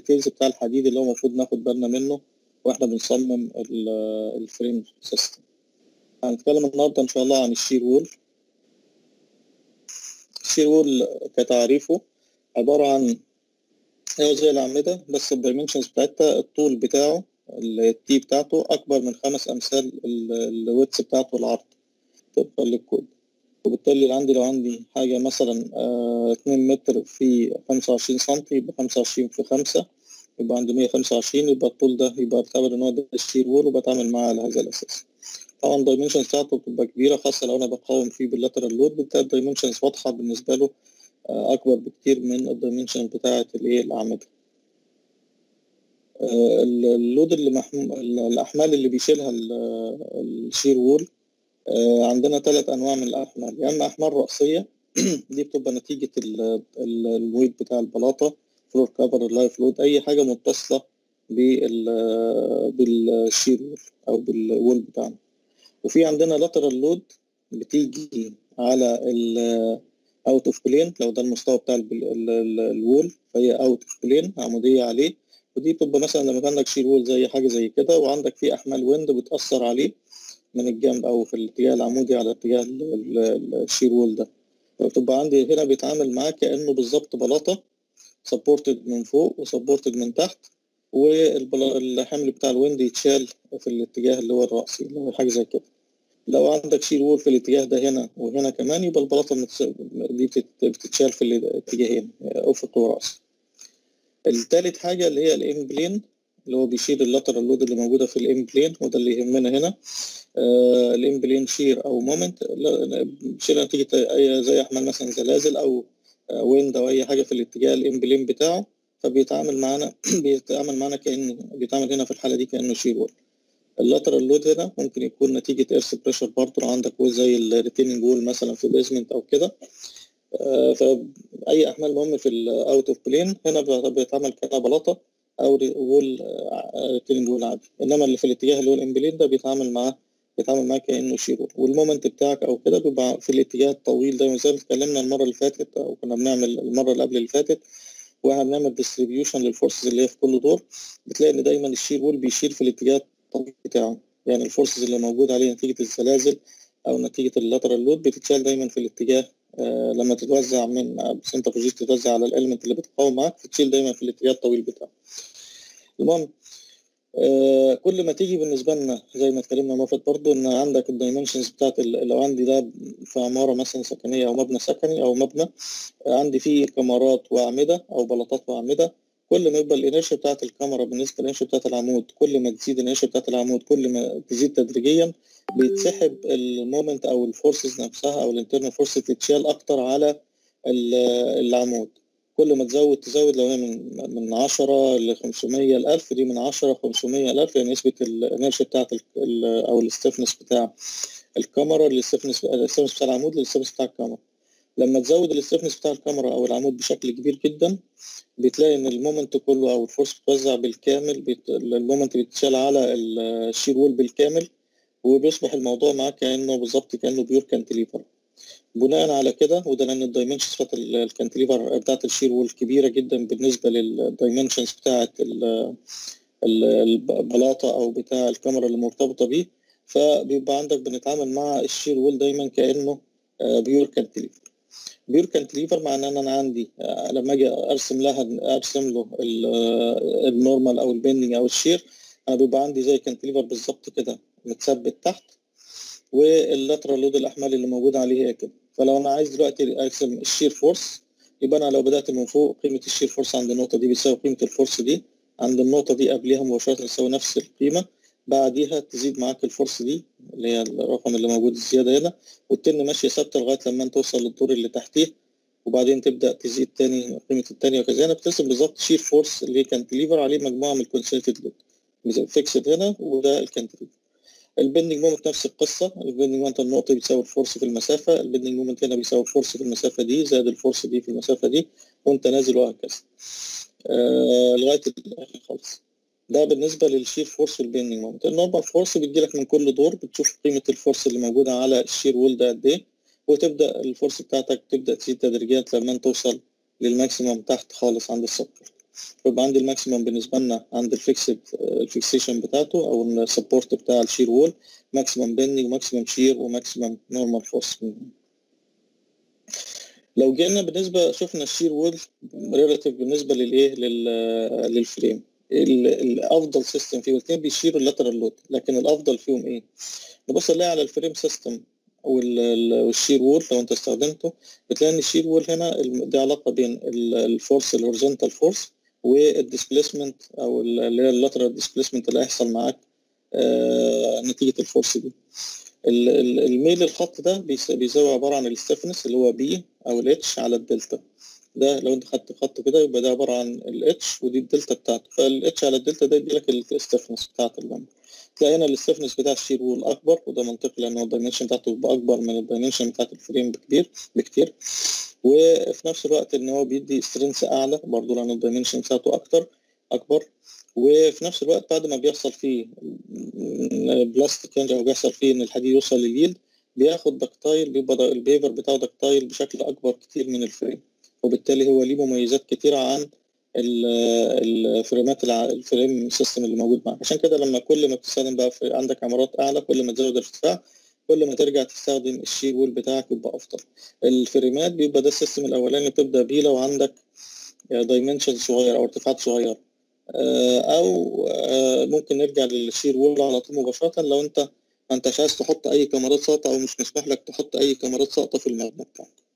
الديتيلز بتاع الحديد اللي هو المفروض ناخد بالنا منه واحنا بنصمم الفريم سيستم هنتكلم النهارده ان شاء الله عن الشير وول الشير وول كتعريفه عباره عن هو زي الأعمدة بس الدايمنشنز بتاعتها الطول بتاعه التي بتاعته أكبر من خمس أمثال الويتس بتاعته العرض طبقا للكود وبالتالي عندي لو عندي حاجة مثلا آه 2 متر في 25 سنتي يبقى 25 في 5 يبقى عندي 125 يبقى الطول ده يبقى بعتبر إن هو ده الشير وول وبتعامل معاه على هذا الأساس. طبعا الدايمنشنز بتاعته بتبقى كبيرة خاصة لو أنا بقاوم فيه باللاترال لود بتبقى الدايمنشنز واضحة بالنسبة له اكبر بكتير من الدايمنشن بتاعه الايه الاعمده اللود اللي محمول الاحمال اللي بيشيلها الشير وول عندنا ثلاث انواع من الاحمال يا اما احمال راسيه دي بتبقى نتيجه الويت بتاع البلاطه فلور كفر اللايف لود اي حاجه متصله بالشير وول او بالوول بتاعنا وفي عندنا لاترال لود بتيجي على اوت اوف بلين لو ده المستوى بتاع الوول فهي اوت اوف بلين عموديه عليه ودي بتبقى مثلا لما كان عندك شير وول زي حاجه زي كده وعندك في احمال ويند بتاثر عليه من الجنب او في الاتجاه العمودي على اتجاه الشير وول ده فبتبقى عندي هنا بيتعامل معاه كانه بالظبط بلاطه سبورتد من فوق وسبورتد من تحت والحمل بتاع الويند يتشال في الاتجاه اللي هو الرأسي اللي هو حاجه زي كده لو عندك شير وول في الاتجاه ده هنا وهنا كمان يبقى البلاطه دي بتتشال في الاتجاهين افق ورأس التالت حاجه اللي هي الام بلين اللي هو بيشيل اللاترال لود اللي موجوده في الام بلين وده اللي يهمنا هنا آه الام بلين شير او مومنت بيشيل نتيجه اي زي احمال مثلا زلازل او آه ويند او اي حاجه في الاتجاه الام بلين بتاعه فبيتعامل معانا بيتعامل معانا كانه بيتعامل هنا في الحاله دي كانه شير وول اللاترال لود هنا ممكن يكون نتيجة ايرث بريشر برضه لو عندك وول زي الريتيننج وول مثلا في البيزمنت أو كده آه فأي أحمال مهم في الأوت أوف بلين هنا بيتعمل كأنها بلاطة أو وول ريتيننج وول عادي إنما اللي في الاتجاه اللي هو الإمبلين ده بيتعامل معاه بيتعامل معاه كأنه شير والمومنت بتاعك أو كده بيبقى في الاتجاه الطويل ده زي ما اتكلمنا المرة اللي فاتت أو كنا بنعمل المرة اللي قبل اللي فاتت واحنا بنعمل ديستريبيوشن للفورسز اللي هي في كل دور بتلاقي ان دايما الشير وول بيشير في الاتجاه الطبيعي بتاعه يعني الفورسز اللي موجود عليه نتيجة الزلازل أو نتيجة اللاترال لود بتتشال دايما في الاتجاه آه لما تتوزع من سنترفوجيز تتوزع على الاليمنت اللي بتقاوم معاك بتشيل دايما في الاتجاه الطويل بتاعه. المهم آه كل ما تيجي بالنسبة لنا زي ما اتكلمنا المرة برضه إن عندك الدايمنشنز بتاعت لو عندي ده في عمارة مثلا سكنية أو مبنى سكني أو مبنى آه عندي فيه كمرات وأعمدة أو بلاطات وأعمدة كل ما يبقى الانرشيا بتاعت الكاميرا بالنسبه للانرشيا بتاعت العمود كل ما تزيد الانرشيا بتاعت العمود كل ما تزيد تدريجيا بيتسحب المومنت او الفورسز نفسها او الانترنال فورس تتشال اكتر على العمود كل ما تزود تزود لو هي من من 10 ل 500 ل 1000 دي من 10 ل 500 ل 1000 يعني نسبه الانرشيا بتاعت او الستفنس بتاع الكاميرا للستفنس الستفنس بتاع العمود للستفنس بتاع الكاميرا لما تزود الاستفنس بتاع الكاميرا او العمود بشكل كبير جدا بتلاقي ان المومنت كله او الفورس بتوزع بالكامل بت... المومنت بيتشال على الشير وول بالكامل وبيصبح الموضوع معاك كانه بالظبط كانه بيور كانتليفر بناء على كده وده لان الدايمنشنز بتاعت الكانتليفر بتاعت الشير وول كبيره جدا بالنسبه للدايمنشنز بتاعت البلاطه او بتاع الكاميرا اللي مرتبطه بيه فبيبقى عندك بنتعامل مع الشير وول دايما كانه بيور كانتليفر بيور كانتليفر معناه ان انا عندي لما اجي ارسم لها ارسم له النورمال او البندنج او الشير انا بيبقى عندي زي كانتليفر بالظبط كده متثبت تحت واللاترال لود الاحمال اللي موجوده عليه هي كده فلو انا عايز دلوقتي ارسم الشير فورس يبقى انا لو بدات من فوق قيمه الشير فورس عند النقطه دي بتساوي قيمه الفورس دي عند النقطه دي قبلها مباشره تساوي نفس القيمه بعديها تزيد معاك الفورس دي اللي هي الرقم اللي موجود الزياده هنا والتن ماشيه ثابته لغايه لما توصل للدور اللي تحتيه وبعدين تبدا تزيد تاني قيمه الثانيه وكذا هنا بترسم بالظبط شير فورس اللي كانتليفر عليه مجموعه من الكونسنتريد لود فيكسد هنا وده الكانتليفر البندنج مومنت نفس القصه البندنج مومنت النقطه بيساوي الفورس في المسافه البندنج مومنت هنا بيساوي الفورس في المسافه دي زائد الفورس دي في المسافه دي وانت نازل وهكذا آه لغايه الاخر خالص ده بالنسبه للشير فورس والبيندنج مومنت النورمال فورس بتجيلك من كل دور بتشوف قيمه الفورس اللي موجوده على الشير وول ده قد ايه وتبدا الفورس بتاعتك تبدا تزيد تدريجيا لما توصل للماكسيمم تحت خالص عند السطر يبقى عندي الماكسيمم بالنسبه لنا عند الفيكسد الفيكسيشن بتاعته او السبورت بتاع الشير وول ماكسيمم بيندنج وماكسيمم شير وماكسيمم نورمال فورس لو جينا بالنسبه شفنا الشير وول ريلاتيف بالنسبه للايه للفريم الافضل سيستم فيه والاثنين بيشيروا اللاترال لود لكن الافضل فيهم ايه؟ نبص نلاقي على الفريم سيستم والشير وول لو انت استخدمته بتلاقي ان الشير وول هنا دي علاقه بين الفورس الهوريزونتال فورس والديسبيسمنت او اللي هي اللاترال ديسبيسمنت اللي هيحصل معاك آه نتيجه الفورس دي الميل الخط ده بيساوي عباره عن الستفنس اللي هو بي او الاتش على الدلتا ده لو انت خدت خط كده يبقى ده عباره عن الاتش ودي الدلتا بتاعته فالاتش على الدلتا ده يدي لك الستفنس بتاعت اللمبه تلاقي هنا الستفنس بتاع الشير وول اكبر وده منطقي لان الدايمنشن بتاعته بيبقى اكبر من الدايمنشن بتاعت الفريم بكتير بكتير وفي نفس الوقت ان هو بيدي سترينث اعلى برضه لان الدايمنشن بتاعته اكتر اكبر وفي نفس الوقت بعد ما بيحصل فيه بلاستيك تشينج او بيحصل فيه ان الحديد يوصل لليلد بياخد دكتايل بيبقى البيفر بتاعه دكتايل بشكل اكبر كتير من الفريم وبالتالي هو ليه مميزات كتيرة عن الفريمات الفريم سيستم اللي موجود معاك عشان كده لما كل ما بتستخدم بقى في عندك عمارات اعلى كل ما تزود الارتفاع كل ما ترجع تستخدم الشير وول بتاعك يبقى افضل الفريمات بيبقى ده السيستم الاولاني بتبدا بيه لو عندك دايمنشن صغير او ارتفاعات صغيره او ممكن نرجع للشير وول على طول مباشره لو انت ما انتش عايز تحط اي كاميرات ساقطه او مش مسموح لك تحط اي كاميرات ساقطه في المبنى بتاعك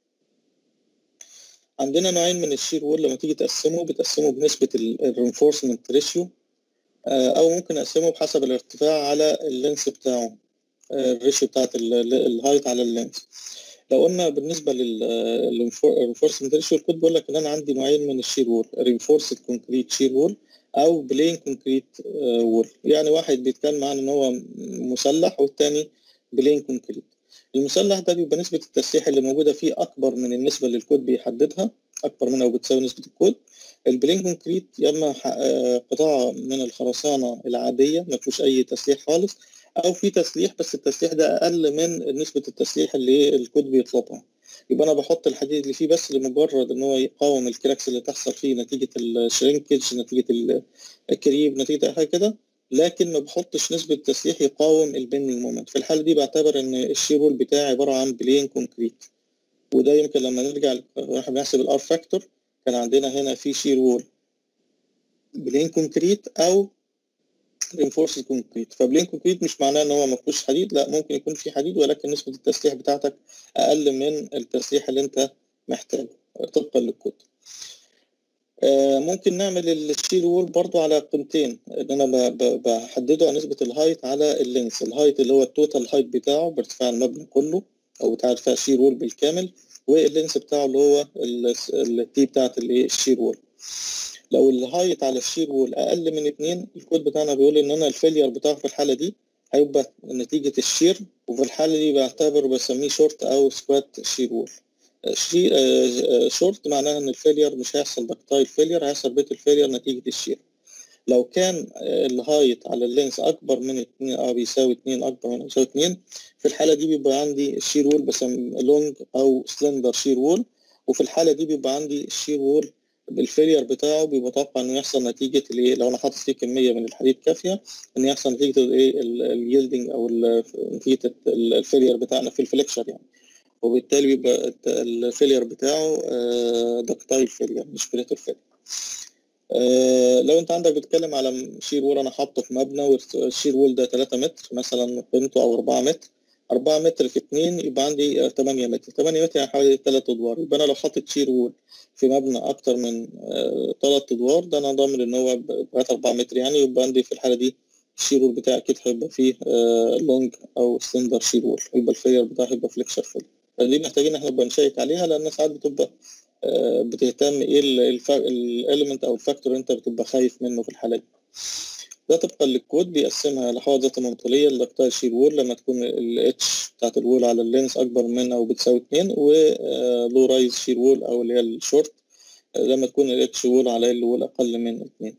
عندنا نوعين من الشير وول لما تيجي تقسمه بتقسمه بنسبة الرينفورسمنت ريشيو أو ممكن أقسمه بحسب الارتفاع على اللينس بتاعه الريشيو بتاعت الهايت على اللينس لو قلنا بالنسبة للرينفورسمنت ريشيو الكود بيقول لك إن أنا عندي نوعين من الشير وول رينفورسد كونكريت شير وول أو بلين كونكريت وول يعني واحد بيتكلم عن إن هو مسلح والتاني بلين كونكريت المسلح ده بيبقى نسبة التسليح اللي موجودة فيه أكبر من النسبة اللي الكود بيحددها أكبر منها وبتساوي نسبة الكود البلين كونكريت يا إما قطاع من الخرسانة العادية ما فيهوش أي تسليح خالص أو في تسليح بس التسليح ده أقل من نسبة التسليح اللي الكود بيطلبها يبقى أنا بحط الحديد اللي فيه بس لمجرد إن هو يقاوم الكراكس اللي تحصل فيه نتيجة الشرينكج نتيجة الكريب نتيجة أي حاجة كده لكن ما بحطش نسبة تسليح يقاوم البندنج مومنت في الحالة دي بعتبر ان الشيرول بتاعي عبارة عن بلين كونكريت وده يمكن لما نرجع احنا بنحسب الار فاكتور كان عندنا هنا في شير وول بلين كونكريت او رينفورس كونكريت فبلين كونكريت مش معناه ان هو ما فيهوش حديد لا ممكن يكون في حديد ولكن نسبة التسليح بتاعتك اقل من التسليح اللي انت محتاجه طبقا للكود ممكن نعمل الشير وول برضو على قيمتين ان انا بحدده على نسبه الهايت على اللينس الهايت اللي هو التوتال هايت بتاعه بارتفاع المبنى كله او بتاع ارتفاع الشير وول بالكامل واللينس بتاعه اللي هو التي بتاعت الايه الشير وول لو الهايت على الشير وول اقل من اتنين الكود بتاعنا بيقول ان انا الفيلير بتاعه في الحاله دي هيبقى نتيجه الشير وفي الحاله دي بعتبره بسميه شورت او سكوات شير وول شورت معناها ان الفيلير مش هيحصل دكتايل فيلير هيحصل بيت الفيلير نتيجه الشير لو كان الهايت على اللينس اكبر من 2 او بيساوي 2 اكبر من يساوي 2 في الحاله دي بيبقى عندي الشير وول بسميه لونج او سلندر شير وول وفي الحاله دي بيبقى عندي الشير وول الفيلير بتاعه بيبقى متوقع انه يحصل نتيجه الايه لو انا حاطط فيه كميه من الحديد كافيه ان يحصل نتيجه الايه اليلدنج او نتيجه الفيلير بتاعنا في الفليكشر يعني وبالتالي بيبقى الفيلير بتاعه دكتايل فيلير مش بريتر فيلير لو انت عندك بتتكلم على شير وول انا حاطه في مبنى والشير وول ده 3 متر مثلا قيمته او 4 متر 4 متر في 2 يبقى عندي 8 متر 8 متر يعني حوالي 3 ادوار يبقى انا لو حاطط شير وول في مبنى اكتر من 3 ادوار ده انا ضامن ان هو لغايه 4 متر يعني يبقى عندي في الحاله دي الشير وول بتاعي اكيد هيبقى فيه لونج او سلندر شير وول يبقى الفيلير بتاعي هيبقى فليكشر فيلير دي محتاجين احنا نبقى نشيك عليها لان ساعات بتبقى بتهتم ايه الاليمنت او الفاكتور انت بتبقى خايف منه في الحاله دي ده طبقا للكود بيقسمها لحوائط ذات منطلية لدكتايل شير وول لما تكون الاتش بتاعت الوول على اللينس اكبر من او بتساوي اتنين ولو رايز شير وول او اللي هي الشورت لما تكون الاتش وول على الوول اقل من اتنين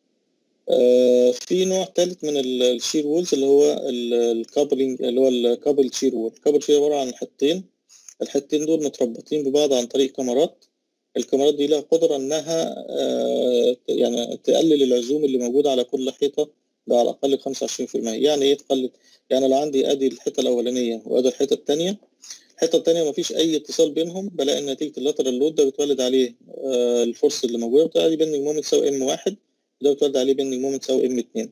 في نوع ثالث من الشير وولز اللي هو الكابلنج اللي هو الكابل شير وول الكابل شير عباره عن حطين الحتتين دول متربطين ببعض عن طريق كاميرات الكاميرات دي لها قدره انها آه، يعني تقلل العزوم اللي موجوده على كل حيطه على الاقل 25% يعني ايه تقلل يعني لو عندي ادي الحيطه الاولانيه وادي الحيطه الثانيه الحته الثانيه ما فيش اي اتصال بينهم بلاقي نتيجه اللاترال لود ده بتولد عليه آه الفورس اللي موجوده بتولد بيندنج مومنت تساوي ام واحد ده بتولد عليه بيندنج مومنت تساوي ام 2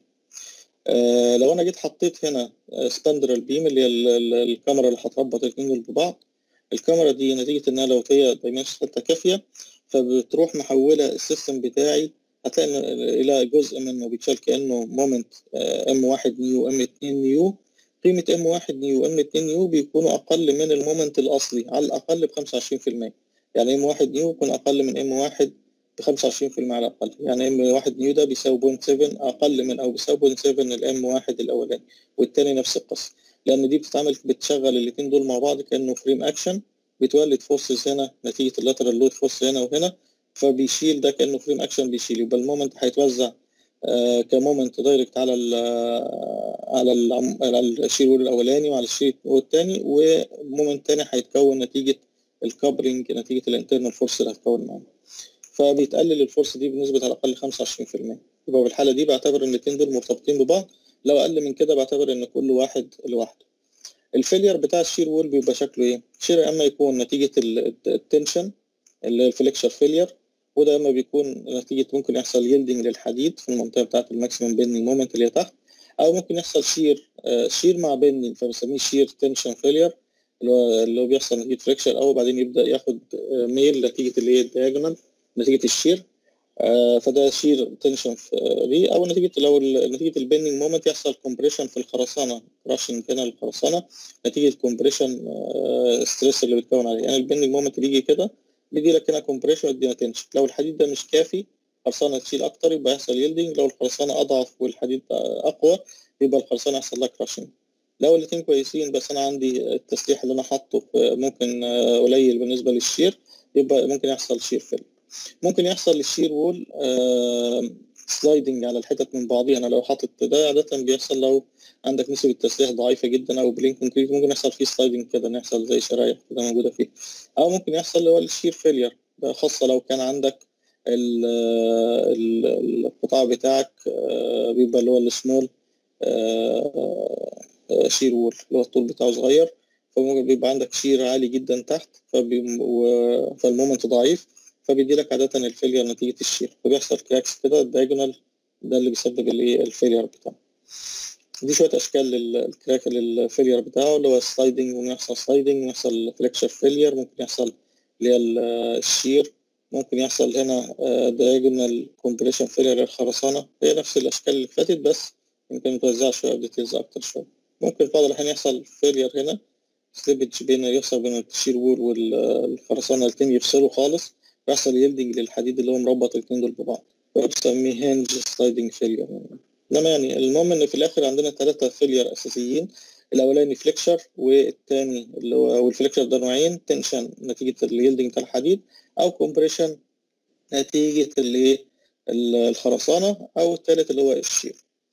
آه لو انا جيت حطيت هنا سباندرال بيم اللي هي الكاميرا اللي هتربط الاثنين دول ببعض الكاميرا دي نتيجه انها لو هي دايمنشن حته كافيه فبتروح محوله السيستم بتاعي هتلاقي الى جزء منه بيتشال كانه مومنت ام 1 نيو ام 2 نيو قيمة ام 1 نيو وام 2 نيو بيكونوا أقل من المومنت الأصلي على الأقل ب 25% يعني ام 1 نيو يكون أقل من ام 1 ب 25% على الأقل يعني ام 1 نيو ده بيساوي 0.7 أقل من أو بيساوي 0.7 الام 1 الأولاني والتاني نفس القصة لأن دي بتتعمل بتشغل الاتنين دول مع بعض كأنه فريم أكشن بتولد فورسز هنا نتيجة اللاترال لود فورس هنا وهنا فبيشيل ده كأنه فريم أكشن بيشيل يبقى المومنت هيتوزع آه كمومنت دايركت على ال على ال على الشير وول الاولاني وعلى الشير وول الثاني ومومنت ثاني هيتكون نتيجه الكابرنج نتيجه الانترنال فورس اللي هتكون معانا فبيتقلل الفورس دي بنسبه على الاقل 25% يبقى في الحاله دي بعتبر ان الاثنين دول مرتبطين ببعض لو اقل من كده بعتبر ان كل واحد لوحده الفيلير بتاع الشير وول بيبقى شكله ايه؟ الشير اما يكون نتيجه التنشن اللي هي الفليكشر فيلير وده اما بيكون نتيجه ممكن يحصل يلدنج للحديد في المنطقه بتاعه الماكسيمم بيندنج مومنت اللي هي تحت او ممكن يحصل شير شير مع بيندنج فبنسميه شير تنشن فيلير اللي هو اللي هو بيحصل نتيجه فريكشر او بعدين يبدا ياخد ميل نتيجه اللي هي الدياجونال نتيجه الشير فده شير تنشن دي او نتيجه لو نتيجه البيندنج مومنت يحصل كومبريشن في الخرسانه راشنج هنا الخرسانه نتيجه كومبريشن ستريس اللي بتكون عليه يعني البيندنج مومنت بيجي كده بيدي لك هنا كومبريشن ويدينا تنشن لو الحديد ده مش كافي الخرسانه تشيل اكتر يبقى يحصل يلدنج لو الخرسانه اضعف والحديد اقوى يبقى الخرسانه يحصل لها كراشنج لو الاثنين كويسين بس انا عندي التسليح اللي انا حاطه ممكن قليل بالنسبه للشير يبقى ممكن يحصل شير فيل ممكن يحصل للشير وول سلايدنج على الحتت من بعضيها انا لو حاطط ده عاده بيحصل لو عندك نسبه التسليح ضعيفه جدا او بلين كونكريت ممكن يحصل فيه سلايدنج كده يحصل زي شرايح كده موجوده فيه او ممكن يحصل اللي هو الشير فيلير خاصه لو كان عندك القطاع بتاعك بيبقى اللي هو السمول شير وول اللي هو الطول بتاعه صغير فممكن بيبقى عندك شير عالي جدا تحت فالمومنت ضعيف فبيدي لك عادة الفيلير نتيجة الشير فبيحصل كراكس كده الدايجونال ده اللي بيسبب الايه الفيلير بتاعه دي شوية أشكال للكراك للفيلير بتاعه اللي هو سلايدنج ممكن يحصل سلايدنج ممكن يحصل فليكشر فيلير ممكن يحصل اللي هي الشير ممكن يحصل هنا دايجونال كومبريشن فيلير للخرسانة هي نفس الأشكال اللي فاتت بس يمكن متوزعة شوية بديتيلز أكتر شوية ممكن في بعض الأحيان يحصل فيلير هنا سليبج بين يحصل بين الشير وول والخرسانة الاتنين يفصلوا خالص بيحصل يلدنج للحديد اللي هو مربط الاتنين دول ببعض فبسميه هنج سلايدنج فيلير انما يعني المهم ان في الاخر عندنا ثلاثة فيلير اساسيين الاولاني فليكشر والثاني اللي هو والفليكشر ده نوعين تنشن نتيجة اليلدنج بتاع الحديد او كومبريشن نتيجة اللي الخرسانة او الثالث اللي هو الشير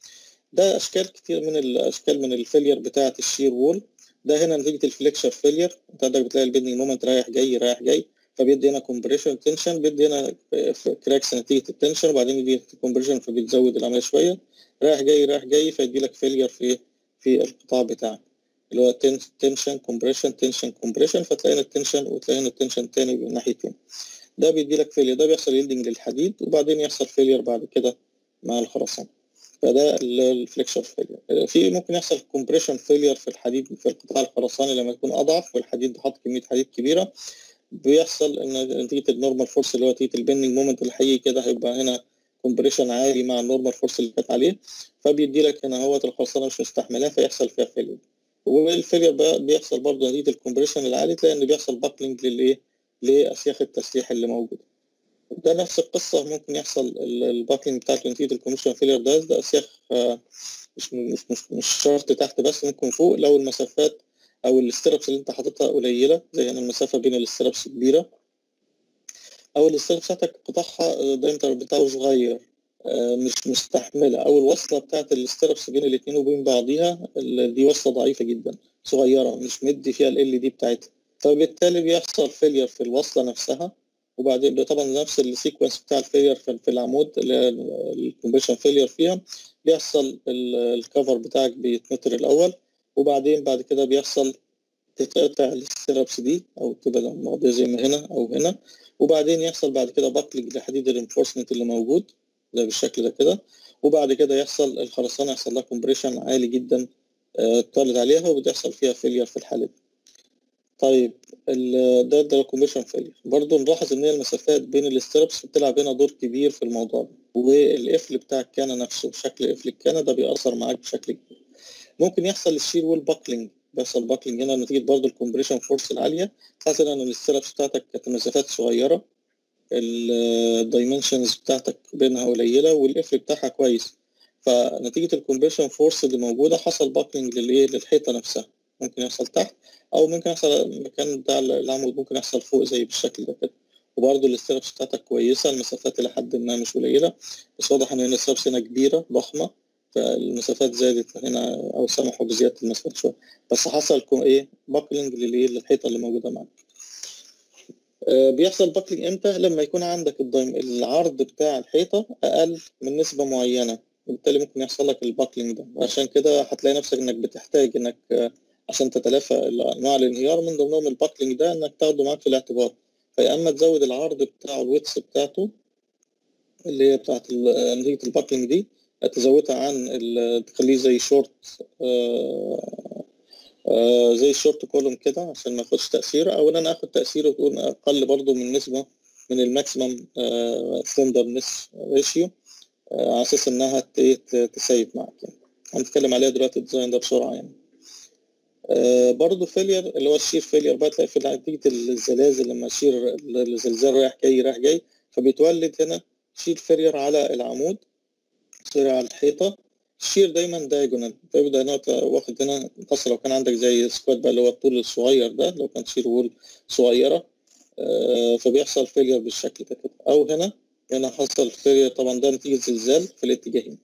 ده اشكال كتير من الاشكال من الفيلير بتاعة الشير وول ده هنا نتيجة الفليكشر فيلير انت عندك بتلاقي البيندنج مومنت رايح جاي رايح جاي فبيدي هنا كومبريشن تنشن بيدي هنا كراكس نتيجه التنشن وبعدين يدي كومبريشن فبيتزود العمليه شويه رايح جاي رايح جاي فيدي لك فيلير في في القطاع بتاعك اللي هو تنشن كومبريشن تنشن كومبريشن فتلاقي التنشن وتلاقي هنا التنشن تاني من ناحيتين ده بيدي لك فيلير ده بيحصل يلدنج للحديد وبعدين يحصل فيلير بعد كده مع الخرسانه فده الفليكشر فيلير في ممكن يحصل كومبريشن فيلير في الحديد في القطاع الخرساني لما يكون اضعف والحديد حاطط كميه حديد كبيره بيحصل ان نتيجه النورمال فورس اللي هو نتيجه البندنج مومنت الحقيقي كده هيبقى هنا كومبريشن عالي مع النورمال فورس اللي كانت عليه فبيدي لك هنا اهوت الخرسانه مش مستحملاه فيحصل فيها فيلير والفيلير بقى بيحصل برضه نتيجه الكومبريشن العالي تلاقي ان بيحصل باكلينج للايه لاسياخ التسليح اللي موجوده ده نفس القصه ممكن يحصل الباكلينج بتاعته نتيجه الكومبريشن فيلير ده ده اسياخ مش مش مش, مش شرط تحت بس ممكن فوق لو المسافات او الاستربس اللي انت حاططها قليله زي هنا المسافه بين الاستربس كبيره او الاستربس بتاعتك قطعها الدايمتر بتاعه صغير مش مستحمله او الوصله بتاعت الاستربس بين الاثنين وبين بعضيها دي وصله ضعيفه جدا صغيره مش مدي فيها ال دي بتاعتها فبالتالي بيحصل فيلير في الوصله نفسها وبعدين طبعا نفس السيكونس بتاع الفيلير في العمود اللي الكومبريشن فيلير فيها بيحصل الكفر بتاعك بيتمتر الاول وبعدين بعد كده بيحصل تتقطع السترابس دي او تبقى المواضيع زي ما هنا او هنا وبعدين يحصل بعد كده بقلج لحديد الانفورسمنت اللي موجود زي بالشكل ده كده وبعد كده يحصل الخرسانه يحصل لها كومبريشن عالي جدا تولد عليها وبتحصل فيها فيلير في الحاله دي. طيب ده ده الكومبريشن فيلير برضه نلاحظ ان هي المسافات بين الستربس بتلعب هنا دور كبير في الموضوع ده والقفل بتاع الكانه نفسه شكل قفل الكانه ده بيأثر معاك بشكل كبير ممكن يحصل الشير وول باكلينج بيحصل باكلينج هنا نتيجه برضه الكومبريشن فورس العاليه تحس ان الستربس بتاعتك كانت مسافات صغيره الدايمنشنز بتاعتك بينها قليله والقفل بتاعها كويس فنتيجه الكومبريشن فورس اللي موجوده حصل باكلينج للايه للحيطه نفسها ممكن يحصل تحت او ممكن يحصل المكان بتاع العمود ممكن يحصل فوق زي بالشكل ده كده وبرضه الاسترابس بتاعتك كويسه المسافات الى حد ما مش قليله بس واضح ان الاسترابس هنا كبيره ضخمه فالمسافات زادت هنا او سمحوا بزياده المسافات شويه بس حصل ايه باكلينج للحيطه اللي موجوده معاك بيحصل باكلينج امتى لما يكون عندك الدايم العرض بتاع الحيطه اقل من نسبه معينه وبالتالي ممكن يحصل لك الباكلينج ده عشان كده هتلاقي نفسك انك بتحتاج انك عشان تتلافى انواع الانهيار من ضمنهم الباكلينج ده انك تاخده معاك في الاعتبار فيا اما تزود العرض بتاعه الويتس بتاعته اللي هي بتاعت نتيجه الباكلينج دي تزودها عن تخليه زي شورت آآ آآ زي الشورت كولوم كده عشان ما ياخدش تاثير او ان انا اخد تاثيره تكون اقل برضه من نسبه من الماكسيمم سلندرنس ريشيو على اساس انها تسيب معاك يعني هنتكلم عليها دلوقتي الديزاين ده بسرعه يعني آه برضه فيلير اللي هو الشير فيلير بقى تلاقي في نتيجه الزلازل لما الشير الزلزال رايح جاي رايح جاي فبيتولد هنا شير فيلير على العمود شير على الحيطه الشير دايما دايجونال فيبدا هنا واخد هنا خاصه لو كان عندك زي سكواد بقى اللي هو الطول الصغير ده لو كان شير وول صغيره آه فبيحصل فيلير بالشكل ده كده او هنا هنا حصل فيلير طبعا ده نتيجه زلزال في الاتجاهين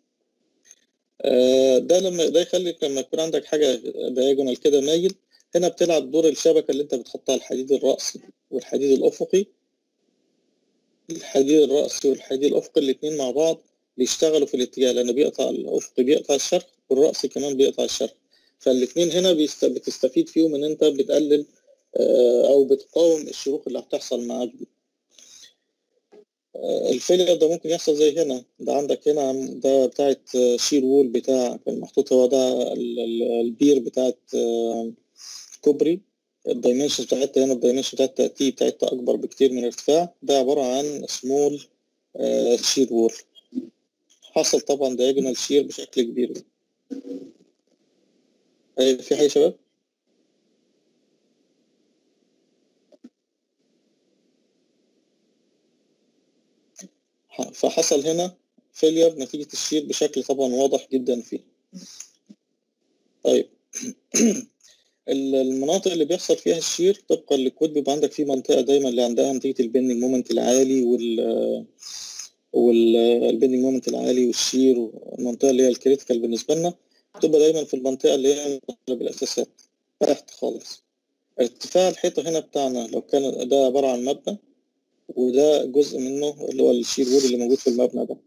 ده لما ده يخليك لما يكون عندك حاجه دايجونال كده مايل هنا بتلعب دور الشبكه اللي انت بتحطها الحديد الرأسي والحديد الافقي الحديد الرأسي والحديد الافقي الاثنين مع بعض بيشتغلوا في الاتجاه لان بيقطع الافقي بيقطع الشرخ والرأسي كمان بيقطع الشرخ فالاثنين هنا بتستفيد فيهم ان انت بتقلل او بتقاوم الشروخ اللي هتحصل معاك دي الفيلير ده ممكن يحصل زي هنا ده عندك هنا ده بتاعت شير وول بتاع كان محطوط هو ده البير بتاعت كوبري الدايمنشن بتاعتها هنا الدايمنشن بتاعت تي بتاعتها اكبر بكتير من الارتفاع ده عباره عن سمول شير وول حصل طبعا دايجونال شير بشكل كبير في حاجه يا شباب؟ فحصل هنا فيلير نتيجة الشير بشكل طبعا واضح جدا فيه طيب المناطق اللي بيحصل فيها الشير طبقا للكود بيبقى عندك في منطقة دايما اللي عندها نتيجة البندنج مومنت العالي وال والبندنج مومنت العالي والشير والمنطقة اللي هي الكريتيكال بالنسبة لنا بتبقى دايما في المنطقة اللي هي بالأساسات تحت خالص ارتفاع الحيطة هنا بتاعنا لو كان ده عبارة عن مبنى وده جزء منه اللي هو الشير وود اللي موجود في المبنى ده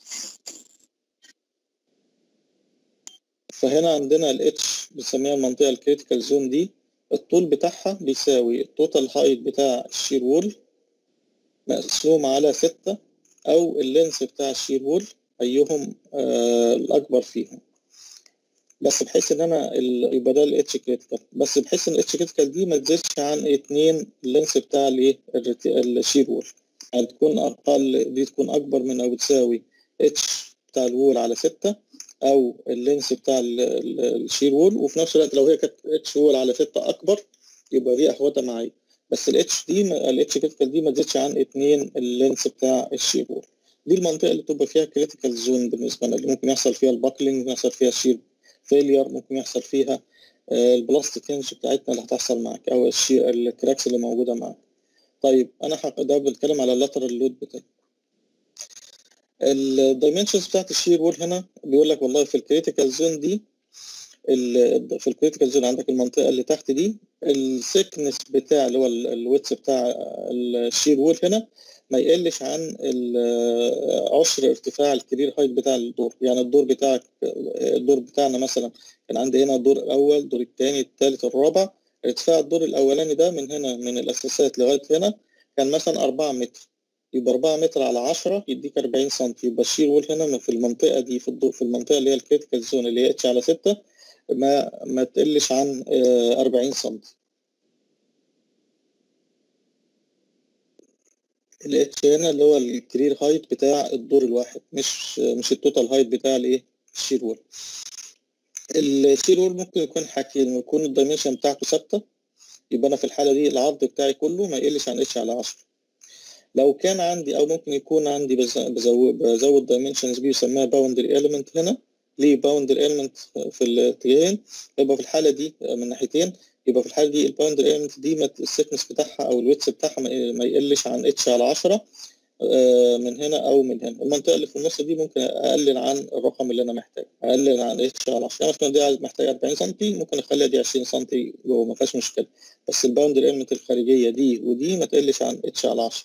فهنا عندنا الاتش بنسميها المنطقة الكريتيكال زون دي الطول بتاعها بيساوي التوتال هايت بتاع الشير وول مقسوم على ستة أو اللينس بتاع الشير وول أيهم آه الأكبر فيهم بس بحيث ان انا يبقى ده الاتش كريتيكال بس بحيث ان الاتش كريتيكال دي ما تزيدش عن اتنين اللينس بتاع الايه الشير وول يعني تكون اقل دي تكون اكبر من او بتساوي اتش بتاع الوول على ستة او اللينس بتاع الشير وول وفي نفس الوقت لو هي كانت اتش وول على ستة اكبر يبقى دي اخواتها معايا بس الاتش دي الاتش كريتيكال دي ما تزيدش عن اتنين اللينس بتاع الشير وول دي المنطقه اللي بتبقى فيها كريتيكال زون بالنسبه لنا اللي ممكن يحصل فيها الباكلينج ممكن يحصل فيها الشير فيلير ممكن يحصل فيها البلاستيك هنج بتاعتنا اللي هتحصل معاك او الشي الكراكس اللي موجوده معاك طيب انا حق ده بتكلم على اللاترال لود بتاعي الدايمنشنز بتاعت الشير وول هنا بيقول لك والله في الكريتيكال زون دي في الكريتيكال زون عندك المنطقه اللي تحت دي السكنس بتاع اللي هو الويتس بتاع الشير وول هنا ما يقلش عن عشر ارتفاع الكرير هايت بتاع الدور يعني الدور بتاعك الدور بتاعنا مثلا كان عندي هنا الدور الاول الدور الثاني الثالث الرابع ارتفاع الدور الاولاني ده من هنا من الاساسات لغايه هنا كان مثلا 4 متر يبقى 4 متر على 10 يديك 40 سم يبقى الشير وول هنا في المنطقه دي في الضوء في المنطقه اللي هي الكريتيكال زون اللي هي اتش على 6 ما ما تقلش عن 40 سم الاتش هنا اللي هو الكرير هايت بتاع الدور الواحد مش مش التوتال هايت بتاع الايه الشير وول الشير وول ممكن يكون حاجتين يكون الدايمنشن بتاعته ثابته يبقى انا في الحاله دي العرض بتاعي كله ما يقلش عن اتش على 10 لو كان عندي او ممكن يكون عندي بزود بزود دايمنشنز بيسميها باوندري اليمنت هنا ليه باوندري اليمنت في الاتجاهين يبقى في الحاله دي من ناحيتين يبقى في الحاله دي الباوندري اليمنت دي السكنس بتاعها او الويتس بتاعها ما يقلش عن اتش على 10 من هنا او من هنا المنطقه اللي في النص دي ممكن اقلل عن الرقم اللي انا محتاجه اقلل عن اتش على 10 مثلا دي محتاجه 40 سم ممكن اخليها دي 20 سم جوه ما فيهاش مشكله بس الباوندري اليمنت الخارجيه دي ودي ما تقلش عن اتش على 10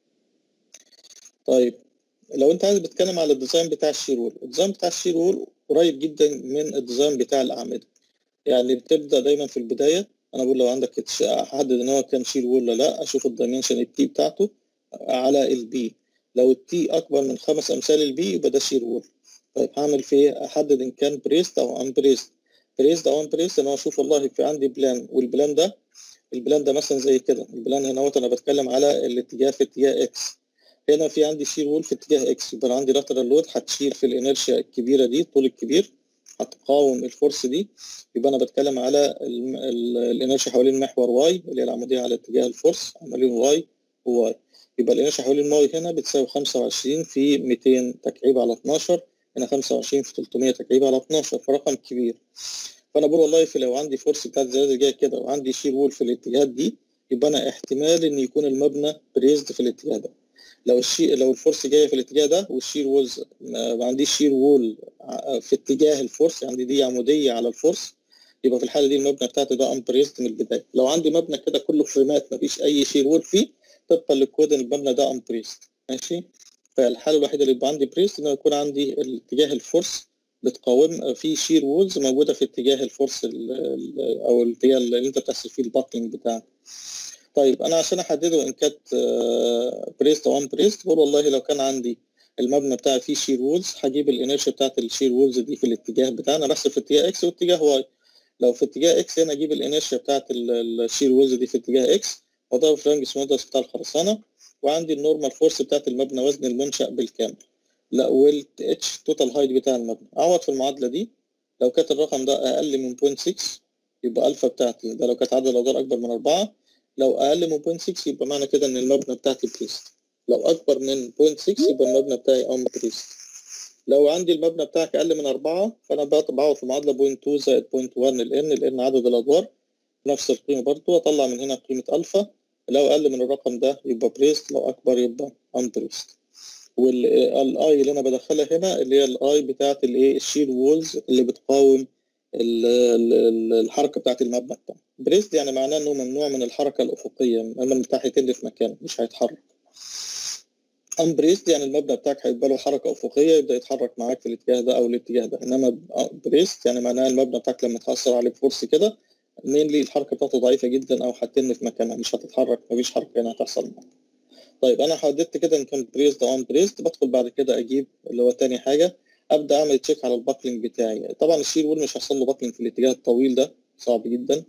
طيب لو انت عايز بتتكلم على الديزاين بتاع الشير وول الديزاين بتاع الشير وول قريب جدا من الديزاين بتاع الاعمده يعني بتبدا دايما في البدايه انا بقول لو عندك احدد ان هو كان شير وول ولا لا اشوف الدايمنشن التي بتاعته على البي لو التي اكبر من خمس امثال البي يبقى ده شير وول طيب هعمل في ايه احدد ان كان بريست او ان بريست بريست او ان بريست انا اشوف والله في عندي بلان والبلان ده البلان ده مثلا زي كده البلان هنا انا بتكلم على الاتجاه في اتجاه اكس هنا في عندي شير وول في اتجاه اكس يبقى عندي لاترال لود هتشيل في الانرشيا الكبيره دي الطول الكبير هتقاوم الفورس دي يبقى انا بتكلم على الانرشيا حوالين محور واي اللي هي العموديه على اتجاه الفورس عمالين واي وواي يبقى الانرشيا حوالين واي هنا بتساوي 25 في 200 تكعيب على 12 هنا 25 في 300 تكعيب على 12 فرقم كبير فانا بقول والله في لو عندي فورس بتاعت زياده جايه كده وعندي شير وول في الاتجاهات دي يبقى انا احتمال ان يكون المبنى بريزد في الاتجاه ده لو الشي لو الفورس جايه في الاتجاه ده والشير وولز ما عنديش شير وول في اتجاه الفورس عندي دي عموديه على الفورس يبقى في الحاله دي المبنى بتاعتي ده امبريزد من البدايه لو عندي مبنى كده كله فريمات ما فيش اي شير وول فيه طبقا للكود المبنى ده امبريزد ماشي فالحاله الوحيده اللي يبقى عندي بريست ان يكون عندي الاتجاه الفورس بتقاوم في شير وولز موجوده في اتجاه الفورس او الاتجاه اللي انت بتحسب فيه الباكلينج بتاعك طيب انا عشان احدده ان كانت بريست او ان بريست بقول والله لو كان عندي المبنى بتاعي فيه شير وولز هجيب الانرشيا بتاعت الشير وولز دي في الاتجاه بتاعنا بحسب في اتجاه اكس واتجاه واي لو في اتجاه اكس هنا اجيب الانرشيا بتاعت الشير وولز دي في اتجاه اكس واضرب في رانج مودس بتاع الخرسانه وعندي النورمال فورس بتاعت المبنى وزن المنشا بالكامل لا والاتش توتال هايت بتاع المبنى اعوض في المعادله دي لو كانت الرقم ده اقل من 0.6 يبقى الفا بتاعتي ده لو كانت عدد الادوار اكبر من 4 لو اقل من 0.6 يبقى معنى كده ان المبنى بتاعتي بريست لو اكبر من 0.6 يبقى المبنى بتاعي ام بريست لو عندي المبنى بتاعك اقل من 4 فانا بعوض في معادله 0.2 زائد 0.1 الان الان عدد الادوار نفس القيمه برضه اطلع من هنا قيمه الفا لو اقل من الرقم ده يبقى بريست لو اكبر يبقى ام بريست والاي اللي انا بدخلها هنا اللي هي الاي بتاعت الايه الشير وولز اللي بتقاوم الحركه بتاعت المبنى بتاعنا بريست يعني معناه انه ممنوع من الحركه الافقيه المبنى بتاعك يتل في مكانه مش هيتحرك ام بريست يعني المبنى بتاعك هيبقى له حركه افقيه يبدا يتحرك معاك في الاتجاه ده او الاتجاه ده انما بريست يعني معناه المبنى بتاعك لما تاثر عليه بفورس كده مينلي الحركه بتاعته ضعيفه جدا او هتتن في مكانها مش هتتحرك مفيش حركه هنا هتحصل معاك طيب انا حددت كده ان كان بريست او ان بريست بدخل بعد كده اجيب اللي هو تاني حاجه ابدا اعمل تشيك على الباكلينج بتاعي طبعا الشير وول مش هيحصل له باكلينج في الاتجاه الطويل ده صعب جدا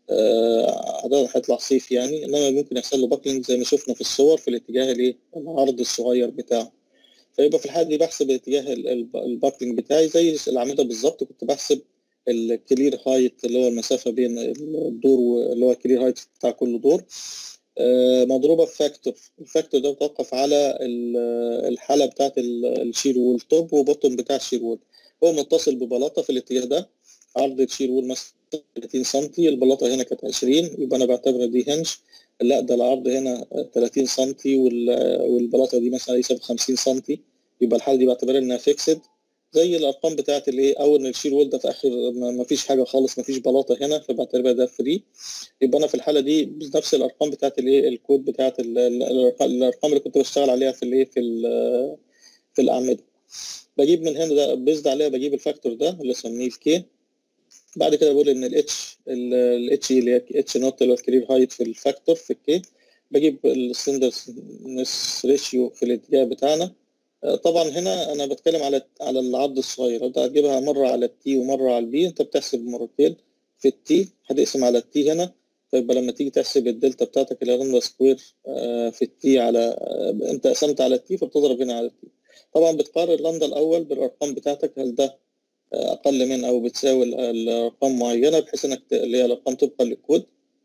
آه هيطلع صيف يعني انما ممكن يحصل له باكلينج زي ما شفنا في الصور في الاتجاه الايه العرض الصغير بتاعه فيبقى في الحاله دي بحسب الاتجاه الباكلينج بتاعي زي الاعمده بالظبط كنت بحسب الكلير هايت اللي هو المسافه بين الدور اللي هو الكلير هايت بتاع كل دور مضروبه في فاكتور الفاكتور ده بيتوقف على الحاله بتاعت الشير وول توب وبوتوم بتاع الشير وول هو متصل ببلاطه في الاتجاه ده عرض الشير وول مثلا 30 سم البلاطه هنا كانت 20 يبقى انا بعتبر دي هنج لا ده العرض هنا 30 سم والبلاطه دي مثلا يساوي 50 سم يبقى الحاله دي بعتبرها انها فيكسد زي الارقام بتاعت الايه او ان الشير وول ده في اخر ما فيش حاجه خالص ما فيش بلاطه هنا فبعتبرها ده فري يبقى انا في الحاله دي بنفس الارقام بتاعت الايه الكود بتاعت الارقام اللي كنت بشتغل عليها في الايه في في الاعمده بجيب من هنا ده بيزد عليها بجيب الفاكتور ده اللي اسميه الكي بعد كده بقول ان الاتش الاتش اللي هي اتش نوت اللي هو الكرير هايت في الفاكتور في الكي بجيب السندرنس ريشيو في الاتجاه بتاعنا طبعا هنا انا بتكلم على على العرض الصغير انت هتجيبها مره على التي ومره على البي انت بتحسب مرتين في التي هتقسم على التي هنا فيبقى لما تيجي تحسب الدلتا بتاعتك اللي لامدا سكوير في التي على انت قسمت على التي فبتضرب هنا على التي طبعا بتقارن اللامدا الاول بالارقام بتاعتك هل ده اقل من او بتساوي الارقام معينه بحيث انك اللي هي الارقام طبقا للكود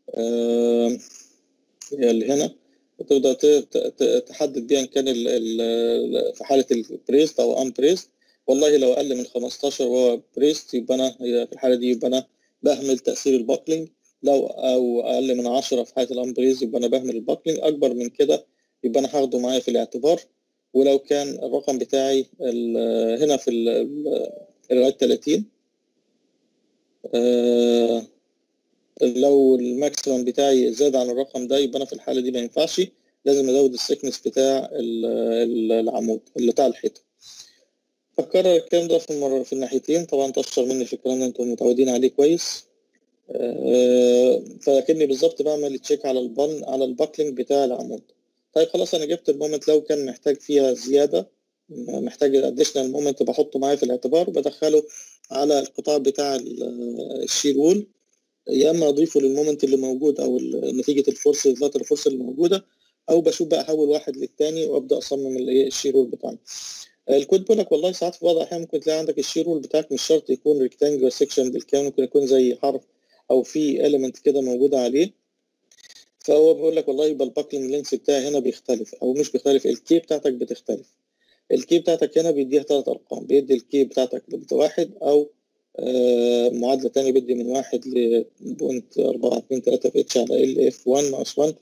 هي اللي هنا وتبدا تحدد بيها ان كان ال ال في حاله البريست او ان بريست والله لو اقل من 15 وهو بريست يبقى انا في الحاله دي يبقى انا بهمل تاثير الباكلينج لو او اقل من 10 في حاله الان بريست يبقى انا بهمل الباكلينج اكبر من كده يبقى انا هاخده معايا في الاعتبار ولو كان الرقم بتاعي هنا في لغايه 30 آه لو الماكسيمم بتاعي زاد عن الرقم ده يبقى انا في الحاله دي ما ينفعش لازم ازود السكنس بتاع العمود اللي بتاع الحيطه فكرر الكلام ده في المر... في الناحيتين طبعا تشر مني في الكلام ده انتم متعودين عليه كويس أه فكني بالظبط بعمل تشيك على البن على الباكلينج بتاع العمود طيب خلاص انا جبت المومنت لو كان محتاج فيها زياده محتاج اديشنال مومنت بحطه معايا في الاعتبار بدخله على القطاع بتاع الشير وول يا اما اضيفه للمومنت اللي موجود او نتيجه الفورس اللاتر فورس اللي موجوده او بشوف بقى احول واحد للتاني وابدا اصمم الايه الشير وول بتاعنا الكود بيقول لك والله ساعات في بعض الاحيان ممكن تلاقي عندك الشير وول بتاعك مش شرط يكون ريكتانجل سيكشن بالكامل ممكن يكون زي حرف او في اليمنت كده موجوده عليه فهو بيقول لك والله يبقى الباكلينج لينس بتاعي هنا بيختلف او مش بيختلف الكي بتاعتك بتختلف الكي بتاعتك هنا بيديها ثلاث ارقام بيدي الكي بتاعتك بواحد او آه معادله ثانيه بدي من واحد ل بوينت 4 2 3 في اتش على ال اف 1 ناقص 1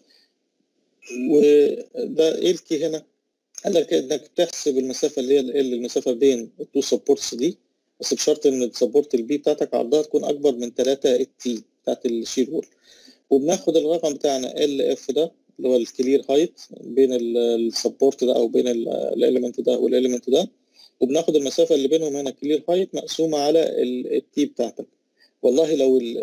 وده ايه الكي هنا؟ قال لك انك تحسب المسافه اللي هي ال المسافه بين التو سبورتس دي بس بشرط ان السبورت البي بتاعتك عرضها تكون اكبر من 3 التي بتاعت الشير وول وبناخد الرقم بتاعنا ال اف ده اللي هو الكلير هايت بين السبورت ده او بين الاليمنت ده والاليمنت ده وبناخد المسافه اللي بينهم هنا كلير هايت مقسومه على التي بتاعتك والله لو ال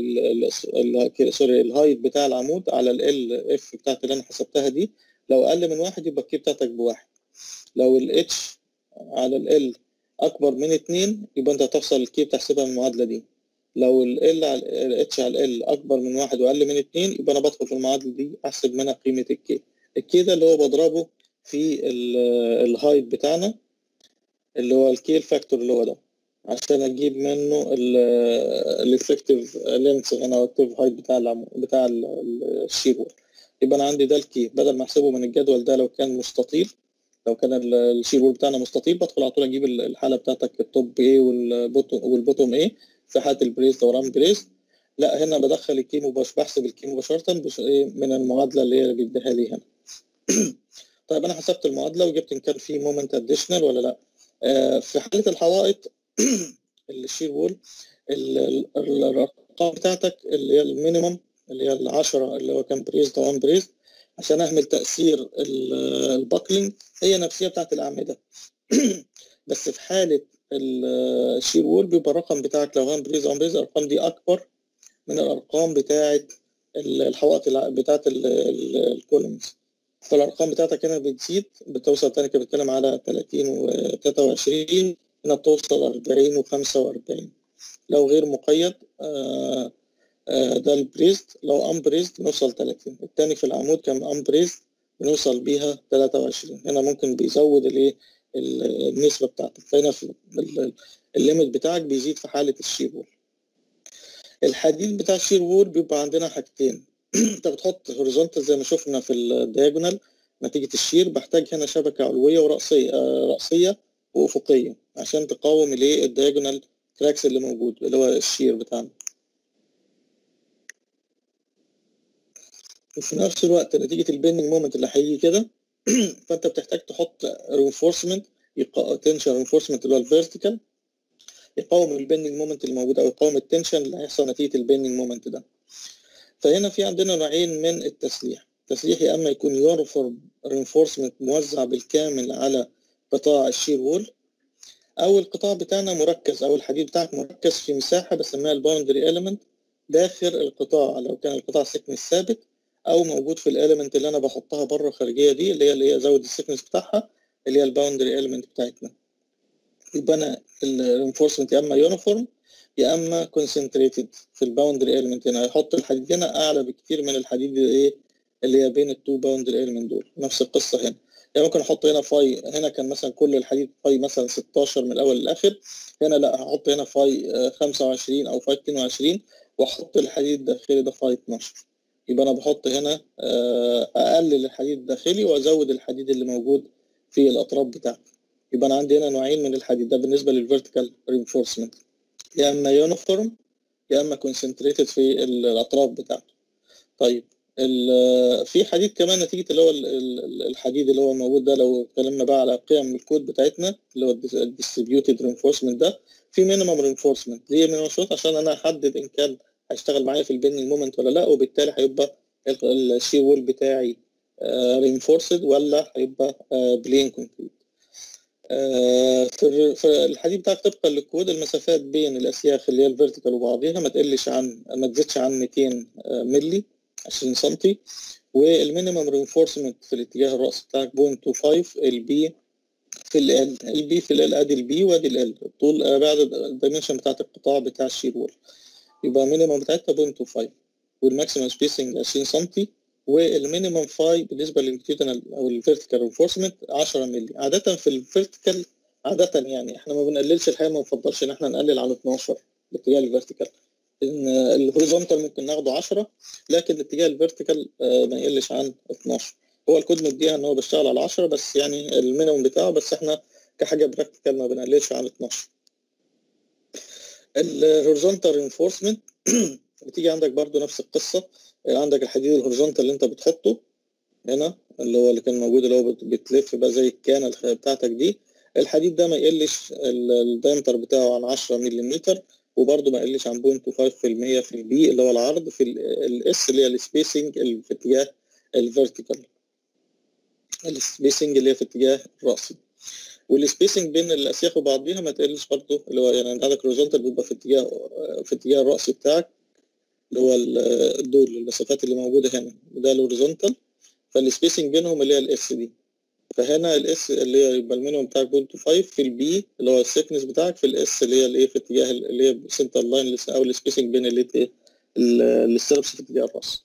ال ال سوري الهايت بتاع العمود على ال اف بتاعت اللي انا حسبتها دي لو اقل من واحد يبقى الكي بتاعتك بواحد لو الاتش على ال اكبر من اتنين يبقى انت هتحصل الكي بتحسبها من المعادله دي لو ال على الاتش على ال اكبر من واحد واقل من اتنين يبقى انا بدخل في المعادله دي احسب منها قيمه الكي الكي ده اللي هو بضربه في الهايت بتاعنا اللي هو الكي الفاكتور اللي هو ده عشان اجيب منه الافكتيف لينث هنا او الافكتيف هايت بتاع العمود بتاع الشير وول يبقى انا عندي ده الكي بدل ما احسبه من الجدول ده لو كان مستطيل لو كان الشير وول بتاعنا مستطيل بدخل على طول اجيب الحاله بتاعتك التوب ايه والبوتوم والبوتوم ايه في حاله البريس دوران بريس لا هنا بدخل الكي مباشر بحسب الكي مباشره من المعادله اللي هي بيديها لي هنا طيب انا حسبت المعادله وجبت ان كان في مومنت اديشنال ولا لا آه في حاله الحوائط الشير وول الارقام بتاعتك اللي هي المينيمم اللي هي ال 10 اللي هو كان بريز طبعا بريز عشان اعمل تاثير الباكلينج هي نفسيه بتاعت الاعمده بس في حاله الشير وول بيبقى الرقم بتاعك لو كان بريز او بريز الارقام دي اكبر من الارقام بتاعت الحوائط بتاعت الكولومز فالارقام بتاعتك هنا بتزيد بتوصل تاني كده بتتكلم على 30 و 23 هنا بتوصل 40 و 45 لو غير مقيد آآ آآ ده البريست لو امبريزد بنوصل 30 التاني في العمود كان امبريزد بنوصل بيها 23 هنا ممكن بيزود الايه النسبه بتاعتك فهنا في الليمت بتاعك بيزيد في حاله الشير وول الحديد بتاع الشير وول بيبقى عندنا حاجتين انت بتحط هوريزونتال زي ما شفنا في الدياجونال نتيجه الشير بحتاج هنا شبكه علويه وراسيه راسيه وافقيه عشان تقاوم الايه الدياجونال كراكس اللي موجود اللي هو الشير بتاعنا وفي نفس الوقت نتيجه البيندنج مومنت اللي هيجي كده فانت بتحتاج تحط رينفورسمنت تنشن رينفورسمنت اللي هو الفيرتيكال يقاوم البندنج مومنت الموجود او يقاوم التنشن اللي هيحصل نتيجه البندنج مومنت ده فهنا في عندنا نوعين من التسليح التسليح يا اما يكون يونيفورم رينفورسمنت موزع بالكامل على قطاع الشير وول او القطاع بتاعنا مركز او الحديد بتاعك مركز في مساحه بسميها الباوندري اليمنت داخل القطاع لو كان القطاع سكنس ثابت او موجود في الاليمنت اللي انا بحطها بره الخارجيه دي اللي هي اللي هي زود السكنس بتاعها اللي هي الباوندري اليمنت بتاعتنا يبقى انا الرينفورسمنت يا اما يونيفورم يا اما كونسنتريتد في الباوندري اليمنت هنا هيحط الحديد هنا اعلى بكتير من الحديد اللي ايه اللي هي بين التو باوندري اليمنت دول نفس القصه هنا يعني ممكن احط هنا فاي هنا كان مثلا كل الحديد فاي مثلا 16 من الاول للاخر هنا لا هحط هنا فاي 25 او فاي 22 واحط الحديد الداخلي ده فاي 12 يبقى انا بحط هنا اقلل الحديد الداخلي وازود الحديد اللي موجود في الاطراف بتاعته يبقى انا عندي هنا نوعين من الحديد ده بالنسبه للفيرتيكال رينفورسمنت يا اما يونيفورم يا اما كونسنتريتد في الاطراف بتاعته طيب في حديد كمان نتيجه اللي هو الحديد اللي هو موجود ده لو اتكلمنا بقى على قيم الكود بتاعتنا اللي هو الديستريبيوتد رينفورسمنت ده في مينيمم رينفورسمنت ليه مينيمم شروط عشان انا احدد ان كان هيشتغل معايا في البيننج مومنت ولا لا وبالتالي هيبقى الشي وول بتاعي رينفورسد ولا هيبقى بلين كونكريت في الحديد بتاعك طبقا للكود المسافات بين الاسياخ اللي هي الفيرتيكال وبعضها ما تقلش عن ما تزيدش عن 200 مللي 20 سم والمينيمم رينفورسمنت في الاتجاه الرأس بتاعك 0.25 البي في ال البي في ال ادي البي وادي ال الطول بعد الدايمنشن بتاعت القطاع بتاع الشير وول يبقى المينيمم بتاعتها 0.25 والماكسيمم سبيسنج 20 سم والمينيمم فاي بالنسبه لللونجيتودينال او الفيرتيكال رينفورسمنت 10 مللي عاده في الفيرتيكال عاده يعني احنا ما بنقللش الحقيقه ما بنفضلش ان احنا نقلل عن 12 باتجاه الفيرتيكال ان الهوريزونتال ممكن ناخده 10 لكن اتجاه الفيرتيكال ما يقلش عن 12 هو الكود مديها ان هو بيشتغل على 10 بس يعني المينيمم بتاعه بس احنا كحاجه براكتيكال ما بنقللش عن 12 الهوريزونتال رينفورسمنت بتيجي عندك برضو نفس القصه عندك الحديد الهوريزونتال اللي انت بتحطه هنا اللي هو اللي كان موجود اللي هو بتلف بقى زي الكانه بتاعتك دي الحديد ده ما يقلش الدايمتر بتاعه عن 10 ملم وبرضه ما يقلش عن 0.25% في البي اللي هو العرض في الاس اللي هي السبيسنج في اتجاه الفيرتيكال السبيسنج اللي هي في اتجاه الراسي والسبيسنج بين الاسياخ وبعضيها ما تقلش برضه اللي هو يعني عندك هوريزونتال بيبقى في اتجاه في اتجاه الراس بتاعك اللي هو دول المسافات اللي موجوده هنا ده الهوريزونتال فالسبيسنج بينهم اللي هي الاس دي فهنا الاس اللي هي يبقى المينيموم بتاعك بوينت 5 في البي اللي هو السكنس بتاعك في الاس اللي هي الايه في اتجاه اللي هي سنتر لاين او السبيسنج بين اللي الستربس في اتجاه الراس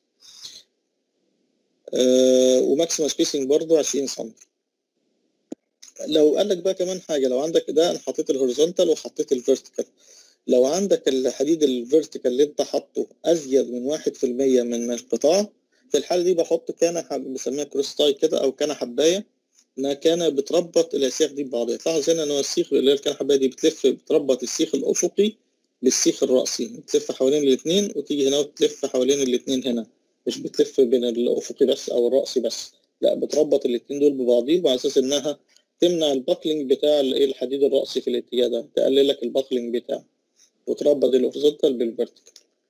آه وماكسيمم سبيسنج برضه 20 سم لو قال لك بقى كمان حاجه لو عندك ده انا حطيت الهوريزونتال وحطيت الفيرتيكال لو عندك الحديد الفيرتيكال اللي انت حاطه ازيد من 1% من القطاع في الحاله دي بحط كانه بسميها كروس تاي كده او كانه حبايه انها كانه بتربط الاسياخ دي ببعضها تلاحظ هنا ان هو السيخ اللي هي الكانه حبايه دي بتلف بتربط السيخ الافقي بالسيخ الراسي بتلف حوالين الاثنين وتيجي هنا وتلف حوالين الاثنين هنا مش بتلف بين الافقي بس او الراسي بس لا بتربط الاثنين دول ببعضهم على اساس انها تمنع الباكلينج بتاع الحديد الراسي في الاتجاه ده تقلل لك الباكلينج بتاعه وتربط الهوريزونتال بالفيرتيكال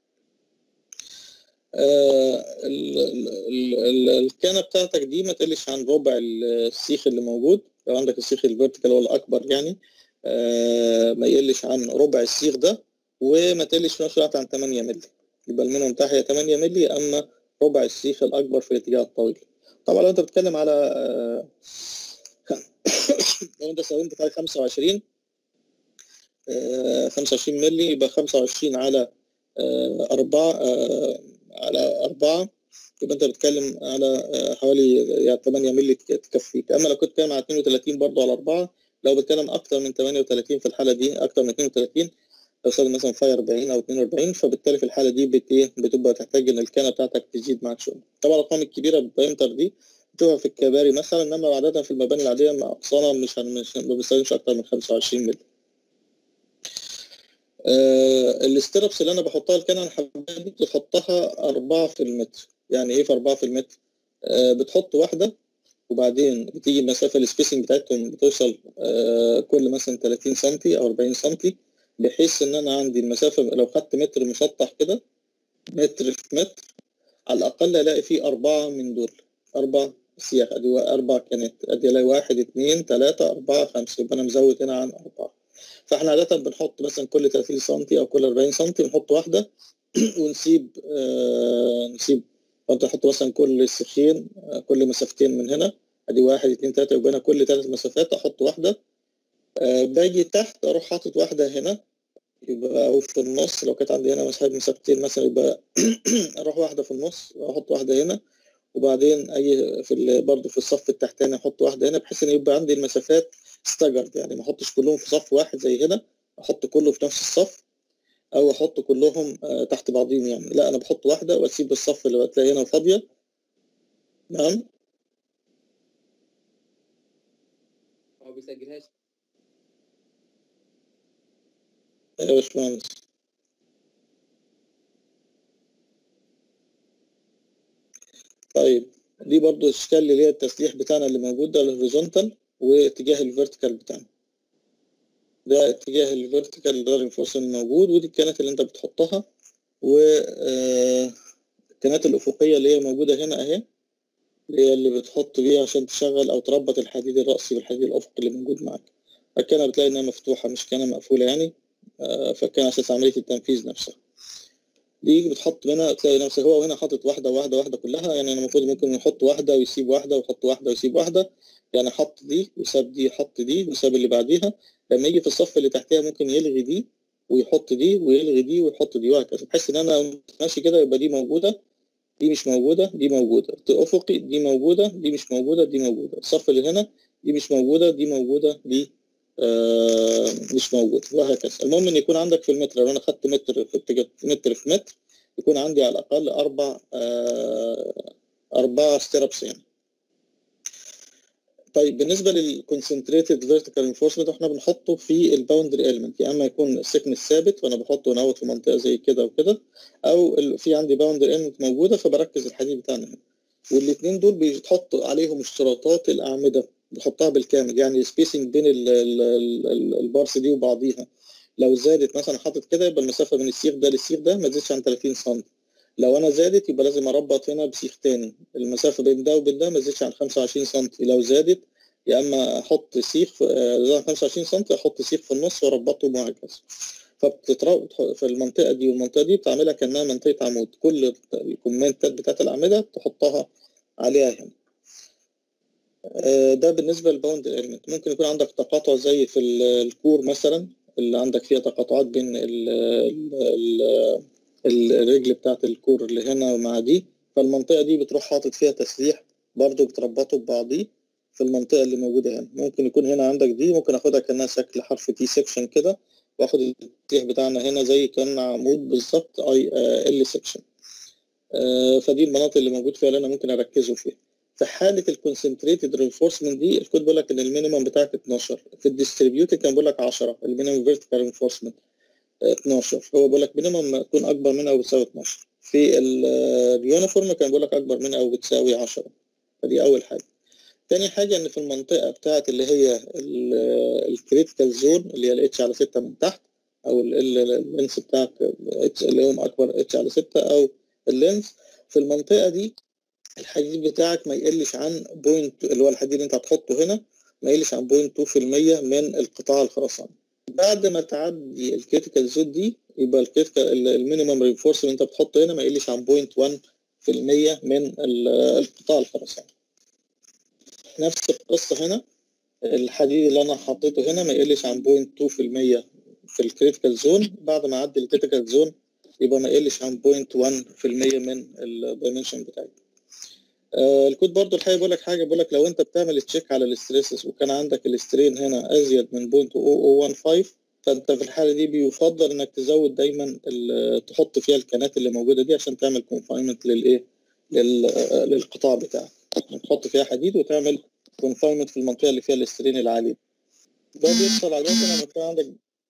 آه الكانه بتاعتك دي ما تقلش عن ربع السيخ اللي موجود لو عندك السيخ الفيرتيكال هو الاكبر يعني آه ما يقلش عن ربع السيخ ده وما تقلش في نفس الوقت عن 8 مللي يبقى المينيموم بتاعها 8 مللي اما ربع السيخ الاكبر في الاتجاه الطويل طبعا لو انت بتتكلم على آه لو انت استخدمت حاجه 25 25 مللي يبقى 25 على أربعة على أربعة يبقى أنت بتتكلم على حوالي يعني 8 مللي تكفيك أما لو كنت بتتكلم على 32 برضه على أربعة لو بتتكلم أكتر من 38 في الحالة دي أكتر من 32 لو صار مثلا في 40 أو 42 فبالتالي في الحالة دي بت بتبقى تحتاج إن الكانة بتاعتك تزيد معاك شوية طبعا الأرقام الكبيرة بالبريمتر دي بتبقى في الكباري مثلا إنما عادة في المباني العادية مع أقصانا مش مش ما بنستخدمش أكتر من 25 مللي آه الاستربس اللي انا بحطها الكنن الحبايه دي بتحطها أربعة في المتر يعني ايه في أربعة في المتر آه بتحط واحده وبعدين بتيجي المسافه السبيسنج بتاعتهم بتوصل آه، كل مثلا 30 سم او 40 سم بحيث ان انا عندي المسافه لو خدت متر مسطح كده متر في متر على الاقل الاقي فيه اربعه من دول اربع سياخ ادي اربع كانت ادي الاقي واحد اثنين ثلاثه اربعه خمسه يبقى انا مزود هنا عن اربعه فاحنا عاده بنحط مثلا كل 30 سم او كل 40 سم نحط واحده ونسيب آه نسيب فانت تحط مثلا كل سيخين آه كل مسافتين من هنا ادي واحد اثنين ثلاثه يبقى انا كل ثلاث مسافات احط واحده آه باجي تحت اروح حاطط واحده هنا يبقى او في النص لو كانت عندي هنا مسافه مسافتين مثلا يبقى اروح واحده في النص واحط واحده هنا وبعدين اي في برضه في الصف التحتاني احط واحده هنا بحيث ان يبقى عندي المسافات استجرد يعني ما احطش كلهم في صف واحد زي هنا احط كله في نفس الصف او احط كلهم تحت بعضهم يعني لا انا بحط واحده واسيب الصف اللي بتلاقي هنا فاضيه نعم هو بيسجلهاش ايوه يا باشمهندس طيب دي برضو الاشكال اللي هي التسليح بتاعنا اللي موجود ده الهوريزونتال واتجاه الفيرتيكال بتاعنا ده اتجاه الفيرتيكال ده الرينفورسمنت موجود ودي الكانات اللي انت بتحطها و الكانات الافقيه اللي هي موجوده هنا اهي اللي هي اللي بتحط بيها عشان تشغل او تربط الحديد الرأسي بالحديد الافقي اللي موجود معاك الكنه بتلاقي انها مفتوحه مش كنه مقفوله يعني فكان اساس عمليه التنفيذ نفسها دي بتحط هنا تلاقي نفسك هو هنا حاطط واحده واحده واحده كلها يعني انا المفروض ممكن يحط واحده ويسيب واحده ويحط واحده ويسيب واحده يعني حط دي وساب دي حط دي وساب اللي بعديها لما يجي في الصف اللي تحتها ممكن يلغي دي ويحط دي ويلغي دي ويحط دي وهكذا بحيث ان انا ماشي كده يبقى دي موجوده دي مش موجوده دي موجوده افقي دي موجوده دي مش موجوده دي موجوده الصف اللي هنا دي مش موجوده دي موجوده دي آه مش موجوده وهكذا المهم ان يكون عندك في المتر لو انا خدت متر في اتجاه متر في متر يكون عندي على الاقل اربع آه اربع ستيربس يعني طيب بالنسبه للكونسنتريتد فيرتيكال انفورسمنت احنا بنحطه في الباوندري اليمنت يا اما يكون السكنس ثابت وانا بحطه هنا في منطقه زي كده وكده او في عندي باوندري اليمنت موجوده فبركز الحديد بتاعنا هنا والاثنين دول بيتحط عليهم اشتراطات الاعمده بحطها بالكامل يعني السبيسنج بين ال ال ال البارس دي وبعضيها لو زادت مثلا حاطط كده يبقى المسافه من السيخ ده للسيخ ده ما تزيدش عن 30 سم لو انا زادت يبقى لازم اربط هنا بسيخ تاني المسافه بين ده وبين ده ما تزيدش عن 25 سم لو زادت يا اما احط سيخ زي 25 سم احط سيخ في النص واربطه وهكذا فبتتربط في المنطقه دي والمنطقه دي بتعملها كانها منطقه عمود كل الكومنتات بتاعت الاعمده تحطها عليها هنا ده بالنسبه للباوند اليمنت ممكن يكون عندك تقاطع زي في الكور مثلا اللي عندك فيها تقاطعات بين ال ال الرجل بتاعت الكور اللي هنا مع دي فالمنطقه دي بتروح حاطط فيها تسليح برضو بتربطه ببعضيه في المنطقه اللي موجوده هنا ممكن يكون هنا عندك دي ممكن اخدها كانها شكل حرف تي سكشن كده واخد التسليح بتاعنا هنا زي كان عمود بالظبط اي ال سكشن فدي المناطق اللي موجود فيها اللي انا ممكن اركزه فيها في حاله الكونسنتريتد رينفورسمنت دي الكود بيقول لك ان المينيمم بتاعك 12 في الديستريبيوتد كان بيقول لك 10 المينيمم فيرتيكال رينفورسمنت 12 هو بيقول لك مينيمم تكون اكبر من او بتساوي 12 في اليونيفورم كان بيقول لك اكبر من او بتساوي 10 فدي اول حاجه تاني حاجه ان في المنطقه بتاعت اللي هي الكريتيكال زون اللي هي الاتش على 6 من تحت او اللينس بتاعك اتش اللي هم اكبر اتش على 6 او اللينس في المنطقه دي الحديد بتاعك ما يقلش عن بوينت اللي هو الحديد اللي انت هتحطه هنا ما يقلش عن بوينت 2% من القطاع الخرساني بعد ما تعدي الكريتيكال زون دي يبقى الكريتيكال المينيمم رينفورس اللي انت بتحطه هنا ما يقلش عن بوينت 1% من القطاع الخرساني نفس القصة هنا الحديد اللي انا حطيته هنا ما يقلش عن بوينت 2% في الكريتيكال زون بعد ما اعدي الكريتيكال زون يبقى ما يقلش عن بوينت 1% من الدايمنشن بتاعي آه الكود برضو الحقيقه بيقول لك حاجه بيقول لك لو انت بتعمل تشيك على الاستريسز وكان عندك الاسترين هنا ازيد من بوينت 0015 فانت في الحاله دي بيفضل انك تزود دايما تحط فيها الكانات اللي موجوده دي عشان تعمل كونفاينمنت للايه للقطاع بتاعك تحط فيها حديد وتعمل كونفاينمنت في المنطقه اللي فيها الاسترين العالي ده بيحصل على لما يكون عندك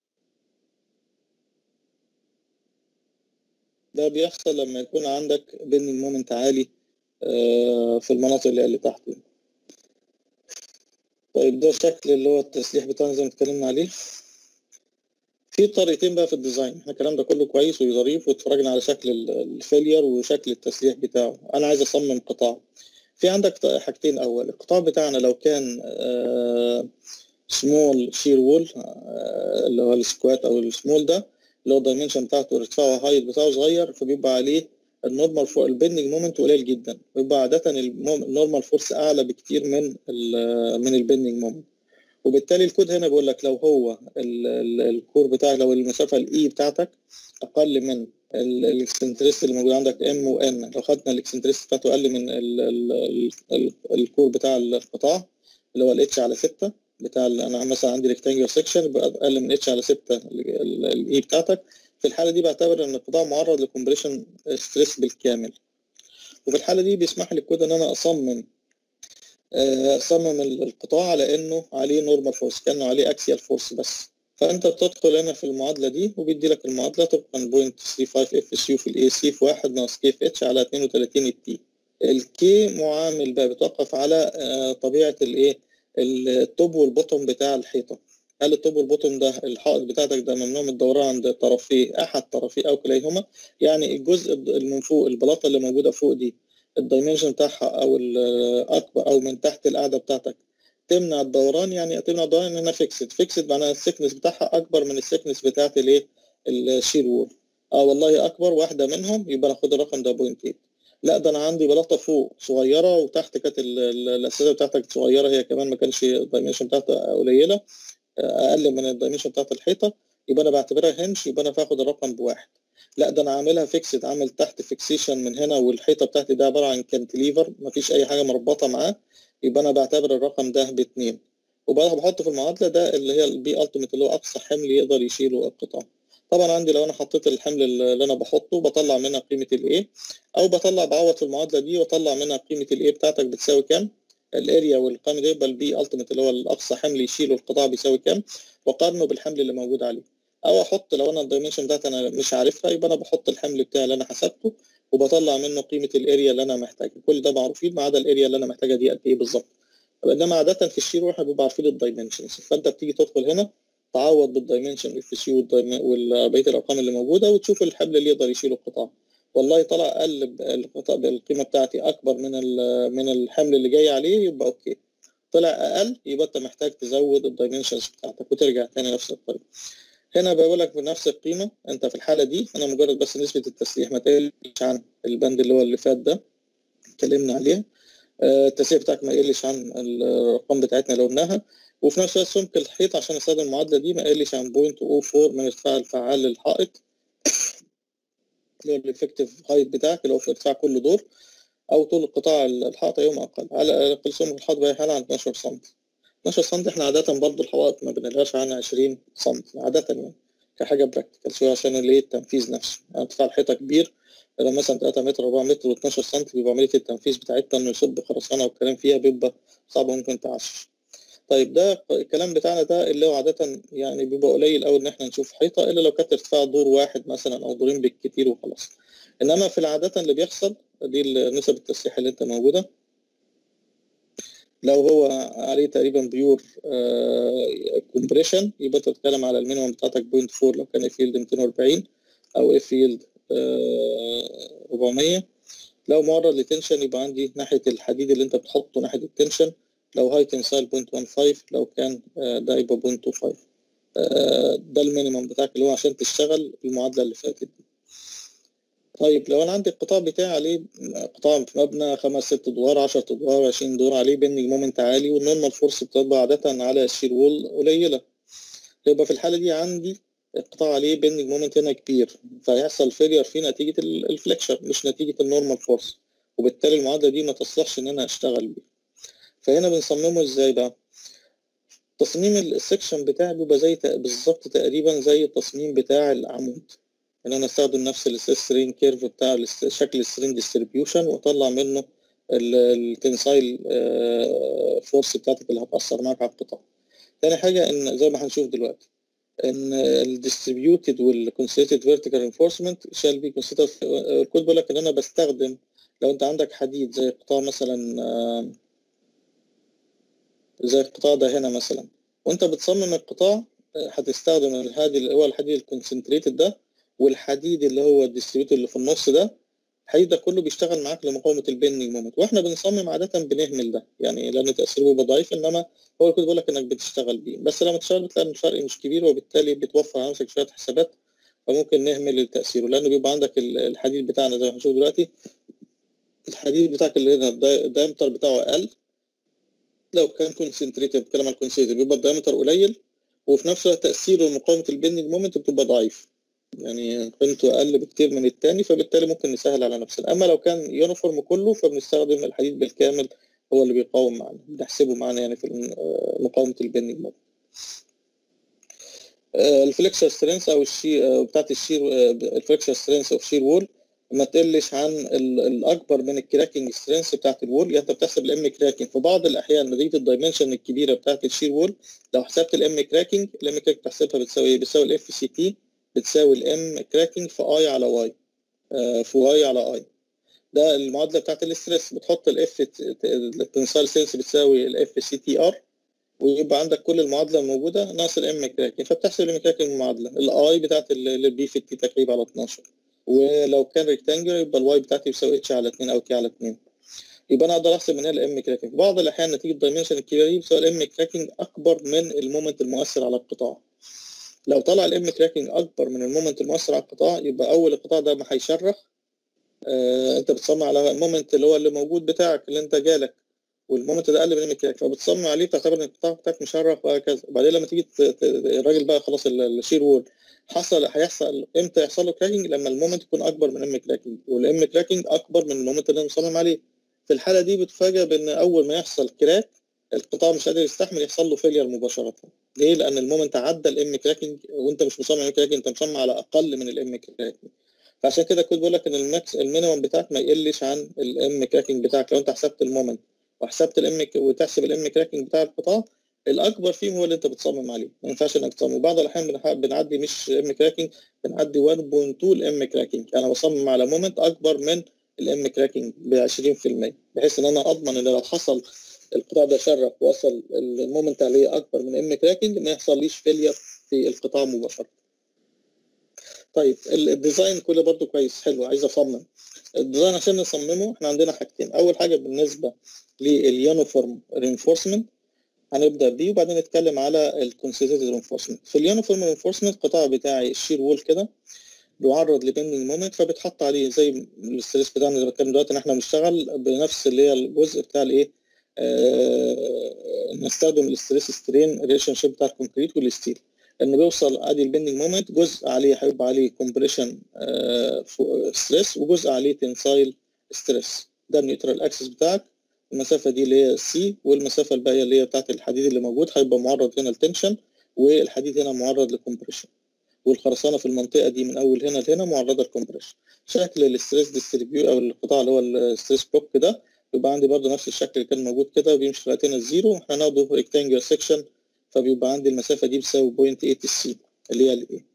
ده بيحصل لما يكون عندك بين المومنت عالي في المناطق اللي, اللي تحت طيب ده شكل اللي هو التسليح بتاعنا زي ما اتكلمنا عليه في طريقتين بقى في الديزاين احنا الكلام ده كله كويس وظريف واتفرجنا على شكل ال- الفيلير وشكل التسليح بتاعه انا عايز اصمم قطاع في عندك ط- حاجتين اول القطاع بتاعنا لو كان سمول شير وول اللي هو السكوات او السمول ده اللي هو الدايمنشن بتاعته ارتفاعه هايت بتاعه صغير فبيبقى عليه النورمال فور البندنج مومنت قليل جدا بيبقى عاده النورمال فورس اعلى بكتير من ال من البندنج مومنت وبالتالي الكود هنا بيقول لك لو هو ال- ال- الكور بتاعك لو المسافه الاي بتاعتك اقل من الاكسنتريست اللي موجود عندك ام وان لو خدنا الاكسنتريست بتاعته اقل من ال ال ال ال الكور بتاع القطاع اللي هو الاتش على 6 بتاع ال- انا مثلا عندي ريكتانجل سيكشن يبقى اقل من اتش على 6 الاي بتاعتك في الحاله دي بعتبر ان القطاع معرض لكمبريشن ستريس بالكامل وفي الحاله دي بيسمح لي الكود ان انا اصمم آه، اصمم ال- القطاع على انه عليه نورمال فورس كانه عليه اكسيال فورس بس فانت بتدخل هنا في المعادله دي وبيدي لك المعادله طبقا 0.35 اف اس يو في الاي سي في 1 ناقص كي في اتش على 32 التي الكي معامل بقى بيتوقف على آه، طبيعه الايه التوب والبوتوم بتاع الحيطه هل التوب والبوتوم ده الحائط بتاعتك ده ممنوع من الدوران عند طرفي احد طرفي او كليهما يعني الجزء اللي من فوق البلاطه اللي موجوده فوق دي الدايمنشن بتاعها او الاكبر او من تحت القاعده بتاعتك تمنع الدوران يعني تمنع الدوران ان انا فيكسد فيكسد معناها السكنس بتاعها اكبر من السكنس بتاعت الايه الشير وول اه والله اكبر واحده منهم يبقى ناخد الرقم ده 0.8 لا ده انا عندي بلاطه فوق صغيره وتحت كانت ال- ال- الاساسيه بتاعتك صغيره هي كمان ما كانش الدايمنشن بتاعتها قليله آه، اقل من الدايمنشن بتاعت الحيطه يبقى انا بعتبرها هنش يبقى انا باخد الرقم بواحد لا ده انا عاملها فيكسد عامل تحت فيكسيشن من هنا والحيطه بتاعتي ده عباره عن كانتليفر مفيش اي حاجه مربطه معاه يبقى انا بعتبر الرقم ده باتنين وبقى بحطه في المعادله ده اللي هي البي التيميت اللي هو اقصى حمل يقدر يشيله القطاع طبعا عندي لو انا حطيت الحمل اللي انا بحطه بطلع منها قيمه الايه او بطلع بعوض في المعادله دي واطلع منها قيمه الايه بتاعتك بتساوي كام الاريا والقيمه دي يبقى البي التيميت اللي هو الاقصى حمل يشيله القطاع بيساوي كام وقارنه بالحمل اللي موجود عليه او احط لو انا الدايمنشن بتاعتي انا مش عارفها يبقى انا بحط الحمل بتاعي اللي انا حسبته وبطلع منه قيمه الاريا اللي انا محتاجها كل ده معروفين ما عدا الاريا اللي انا محتاجها دي قد ايه بالظبط انما عاده في الشير احنا بنبقى عارفين الدايمنشنز فانت بتيجي تدخل هنا تعوض بالدايمنشن اف سي وبقيه الارقام اللي موجوده وتشوف الحمل اللي يقدر يشيله القطاع والله طلع اقل ب- القطاع بالقيمه بتاعتي اكبر من ال- من الحمل اللي جاي عليه يبقى اوكي طلع اقل يبقى انت محتاج تزود الدايمنشنز بتاعتك وترجع تاني نفس الطريقه هنا بقول لك بنفس القيمه انت في الحاله دي انا مجرد بس نسبه التسليح ما تقلش عن البند اللي هو اللي فات ده اتكلمنا عليه آه، التسليح بتاعك ما يقلش عن الارقام بتاعتنا اللي قلناها وفي نفس الوقت سمك الحيط عشان استخدم المعادله دي ما يقلش عن 0.04 من ارتفاع الفعال للحائط اللي هو الافكتيف هايت بتاعك اللي هو في ارتفاع كل دور او طول القطاع الحائط يوم اقل على اقل سمك الحائط بقى حاله عن 12 سم 12 سم احنا عاده برضو الحوائط ما بنقلهاش عن 20 سم عاده يعني كحاجه براكتيكال شويه عشان اللي هي التنفيذ نفسه يعني ارتفاع الحيطه كبير لو مثلا 3 متر 4 متر و12 سم بيبقى عمليه التنفيذ بتاعتها انه يصب خرسانه والكلام فيها بيبقى صعب ممكن تعشش طيب ده الكلام بتاعنا ده اللي هو عاده يعني بيبقى قليل قوي ان احنا نشوف حيطه الا لو كانت ارتفاع دور واحد مثلا او دورين بالكتير وخلاص انما في العاده اللي بيحصل دي نسب التسليح اللي انت موجوده لو هو عليه تقريبا بيور كومبريشن يبقى انت بتتكلم على المينيمم بتاعتك 0.4 لو كان فيلد 240 او اف فيلد 400 لو معرض لتنشن يبقى عندي ناحيه الحديد اللي انت بتحطه ناحيه التنشن لو هاي تنسايل 0.15 لو كان آه، ده يبقى 0.25 آه، ده المينيمم بتاعك اللي هو عشان تشتغل المعادله اللي فاتت دي طيب لو انا عندي القطاع بتاعي عليه قطاع في مبنى خمس ست ادوار 10 ادوار 20 دور عليه بندنج مومنت عالي والنورمال فورس بتبقى عاده على الشير وول قليله يبقى في الحاله دي عندي القطاع عليه بندنج مومنت هنا كبير فيحصل فيلير فيه نتيجه الفليكشر مش نتيجه النورمال فورس وبالتالي المعادله دي ما تصلحش ان انا اشتغل بيها فهنا بنصممه ازاي بقى تصميم السكشن بتاعي بيبقى زي تق- بالظبط تقريبا زي التصميم بتاع العمود ان انا استخدم نفس السترين كيرف بتاع الاست- شكل السترين ديستريبيوشن واطلع منه التنسايل فورس بتاعتك اللي هتاثر معاك على القطاع تاني حاجه ان زي ما هنشوف دلوقتي ان الديستريبيوتد والكونسيتد فيرتيكال انفورسمنت شال بي كونسيدر الكود بيقول لك ان انا بستخدم لو انت عندك حديد زي قطاع مثلا آه، 10 متر 10 متر و12 سم يبقى انت بتتكلم على المينيمم بتاعك اللي هو 20 سم لو كان فيلد 240 او اف فيلد 400 زي القطاع ده هنا مثلا وانت بتصمم القطاع آه، هتستخدم الحديد اللي هو الحديد الكونسنتريتد ده والحديد اللي هو الديستريبيوتد اللي في النص ده الحديد ده كله بيشتغل معاك لمقاومه البيندنج مومنت واحنا بنصمم عاده بنهمل ده يعني لان تاثيره بيبقى ضعيف انما هو كنت بقول لك انك بتشتغل بيه بس لما تشتغل بتلاقي الفرق مش كبير وبالتالي بتوفر على نفسك شويه حسابات فممكن نهمل تاثيره لانه بيبقى عندك ال- الحديد بتاعنا زي ما هنشوف دلوقتي الحديد بتاعك اللي هنا الداي- الدايمتر بتاعه اقل لو كان كونسنتريتد بتكلم عن الكونسنتريتد بيبقى الدايمتر قليل وفي نفس الوقت تاثيره لمقاومه البيندنج مومنت بتبقى ضعيف يعني قيمته اقل بكتير من التاني فبالتالي ممكن نسهل على نفسنا اما لو كان يونيفورم كله فبنستخدم الحديد بالكامل هو اللي بيقاوم معانا بنحسبه معانا يعني في الم- آه، مقاومه البيندنج مومنت الفليكشر سترينث او الشير آه، بتاعت الشير الفليكشر سترينث اوف شير وول ما تقلش عن ال- الاكبر من الكراكنج سترينث بتاعت الوول يعني انت بتحسب الام كراكنج في بعض الاحيان نتيجه الدايمنشن الكبيره بتاعت الشير وول لو حسبت الام كراكنج الام كراكنج بتحسبها بتساوي ايه؟ بتساوي الاف سي تي بتساوي الام كراكنج في اي على واي في واي على اي ده المعادله بتاعت الاستريس بتحط الاف التنسال سيلز بتساوي الاف سي تي ار ويبقى عندك كل المعادله الموجوده ناقص الام كراكنج فبتحسب الام كراكنج المعادله الاي بتاعت البي في التي تقريبا على 12 ولو كان ريكتانجل يبقى الواي بتاعتي بيساوي اتش على 2 او تي على 2 يبقى انا اقدر احسب من هنا الام كراكنج في بعض الاحيان نتيجه الدايمنشن الكبيره دي بتساوي الام كراكنج اكبر من المومنت المؤثر على القطاع لو طلع الام كراكنج اكبر من المومنت المؤثر على القطاع يبقى اول القطاع ده ما هيشرخ آه انت بتصمم على المومنت اللي هو اللي موجود بتاعك اللي انت جالك والمومنت ده اقل من الام كراكنج فبتصمم عليه بتعتبر ان القطاع بتاعك مشرخ وهكذا وبعدين لما تيجي ت- ت- الراجل بقى خلاص ال- الشير وول حصل هيحصل امتى يحصل له كراكنج لما المومنت يكون اكبر من ام كراكنج والام كراكنج اكبر من المومنت اللي انا مصمم عليه في الحاله دي بتفاجئ بان اول ما يحصل كراك القطاع مش قادر يستحمل يحصل له فيلير مباشره ليه؟ لان المومنت عدى الام كراكنج وانت مش مصمم ام كراكنج انت مصمم على اقل من الام كراكنج فعشان كده كنت بقول لك ان الماكس المينيمم بتاعك ما يقلش عن الام كراكنج بتاعك لو انت حسبت المومنت وحسبت الام وتحسب الام كراكنج بتاع القطاع الاكبر فيهم هو اللي انت بتصمم عليه ما ينفعش انك تصمم وبعض الاحيان بنح- بنعدي مش ام كراكنج بنعدي 1.2 الام كراكنج انا بصمم على مومنت اكبر من الام كراكنج ب 20% بحيث ان انا اضمن ان لو حصل القطاع ده شرخ وصل المومنت عليه اكبر من ام كراكنج ما يحصليش فيلير في القطاع مباشره طيب ال- الديزاين كله برضو كويس حلو عايز اصمم الديزاين عشان نصممه احنا عندنا حاجتين اول حاجه بالنسبه لليونيفورم رينفورسمنت هنبدا بيه وبعدين نتكلم على الكونسيدرد رينفورسمنت في اليونيفورم رينفورسمنت القطاع بتاعي الشير وول كده بيعرض لبندنج مومنت فبتحط عليه زي الاستريس بتاعنا اللي بتكلم دلوقتي ان احنا بنشتغل بنفس اللي هي الجزء بتاع الايه آه نستخدم الاستريس سترين ريليشن شيب بتاع الكونكريت والستيل انه بيوصل ادي البندنج مومنت جزء عليه هيبقى عليه كومبريشن ستريس وجزء عليه تنسايل ستريس ده النيوترال اكسس بتاعك المسافه دي اللي هي سي والمسافه الباقيه اللي هي بتاعت الحديد اللي موجود هيبقى معرض هنا لتنشن والحديد هنا معرض لكمبريشن والخرسانه في المنطقه دي من اول هنا لهنا معرضه لكمبريشن شكل الاستريس ديستريبيو او القطاع اللي هو الستريس بلوك ده يبقى عندي برضه نفس الشكل اللي كان موجود كده وبيمشي لغايه هنا الزيرو احنا هناخده ريكتانجل سيكشن فبيبقى عندي المسافه دي بتساوي 0.8 السي اللي هي الايه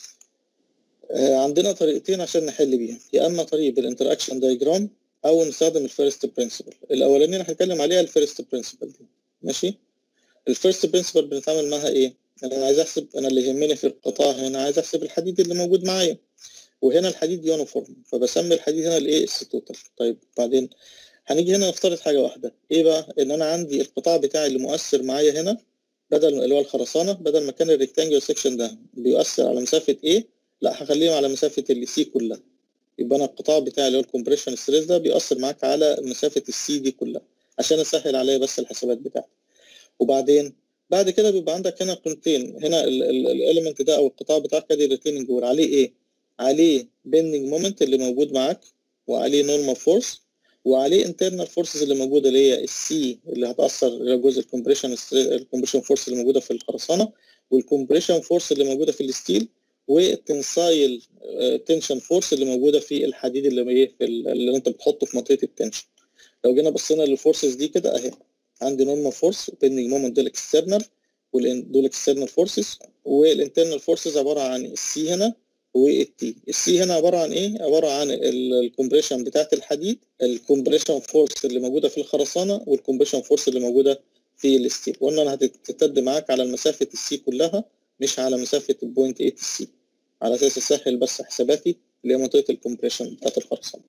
آه عندنا طريقتين عشان نحل بيها يا اما طريق بالانتراكشن دايجرام او نستخدم الفيرست برنسبل الاولانيه اللي هنتكلم عليها الفيرست برنسبل دي ماشي الفيرست برنسبل بنتعامل معاها ايه انا عايز احسب انا اللي يهمني في القطاع هنا عايز احسب الحديد اللي موجود معايا وهنا الحديد يونيفورم فبسمي الحديد هنا الايه اس توتال طيب بعدين هنيجي هنا نفترض حاجه واحده ايه بقى ان انا عندي القطاع بتاعي اللي مؤثر معايا هنا بدل اللي هو الخرسانه بدل ما كان الريكتانجل سيكشن ده بيؤثر على مسافه ايه لا هخليهم على مسافه اللي سي كلها يبقى انا القطاع بتاعي اللي هو الكومبريشن ستريس ده بيأثر معاك على مسافه السي دي كلها عشان اسهل عليا بس الحسابات بتاعتي وبعدين بعد كده بيبقى عندك هنا قيمتين هنا الاليمنت ده او القطاع بتاعك ادي الريتيننج وول عليه ايه؟ عليه بيندنج مومنت اللي موجود معاك وعليه نورمال فورس وعليه انترنال فورسز اللي موجوده اللي هي السي اللي هتاثر اللي جزء الكومبريشن الكومبريشن فورس اللي موجوده في الخرسانه والكومبريشن فورس اللي موجوده في الستيل والتنسايل تنشن فورس اللي موجوده في الحديد اللي ايه في اللي انت بتحطه في منطقه التنشن لو جينا بصينا للفورسز دي كده اهي عندي نورمال فورس بيندنج مومنت دول اكسترنال دول اكسترنال فورسز والانترنال فورسز عباره عن السي هنا والتي السي هنا عباره عن ايه عباره عن الكومبريشن بتاعت الحديد الكومبريشن فورس اللي موجوده في الخرسانه والكومبريشن فورس اللي موجوده في الستيل وقلنا انها هتتد معاك على مسافه السي كلها مش على مسافه البوينت 8 السي على اساس اسهل بس حساباتي اللي هي منطقه الكومبريشن بتاعت الخرسانه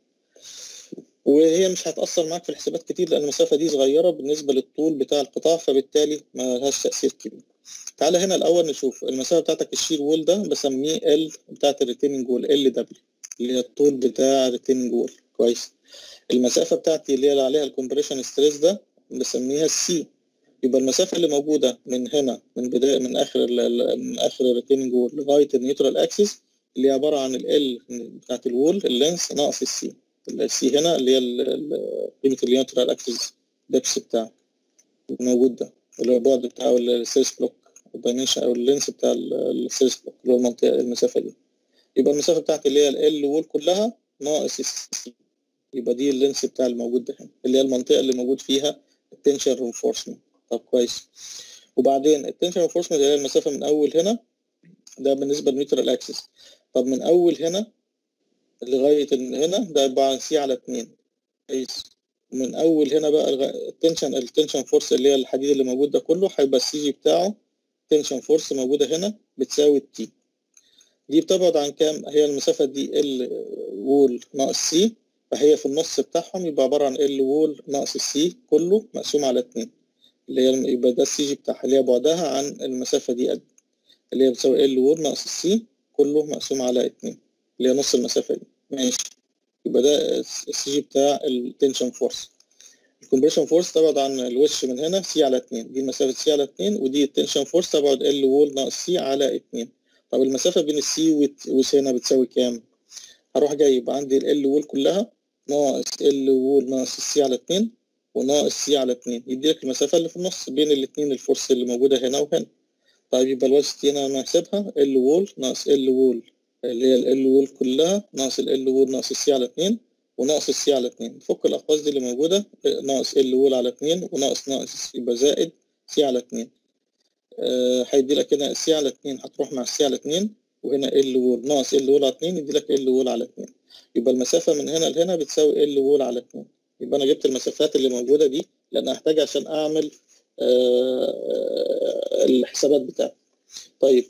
وهي مش هتاثر معاك في الحسابات كتير لان المسافه دي صغيره بالنسبه للطول بتاع القطاع فبالتالي ما لهاش تاثير كبير تعالى هنا الاول نشوف المسافه بتاعتك الشير وول ده بسميه ال بتاعت الريتيننج وول ال دبليو اللي هي الطول بتاع الريتيننج وول كويس المسافه بتاعتي اللي هي عليها الكومبريشن ستريس ده بسميها السي يبقى المسافه اللي موجوده من هنا من بدايه من اخر من اخر الريتيننج وول لغايه النيوترال اكسس اللي هي عباره عن ال بتاعت الوول اللينس ناقص السي السي هنا اللي هي قيمه النيوترال اكسس ديبس بتاعك الموجود ده اللي هو البعد بتاع السيرس بلوك الدايمنشن او اللينس بتاع السيرس بلوك اللي هو المنطقه المسافه دي يبقى المسافه بتاعتي اللي هي ال وول كلها ناقص السي يبقى دي اللينس بتاع الموجود ده هنا اللي هي المنطقه اللي موجود فيها التنشن رينفورسمنت طب كويس وبعدين التنشن رينفورسمنت اللي هي المسافه من اول هنا ده بالنسبه للنيوترال اكسس طب من اول هنا لغايه هنا ده عباره عن سي على 2 كويس من اول هنا بقى التنشن التنشن فورس اللي هي الحديد اللي موجود ده كله هيبقى السي جي بتاعه تنشن فورس موجوده هنا بتساوي التي دي بتبعد عن كام هي المسافه دي ال وول ناقص سي فهي في النص بتاعهم يبقى عباره عن ال وول ناقص السي كله مقسوم على 2 اللي هي يبقى ده السي جي بتاعها اللي هي بعدها عن المسافه دي قد اللي هي بتساوي ال وول ناقص السي كله مقسوم على 2 اللي هي نص المسافه دي ماشي يبقى ده السي جي بتاع التنشن فورس الكومبريشن فورس تبعد عن الوش من هنا سي على 2 دي مسافه سي على 2 ودي التنشن فورس تبعد ال وول ناقص سي على 2 طب المسافه بين السي وهنا بتساوي كام هروح جاي يبقى عندي ال وول كلها ناقص ال وول ناقص السي على 2 وناقص سي على 2 يدي لك المسافه اللي في النص بين الاثنين الفورس اللي موجوده هنا وهنا طيب يبقى الوسط هنا انا هحسبها ال وول ناقص ال وول اللي هي ال وول كلها ناقص ال وول ناقص السي على 2 وناقص السي على 2 فك الاقواس دي اللي موجوده ناقص ال وول على 2 وناقص ناقص يبقى زائد سي على 2 هيدي لك هنا السي على 2 هتروح مع السي على 2 وهنا ال وول ناقص ال وول على 2 يدي لك ال وول على 2 يبقى المسافه من هنا لهنا بتساوي ال وول على 2 يبقى انا جبت المسافات اللي موجوده دي لان هحتاج عشان اعمل الحسابات بتاعتي طيب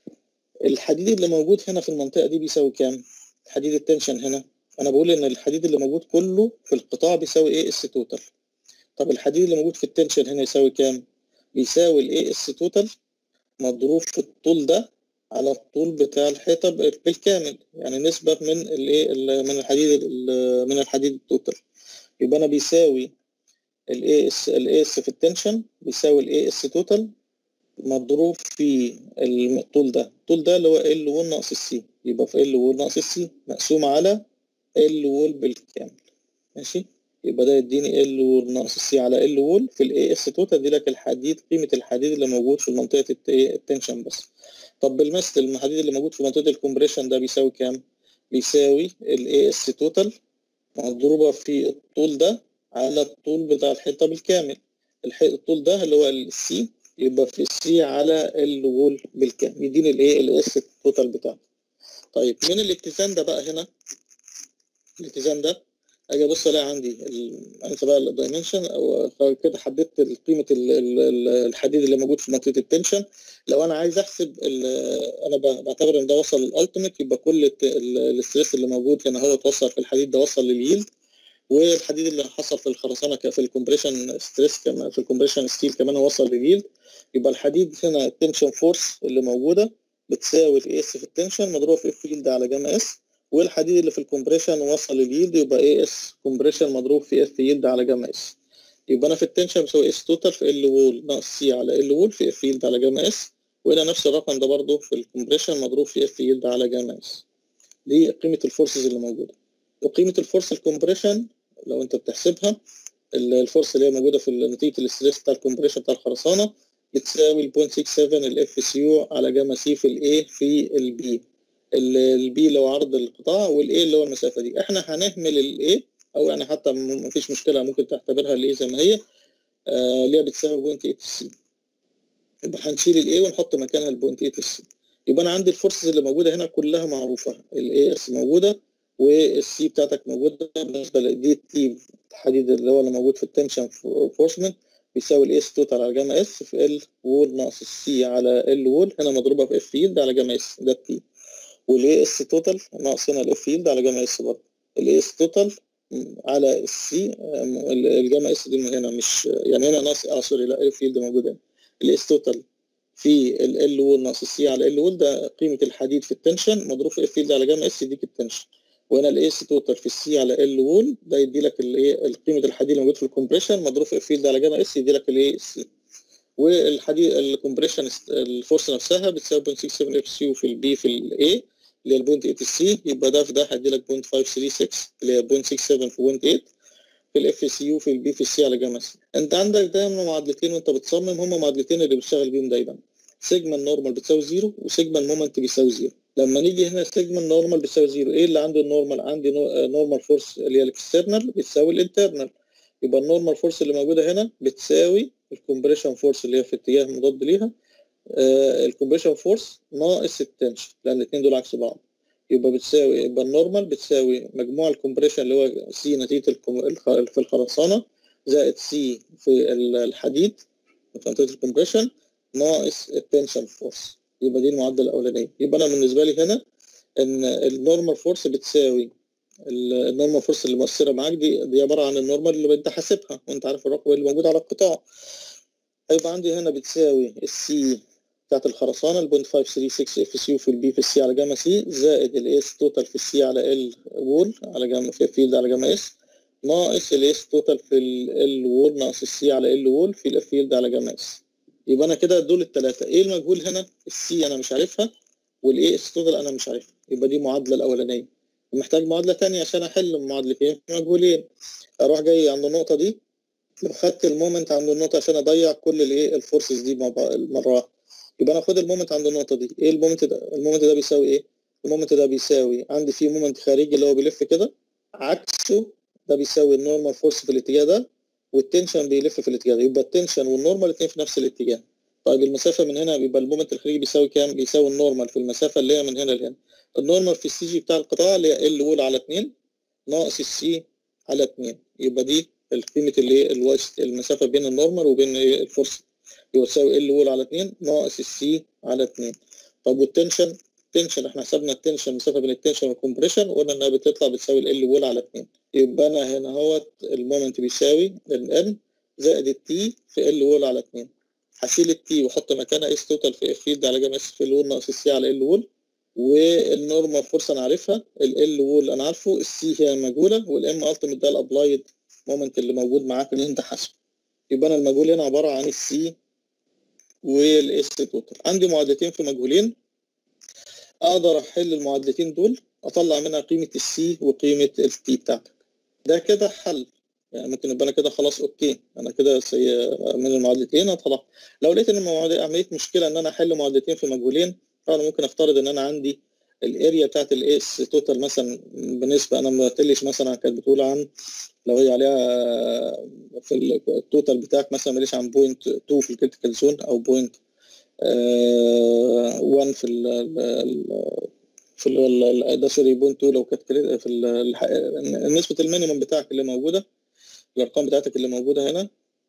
الحديد اللي موجود هنا في المنطقه دي بيساوي كام حديد التنشن هنا انا بقول ان الحديد اللي موجود كله في القطاع بيساوي ايه اس توتال طب الحديد اللي موجود في التنشن هنا يساوي كام بيساوي الاي اس توتال مضروب في الطول ده على الطول بتاع الحيطه بالكامل يعني نسبه من الايه من الحديد من الحديد التوتال يبقى انا بيساوي الاي اس الاي اس في التنشن بيساوي الاي اس توتال مضروب في الطول ده الطول ده اللي هو ال وول ناقص السي يبقى في ال وول ناقص السي مقسوم على ال وول بالكامل ماشي يبقى ده يديني ال وول ناقص السي على ال وول في الاي اس توتال دي لك الحديد قيمه الحديد اللي موجود في منطقه التنشن بس طب بالمثل الحديد اللي موجود في منطقه الكومبريشن ده بيساوي كام بيساوي الاي اس توتال مضروبه في الطول ده على الطول بتاع الحيطه بالكامل الطول ده اللي هو السي يبقى في السي على الوول بالكامل يديني الايه الاس التوتال بتاعه طيب من الاتزان ده بقى هنا الاتزان ده اجي ابص الاقي عندي انت بقى الدايمنشن او كده حددت قيمه الحديد اللي موجود في منطقه التنشن لو انا عايز احسب انا بعتبر ان ده وصل للالتيميت يبقى كل الاستريس اللي موجود هنا هو توصل في الحديد ده وصل لليلد والحديد اللي حصل في الخرسانه في الكومبريشن ستريس كمان في الكومبريشن ستيل كمان وصل لليلد يبقى الحديد هنا التنشن فورس اللي موجوده بتساوي الاي اس في التنشن مضروبه في اف يلد على جاما اس والحديد اللي في الكومبريشن وصل لليلد يبقى اي اس كومبريشن مضروب في اف يلد على جاما اس يبقى انا في التنشن بساوي اس توتال في ال وول ناقص سي على ال وول في اف يلد على جاما اس وهنا نفس الرقم ده برضه في الكومبريشن مضروب في اف يلد على جاما اس دي قيمه الفورسز اللي موجوده وقيمه الفورس الكومبريشن لو انت بتحسبها الفورس اللي هي موجوده في نتيجه الاستريس بتاع الكومبريشن بتاع الخرسانه بتساوي 0.67 الاف سي يو على جاما سي في الاي في البي البي اللي هو عرض القطاع والاي اللي هو المسافه دي احنا هنهمل الاي او يعني حتى ما فيش مشكله ممكن تعتبرها الاي زي ما هي آه اللي هي بتساوي 0.8 سي يبقى هنشيل الاي ونحط مكانها ال 0.8 سي يبقى انا عندي الفورسز اللي موجوده هنا كلها معروفه الاي اس موجوده والسي بتاعتك موجوده بالنسبه لدي تي الحديد اللي هو اللي موجود في التنشن فورسمنت بيساوي الاس توتال على جاما اس في ال وول ناقص السي على ال وول هنا مضروبه في اف فيلد على جاما اس ده التي والاي اس توتال ناقص هنا الاف فيلد على جاما اس برضه الاي اس توتال على السي الجاما اس دي من هنا مش يعني هنا ناقص اه سوري لا الاف فيلد موجوده هنا الاس توتال في ال وول ناقص السي على ال وول ده قيمه الحديد في التنشن مضروب في اف فيلد على جاما اس يديك التنشن وهنا الاس توتال في السي على ال وول ده يدي لك الايه قيمه الحديد اللي موجود في الكومبريشن مضروب في اف فيلد على جاما اس يدي لك الايه السي والحديد الكومبريشن الفورس نفسها بتساوي 0.67 اف سي في البي في الاي اللي هي البوينت 8 السي يبقى ده في ده هيدي لك 0.536 اللي هي 0.67 في بوينت 8 في الاف سي يو في البي في السي على جاما سي انت عندك دايما معادلتين وانت بتصمم هم معادلتين اللي بتشتغل بيهم دايما سيجما النورمال بتساوي زيرو وسيجما المومنت بيساوي زيرو لما نيجي هنا سيجما النورمال بتساوي زيرو ايه اللي عنده النورمال عندي نورمال فورس اللي هي الاكسترنال بتساوي الانترنال يبقى النورمال فورس اللي موجوده هنا بتساوي الكومبريشن فورس اللي هي في اتجاه مضاد ليها آه الكومبريشن فورس ناقص التنشن لان الاثنين دول عكس بعض يبقى بتساوي يبقى النورمال بتساوي مجموع الكومبريشن اللي هو سي نتيجه في الخرسانه زائد سي في الحديد في منطقه الكومبريشن ناقص التنشن فورس يبقى دي المعادله الاولانيه يبقى انا بالنسبه لي هنا ان النورمال فورس بتساوي النورمال فورس اللي مؤثره معاك دي دي عباره عن النورمال اللي انت حاسبها وانت عارف الرقم اللي موجود على القطاع هيبقى عندي هنا بتساوي السي بتاعت الخرسانه ال 0.536 اف سي في البي في السي على جاما سي زائد الاس توتال في السي على ال وول على جاما في فيلد على جاما اس ناقص الاس توتال في ال وول ناقص السي على ال وول في الاف فيلد على جاما اس يبقى انا كده دول الثلاثه ايه المجهول هنا السي انا مش عارفها والاي اس توتال انا مش عارفها يبقى دي المعادله الاولانيه محتاج معادله ثانيه عشان احل معادلتين مجهولين اروح جاي عند النقطه دي لو خدت المومنت عند النقطه عشان اضيع كل الايه الفورسز دي مره واحده يبقى انا اخد المومنت عند النقطه دي ايه المومنت ده المومنت ده بيساوي ايه المومنت ده بيساوي عندي فيه مومنت خارجي اللي هو بيلف كده عكسه ده بيساوي النورمال فورس في الاتجاه ده والتنشن بيلف في الاتجاه ده يبقى التنشن والنورمال الاثنين في نفس الاتجاه طيب المسافه من هنا بيبقى المومنت الخارجي بيساوي كام بيساوي النورمال في المسافه اللي هي من هنا لهنا النورمال في السي جي بتاع القطاع اللي هي ال وول على 2 ناقص السي على 2 يبقى دي قيمه اللي الواي المسافه بين النورمال وبين الفورس يبقى تساوي ال وول على 2 ناقص السي على 2 طب والتنشن التنشن احنا حسبنا التنشن المسافه بين التنشن والكمبريشن وقلنا انها بتطلع بتساوي ال وول على 2 يبقى انا هنا اهوت المومنت بيساوي ال زائد التي في ال وول على 2 هشيل التي واحط مكانها اس توتال في اف فيلد على جاما اس في الوول ناقص السي على ال وول والنورمال فورس انا عارفها ال وول انا عارفه السي هي المجهوله والام التيميت ده الابلايد مومنت اللي موجود معاك اللي انت حاسبه يبقى انا المجهول هنا عباره عن السي والاس توتال عندي معادلتين في مجهولين اقدر احل المعادلتين دول اطلع منها قيمه السي وقيمه التي بتاعتك ده كده حل يعني ممكن يبقى انا كده خلاص اوكي انا كده من المعادلتين اطلع لو لقيت ان عمليه مشكله ان انا احل معادلتين في مجهولين انا ممكن افترض ان انا عندي الاريا بتاعت الاس توتال مثلا بالنسبه انا ما قلتليش مثلا كانت بتقول عن لو هي عليها في التوتال بتاعك مثلا ماليش عن بوينت 2 في الكريتيكال زون او بوينت 1 في ال في ال ده سوري بوينت 2 لو كانت في نسبه المينيمم بتاعك اللي موجوده الارقام بتاعتك اللي موجوده هنا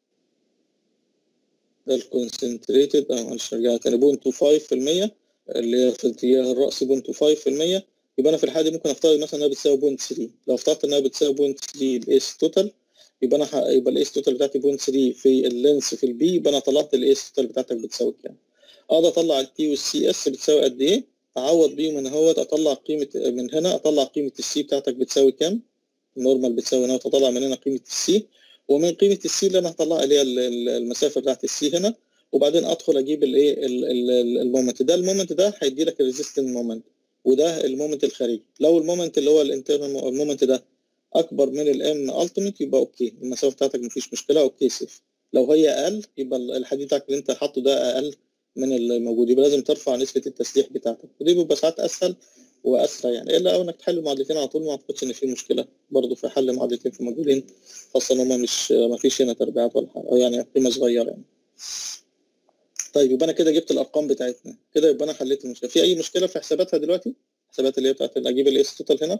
ده الكونسنتريتد اه معلش رجعت تاني بوينت 25% اللي هي في الاتجاه الرأسي بوينت 5% يبقى انا في الحاله دي ممكن افترض مثلا انها بتساوي بوينت 3 لو افترضت انها بتساوي بوينت 3 الاس توتال يبقى انا ح... يبقى الاس توتال بتاعتي بوينت 3 في اللينس في البي يبقى انا طلعت الاس توتال بتاعتك بتساوي كام اقدر اطلع التي والسي اس بتساوي قد ايه اعوض بيهم هنا اهوت اطلع قيمه من هنا اطلع قيمه السي بتاعتك بتساوي كام النورمال بتساوي هنا وتطلع من هنا قيمه السي ومن قيمه السي اللي انا هطلعها اللي هي المسافه بتاعت السي هنا وبعدين ادخل اجيب الايه المومنت ده المومنت ده هيدي لك الريزيستنت مومنت وده المومنت الخارجي لو المومنت اللي هو الانترنال المومنت ده اكبر من الام التيميت يبقى اوكي المسافه بتاعتك مفيش مشكله اوكي سيف لو هي اقل يبقى الحديد بتاعك اللي انت حاطه ده اقل من الموجود يبقى لازم ترفع نسبه التسليح بتاعتك ودي بيبقى ساعات اسهل واسرع يعني الا انك تحل معادلتين على طول ما اعتقدش ان في مشكله برضه في حل معادلتين في مجهولين خاصه ان هم مش ما فيش هنا تربيعات ولا حاجه يعني قيمه صغيره يعني طيب يبقى انا كده جبت الارقام بتاعتنا كده يبقى انا حليت المشكله في اي مشكله في حساباتها دلوقتي حسابات اللي هي بتاعت اجيب الاس توتال هنا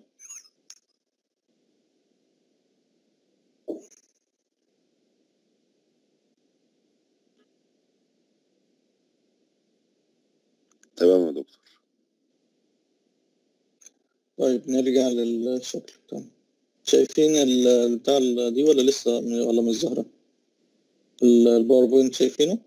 تمام يا دكتور طيب نرجع للشكل بتاعنا شايفين ال- البتاع ال- دي ولا لسه م- ولا مش ظاهرة؟ ال- الباوربوينت شايفينه؟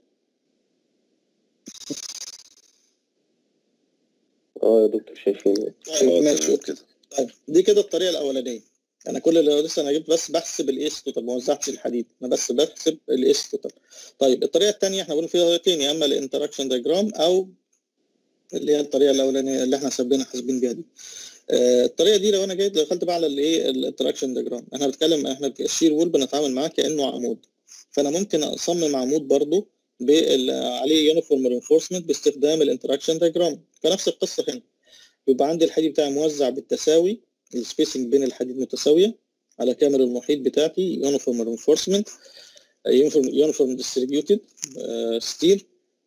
اه يا دكتور شايفين طيب اه ماشي تمام اوكي كده طيب دي كده الطريقة الأولانية أنا كل اللي لسه أنا جبت بس بحسب الإيس توتال ما وزعتش الحديد أنا بس بحسب الإيس توتال طيب الطريقة الثانية إحنا بنقول فيها طريقتين يا إما الانتراكشن دايجرام أو اللي هي الطريقة الأولانية اللي إحنا سابقين حاسبين بيها دي آه، الطريقه دي لو انا جيت دخلت بقى على الايه الانتراكشن ديجرام احنا بنتكلم احنا الشير وول بنتعامل معاه كانه عمود فانا ممكن اصمم عمود برضو بال- عليه يونيفورم رينفورسمنت باستخدام الانتراكشن ديجرام فنفس القصه هنا يبقى عندي الحديد بتاعي موزع بالتساوي السبيسنج بين الحديد متساويه على كامل المحيط بتاعتي يونيفورم رينفورسمنت يونيفورم ديستريبيوتد ستيل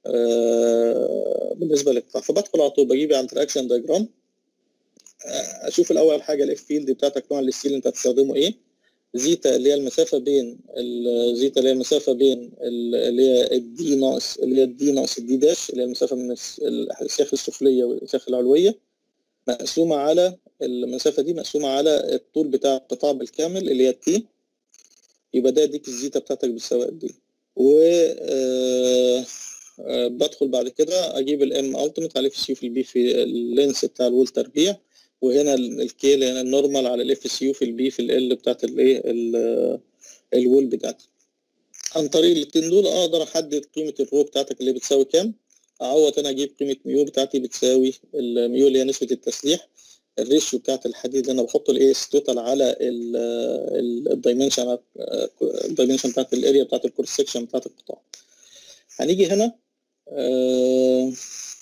بالنسبه للقطاع فبدخل على طول بجيب على الانتراكشن ديجرام اشوف الاول حاجه الاف فيلد بتاعتك نوع الستيل اللي انت هتستخدمه ايه زيتا اللي هي المسافه بين الزيتا اللي هي المسافه بين ال- اللي هي الدي ناقص اللي هي الدي ناقص الدي داش اللي هي المسافه من الس- السياخ السفليه والسياخ العلويه مقسومه على المسافه دي مقسومه على الطول بتاع القطاع بالكامل اللي هي التي يبقى ده يديك الزيتا بتاعتك بالسواء دي و آه، آه، بدخل بعد كده اجيب الام التيميت عليه في السي في البي في اللينس بتاع الول تربيع وهنا الكي هنا النورمال على الاف سي يو في البي في ال بتاعت الايه ال- الوول بتاعتي عن طريق الاثنين دول اقدر احدد قيمه الرو بتاعتك اللي بتساوي كام اعوض انا اجيب قيمه ميو بتاعتي بتساوي الميو اللي هي نسبه التسليح الريشيو بتاعت الحديد اللي انا بحط الايس توتال على الدايمنشن الدايمنشن بتاعت الاريا بتاعت الكورس سكشن بتاعت القطاع هنيجي هنا آه،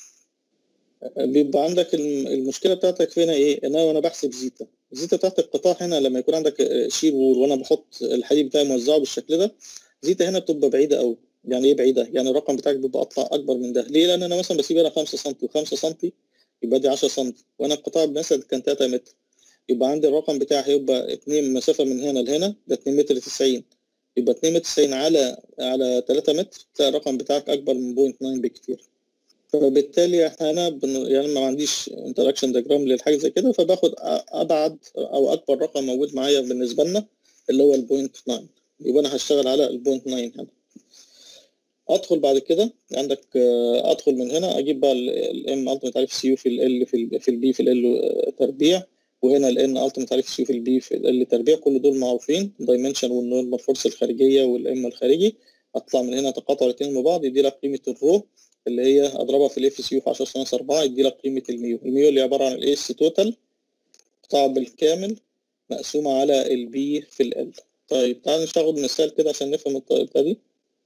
بيبقى عندك الم- المشكله بتاعتك هنا ايه؟ ان انا وانا بحسب زيتا الزيتا بتاعت القطاع هنا لما يكون عندك آه، شير وول وانا بحط الحديد بتاعي موزعه بالشكل ده زيتا هنا بتبقى بعيده قوي يعني ايه بعيده؟ يعني الرقم بتاعك بيبقى اطلع اكبر من ده ليه؟ لان انا مثلا بسيب هنا 5 سم و5 سم يبقى دي 10 سم وانا القطاع مثلا كان 3 متر يبقى عندي الرقم بتاعي هيبقى 2 مسافه من هنا لهنا ده 2 متر 90 يبقى 2 متر 90 على على 3 متر تلاقي الرقم بتاعك اكبر من 0.9 بكتير فبالتالي انا بن... يعني ما عنديش انتراكشن ديجرام للحاجه زي كده فباخد أ- ابعد او اكبر رقم موجود معايا بالنسبه لنا اللي هو البوينت 9 يبقى انا هشتغل على البوينت 9 هنا ادخل بعد كده عندك آه، ادخل من هنا اجيب بقى الام التيميت عارف سي يو في ال في ال في البي في ال تربيع وهنا الان التيميت عارف سي يو في البي في ال تربيع كل دول معروفين دايمنشن والنورمال فورس الخارجيه والام الخارجي اطلع من هنا تقاطع الاثنين مع بعض يدي لك قيمه الرو اللي هي اضربها في الاف سي يو في 10 ناقص 4 يدي لك قيمه الميو الميو اللي عباره عن الاس توتال قطاع بالكامل مقسومه على البي في ال طيب تعال ناخد مثال كده عشان نفهم الطريقه دي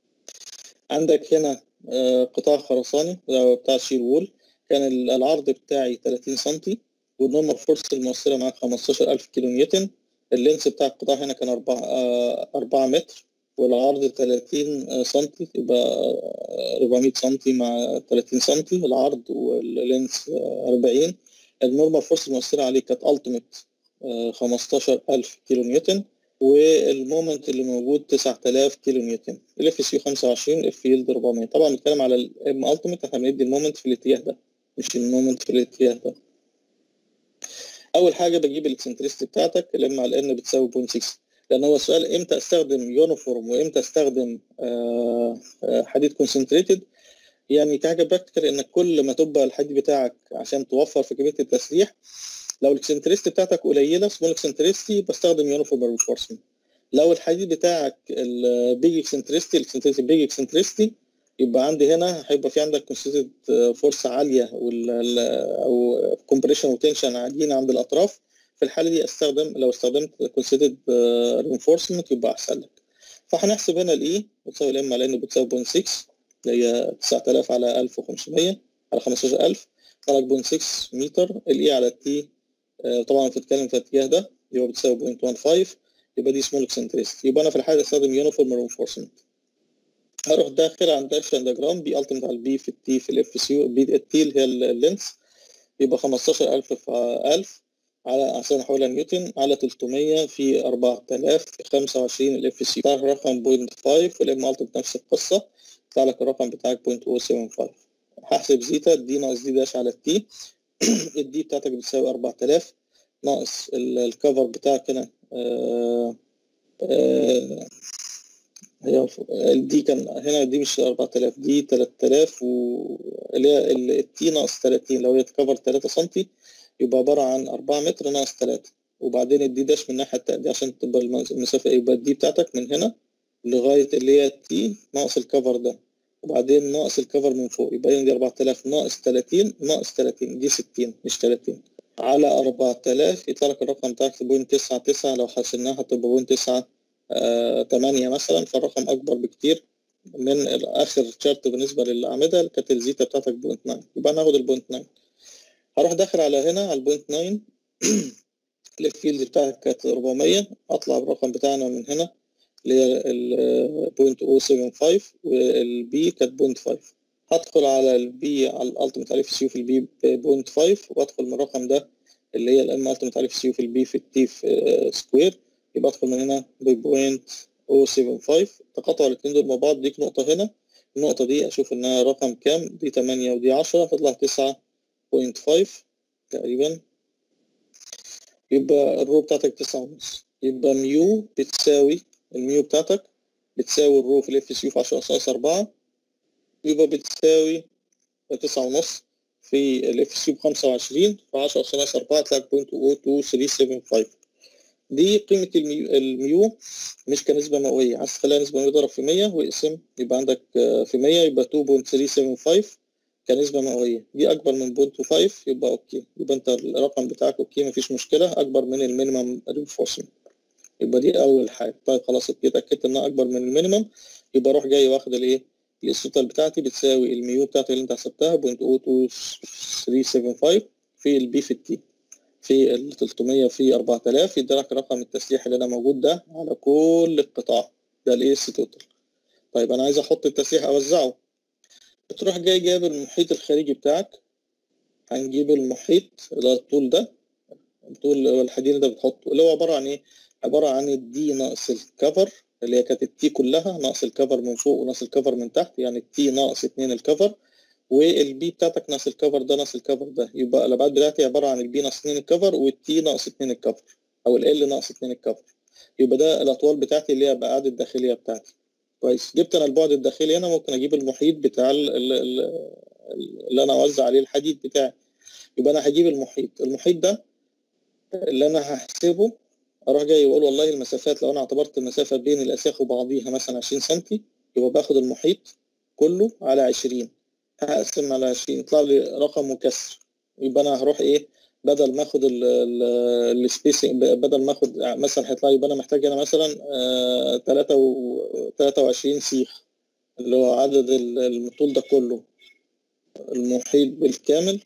عندك هنا آه، قطاع خرساني ده بتاع شير وول كان ال- العرض بتاعي 30 سم والنورمال فورس المؤثره معاك 15000 كيلو نيوتن اللينس بتاع القطاع هنا كان 4 4 متر والعرض 30 سم يبقى آه، 400 سم مع 30 سم العرض واللينس آه، 40 النورمال فورس المؤثره عليه كانت التيميت 15000 كيلو نيوتن والمومنت اللي موجود 9000 كيلو نيوتن الاف سي 25 الاف يلد 400 طبعا بنتكلم على الام التيميت احنا بندي المومنت في الاتجاه ده مش المومنت في الاتجاه ده اول حاجه بجيب الاكسنتريستي بتاعتك اللي مع الان بتساوي 0.6 لان هو السؤال امتى استخدم يونيفورم وامتى استخدم آه، آه، حديد كونسنتريتد يعني كحاجه براكتيكال انك كل ما تبقى الحديد بتاعك عشان توفر في كميه التسليح لو الاكسنتريستي بتاعتك قليله سمول اكسنتريستي بستخدم يونيفورم رينفورسمنت لو الحديد بتاعك البيج اكسنتريستي الاكسنتريستي بيج اكسنتريستي يبقى عندي هنا هيبقى في عندك كونسنتريت فورس عاليه وال ال- او كومبريشن وتنشن عاليين عند الاطراف في الحاله دي استخدم لو استخدمت كونسنتريت رينفورسمنت يبقى احسن لك فهنحسب هنا الاي بتساوي الام على ان بتساوي 0.6 اللي هي 9000 على 1500 على 15000 طلع 0.6 متر الاي على التي طبعا بتتكلم في الاتجاه ده يبقى بتساوي 0.15 يبقى دي سمول اكسنتريست يبقى انا في الحاله استخدم يونيفورم رينفورسمنت هروح داخل عند اكشن دياجرام بي التيمت على البي في التي في الاف سي يو بي التي اللي هي اللينس يبقى 15000 في 1000 على عشان احولها نيوتن على 300 في 4000 في 25 الاف سي رقم 0.5 والام التيمت نفس القصه يطلع لك الرقم بتاعك 0.075 هحسب زيتا دي ناقص دي داش على التي الدي بتاعتك بتساوي 4000 ناقص ال- الكفر بتاعك هنا آه، آه، هي الدي كان هنا دي مش 4000 دي 3000 و اللي هي ال- التي ناقص 30 لو هي تكفر 3 سم يبقى عبارة عن 4 متر ناقص 3 وبعدين الدي داش من الناحية التانية دي عشان تبقى المس- المسافة إيه؟ يبقى الدي بتاعتك من هنا لغاية اللي هي التي ناقص الكفر ده وبعدين ناقص الكفر من فوق يبقى هنا دي 4000 ناقص 30 ناقص 30 دي 60 مش 30 على 4000 يطلع لك الرقم بتاعك 0.99 لو حسبناها هتبقى 0.9 آه 8 مثلا فالرقم أكبر بكتير من آخر شرط بالنسبة للأعمدة اللي كانت الزيتا بتاعتك 0.9 يبقى ناخد ال 0.9 هروح داخل على هنا على البوينت 9 الفيلد بتاعك كانت 400 اطلع بالرقم بتاعنا من هنا اللي هي ال 0.075 والبي كانت 0.5 هدخل على البي على الالتيميت الف سي في البي ب 0.5 وادخل من الرقم ده اللي هي الام التيميت الف سي في البي في التي في سكوير يبقى ادخل من هنا ب 0.075 تقاطع الاثنين دول مع بعض ديك نقطة هنا النقطة دي اشوف انها رقم كام دي 8 ودي 10 تطلع 9 0.5 تقريبا يبقى الرو بتاعتك تسعة ونص يبقى ميو بتساوي الميو بتاعتك بتساوي الرو في الاف سي في 10 أساس أربعة يبقى بتساوي تسعة ونص في الاف سي بخمسة وعشرين في 10 أساس أربعة تلاقي بوينت أو تو ثري سيفن فايف دي قيمة الميو, الميو مش كنسبة مئوية عايز تخليها نسبة مئوية ضرب في 100 واقسم يبقى عندك آه، في 100 يبقى 2.375 كنسبة مئوية دي أكبر من 0.5 يبقى أوكي يبقى أنت الرقم بتاعك أوكي مفيش مشكلة أكبر من المينيمم رينفورسمنت يبقى دي أول حاجة طيب خلاص أوكي اتأكدت إنها أكبر من المينيمم يبقى أروح جاي واخد الإيه التوتال بتاعتي بتساوي الميو بتاعتي اللي أنت حسبتها 0.02375 في البي في التي في ال 300 في 4000 يديلك رقم التسليح اللي أنا موجود ده على كل القطاع ده الإيه توتال طيب أنا عايز أحط التسليح أوزعه بتروح جاي جايب المحيط الخارجي بتاعك هنجيب المحيط اللي هو الطول ده الطول الحديد اللي انت بتحطه اللي هو عبارة عن ايه؟ عبارة عن الدي ناقص الكفر اللي هي كانت التي كلها ناقص الكفر من فوق وناقص الكفر من تحت يعني التي ناقص اتنين الكفر والبي بتاعتك ناقص الكفر ده ناقص الكفر ده يبقى الابعاد بتاعتي عبارة عن البي ناقص اتنين الكفر والتي ناقص اتنين الكفر او ال ناقص اتنين الكفر يبقى ده الاطوال بتاعتي اللي هي الابعاد الداخلية بتاعتي كويس جبت انا البعد الداخلي هنا ممكن اجيب المحيط بتاع ال- ال- ال- اللي انا اوزع عليه الحديد بتاعي يبقى انا هجيب المحيط المحيط ده اللي انا هحسبه اروح جاي واقول والله المسافات لو انا اعتبرت المسافه بين الاسياخ وبعضيها مثلا 20 سم يبقى باخد المحيط كله على 20 هقسم على 20 يطلع لي رقم مكسر يبقى انا هروح ايه بدل ما اخد السبيسنج بدل ما اخد مثلا هيطلع لي يبقى انا محتاج هنا مثلا 3 و 23 سيخ اللي هو عدد ال- الطول ده كله المحيط بالكامل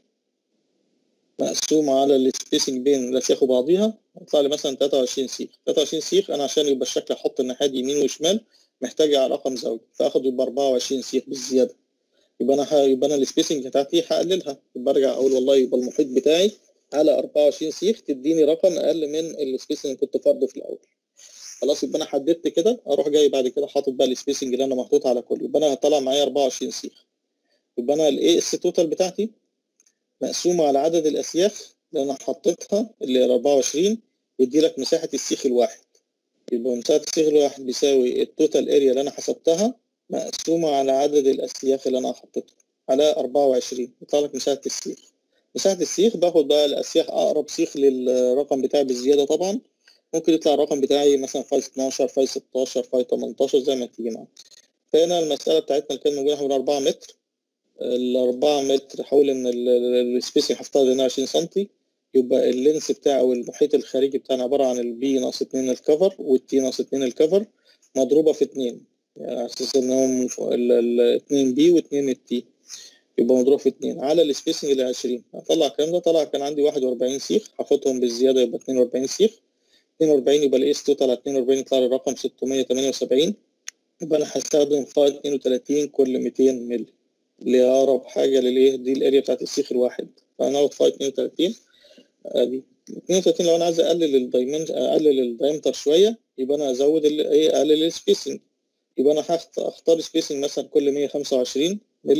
مقسوم على السبيسنج بين الاسياخ وبعضيها يطلع لي مثلا 23 سيخ 23 سيخ انا عشان يبقى الشكل احط الناحيه دي يمين وشمال محتاج على رقم زوجي فاخد يبقى 24 سيخ بالزياده يبقى انا ح... يبقى انا السبيسنج بتاعتي هقللها يبقى ارجع اقول والله يبقى المحيط بتاعي على 24 سيخ تديني رقم اقل من السبيسنج اللي كنت فارضه في الاول خلاص يبقى انا حددت كده اروح جاي بعد كده حاطط بقى السبيسنج اللي انا محطوط على كله يبقى انا هطلع معايا 24 سيخ يبقى انا الاي اس توتال بتاعتي مقسومه على عدد الاسياخ اللي انا حطيتها اللي هي 24 يدي لك مساحه السيخ الواحد يبقى مساحه السيخ الواحد بيساوي التوتال اريا اللي انا حسبتها مقسومه على عدد الاسياخ اللي انا حطيتها على 24 يطلع لك مساحه السيخ مساحه السيخ باخد بقى الاسياخ اقرب سيخ للرقم بتاعي بالزياده طبعا ممكن يطلع الرقم بتاعي مثلا فاي 12 فاي 16 فاي 18 زي ما تيجي معاك فهنا المسألة بتاعتنا اللي كانت موجودة حوالي 4 متر ال 4 متر حول ان السبيسنج هفترض انها 20 سم يبقى اللينس بتاعي او المحيط الخارجي بتاعنا عبارة عن البي ناقص 2 الكفر والتي ناقص 2 الكفر مضروبة في 2 يعني على اساس ان هم 2 بي و2 التي يبقى مضروب في 2 على السبيسنج اللي 20 هطلع الكلام ده طلع كان عندي 41 سيخ هاخدهم بالزيادة يبقى 42 سيخ 42 يبقى الاس توتال على 42 يطلع لي الرقم 678 يبقى انا هستخدم فاي 32 كل 200 مللي اللي هي اقرب حاجه للايه دي الاريا بتاعت السيخ الواحد فانا هاخد فاي 32 ادي 32 لو انا عايز اقلل الدايمنشن اقلل الدايمتر شويه يبقى انا ازود ايه اقلل السبيسنج يبقى انا هختار سبيسنج مثلا كل 125 مللي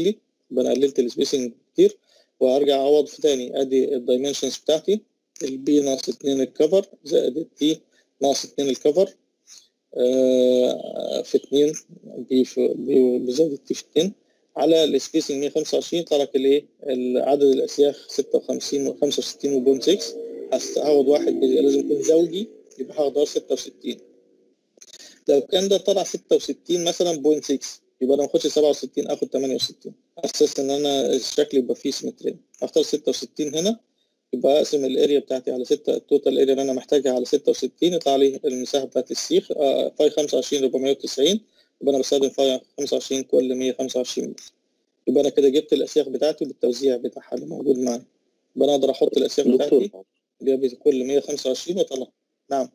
يبقى انا قللت السبيسنج كتير وارجع اعوض في تاني ادي الدايمنشنز بتاعتي البي ناقص 2 الكفر زائد التي ناقص 2 الكفر آه، في 2 بي في بي بزائد التي في 2 على السبيسنج 125 طلع لك الايه عدد الاسياخ 56 و 65 و 6 هاخد واحد بي- لازم يكون زوجي يبقى هاخد 66 لو كان ده طلع 66 مثلا بوينت 6 يبقى انا ما اخدش 67 اخد 68 اساس ان انا الشكل يبقى فيه سيمترين اختار 66 هنا يبقى اقسم الاريا بتاعتي على 6 التوتال اريا اللي انا محتاجها على 66 يطلع لي المساحه بتاعت السيخ آه، فاي 25 490 يبقى انا بستخدم فاي 25 كل 125 متر يبقى انا كده جبت الاسياخ بتاعتي بالتوزيع بتاعها اللي موجود معايا يبقى انا اقدر احط الاسياخ بتاعتي دكتور اللي هي كل 125 واطلع نعم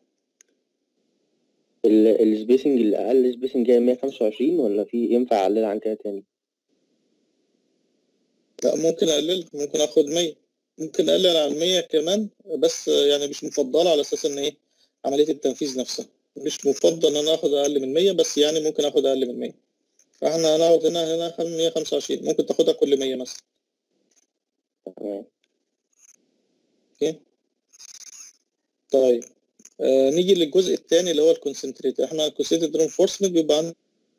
السبيسنج الأقل سبيسنج هي 125 ولا في ينفع أقلل عن كده تاني؟ لا ممكن اقلل ممكن اخد 100 ممكن اقلل عن 100 كمان بس يعني مش مفضله على اساس ان ايه عمليه التنفيذ نفسها مش مفضل ان انا اخد اقل من 100 بس يعني ممكن اخد اقل من 100 فاحنا هناخد هنا هنا 125 ممكن تاخدها كل 100 مثلا تمام اوكي طيب آه نيجي للجزء الثاني اللي هو الكونسنتريت احنا الكونسنتريت رينفورسمنت بيبقى عندنا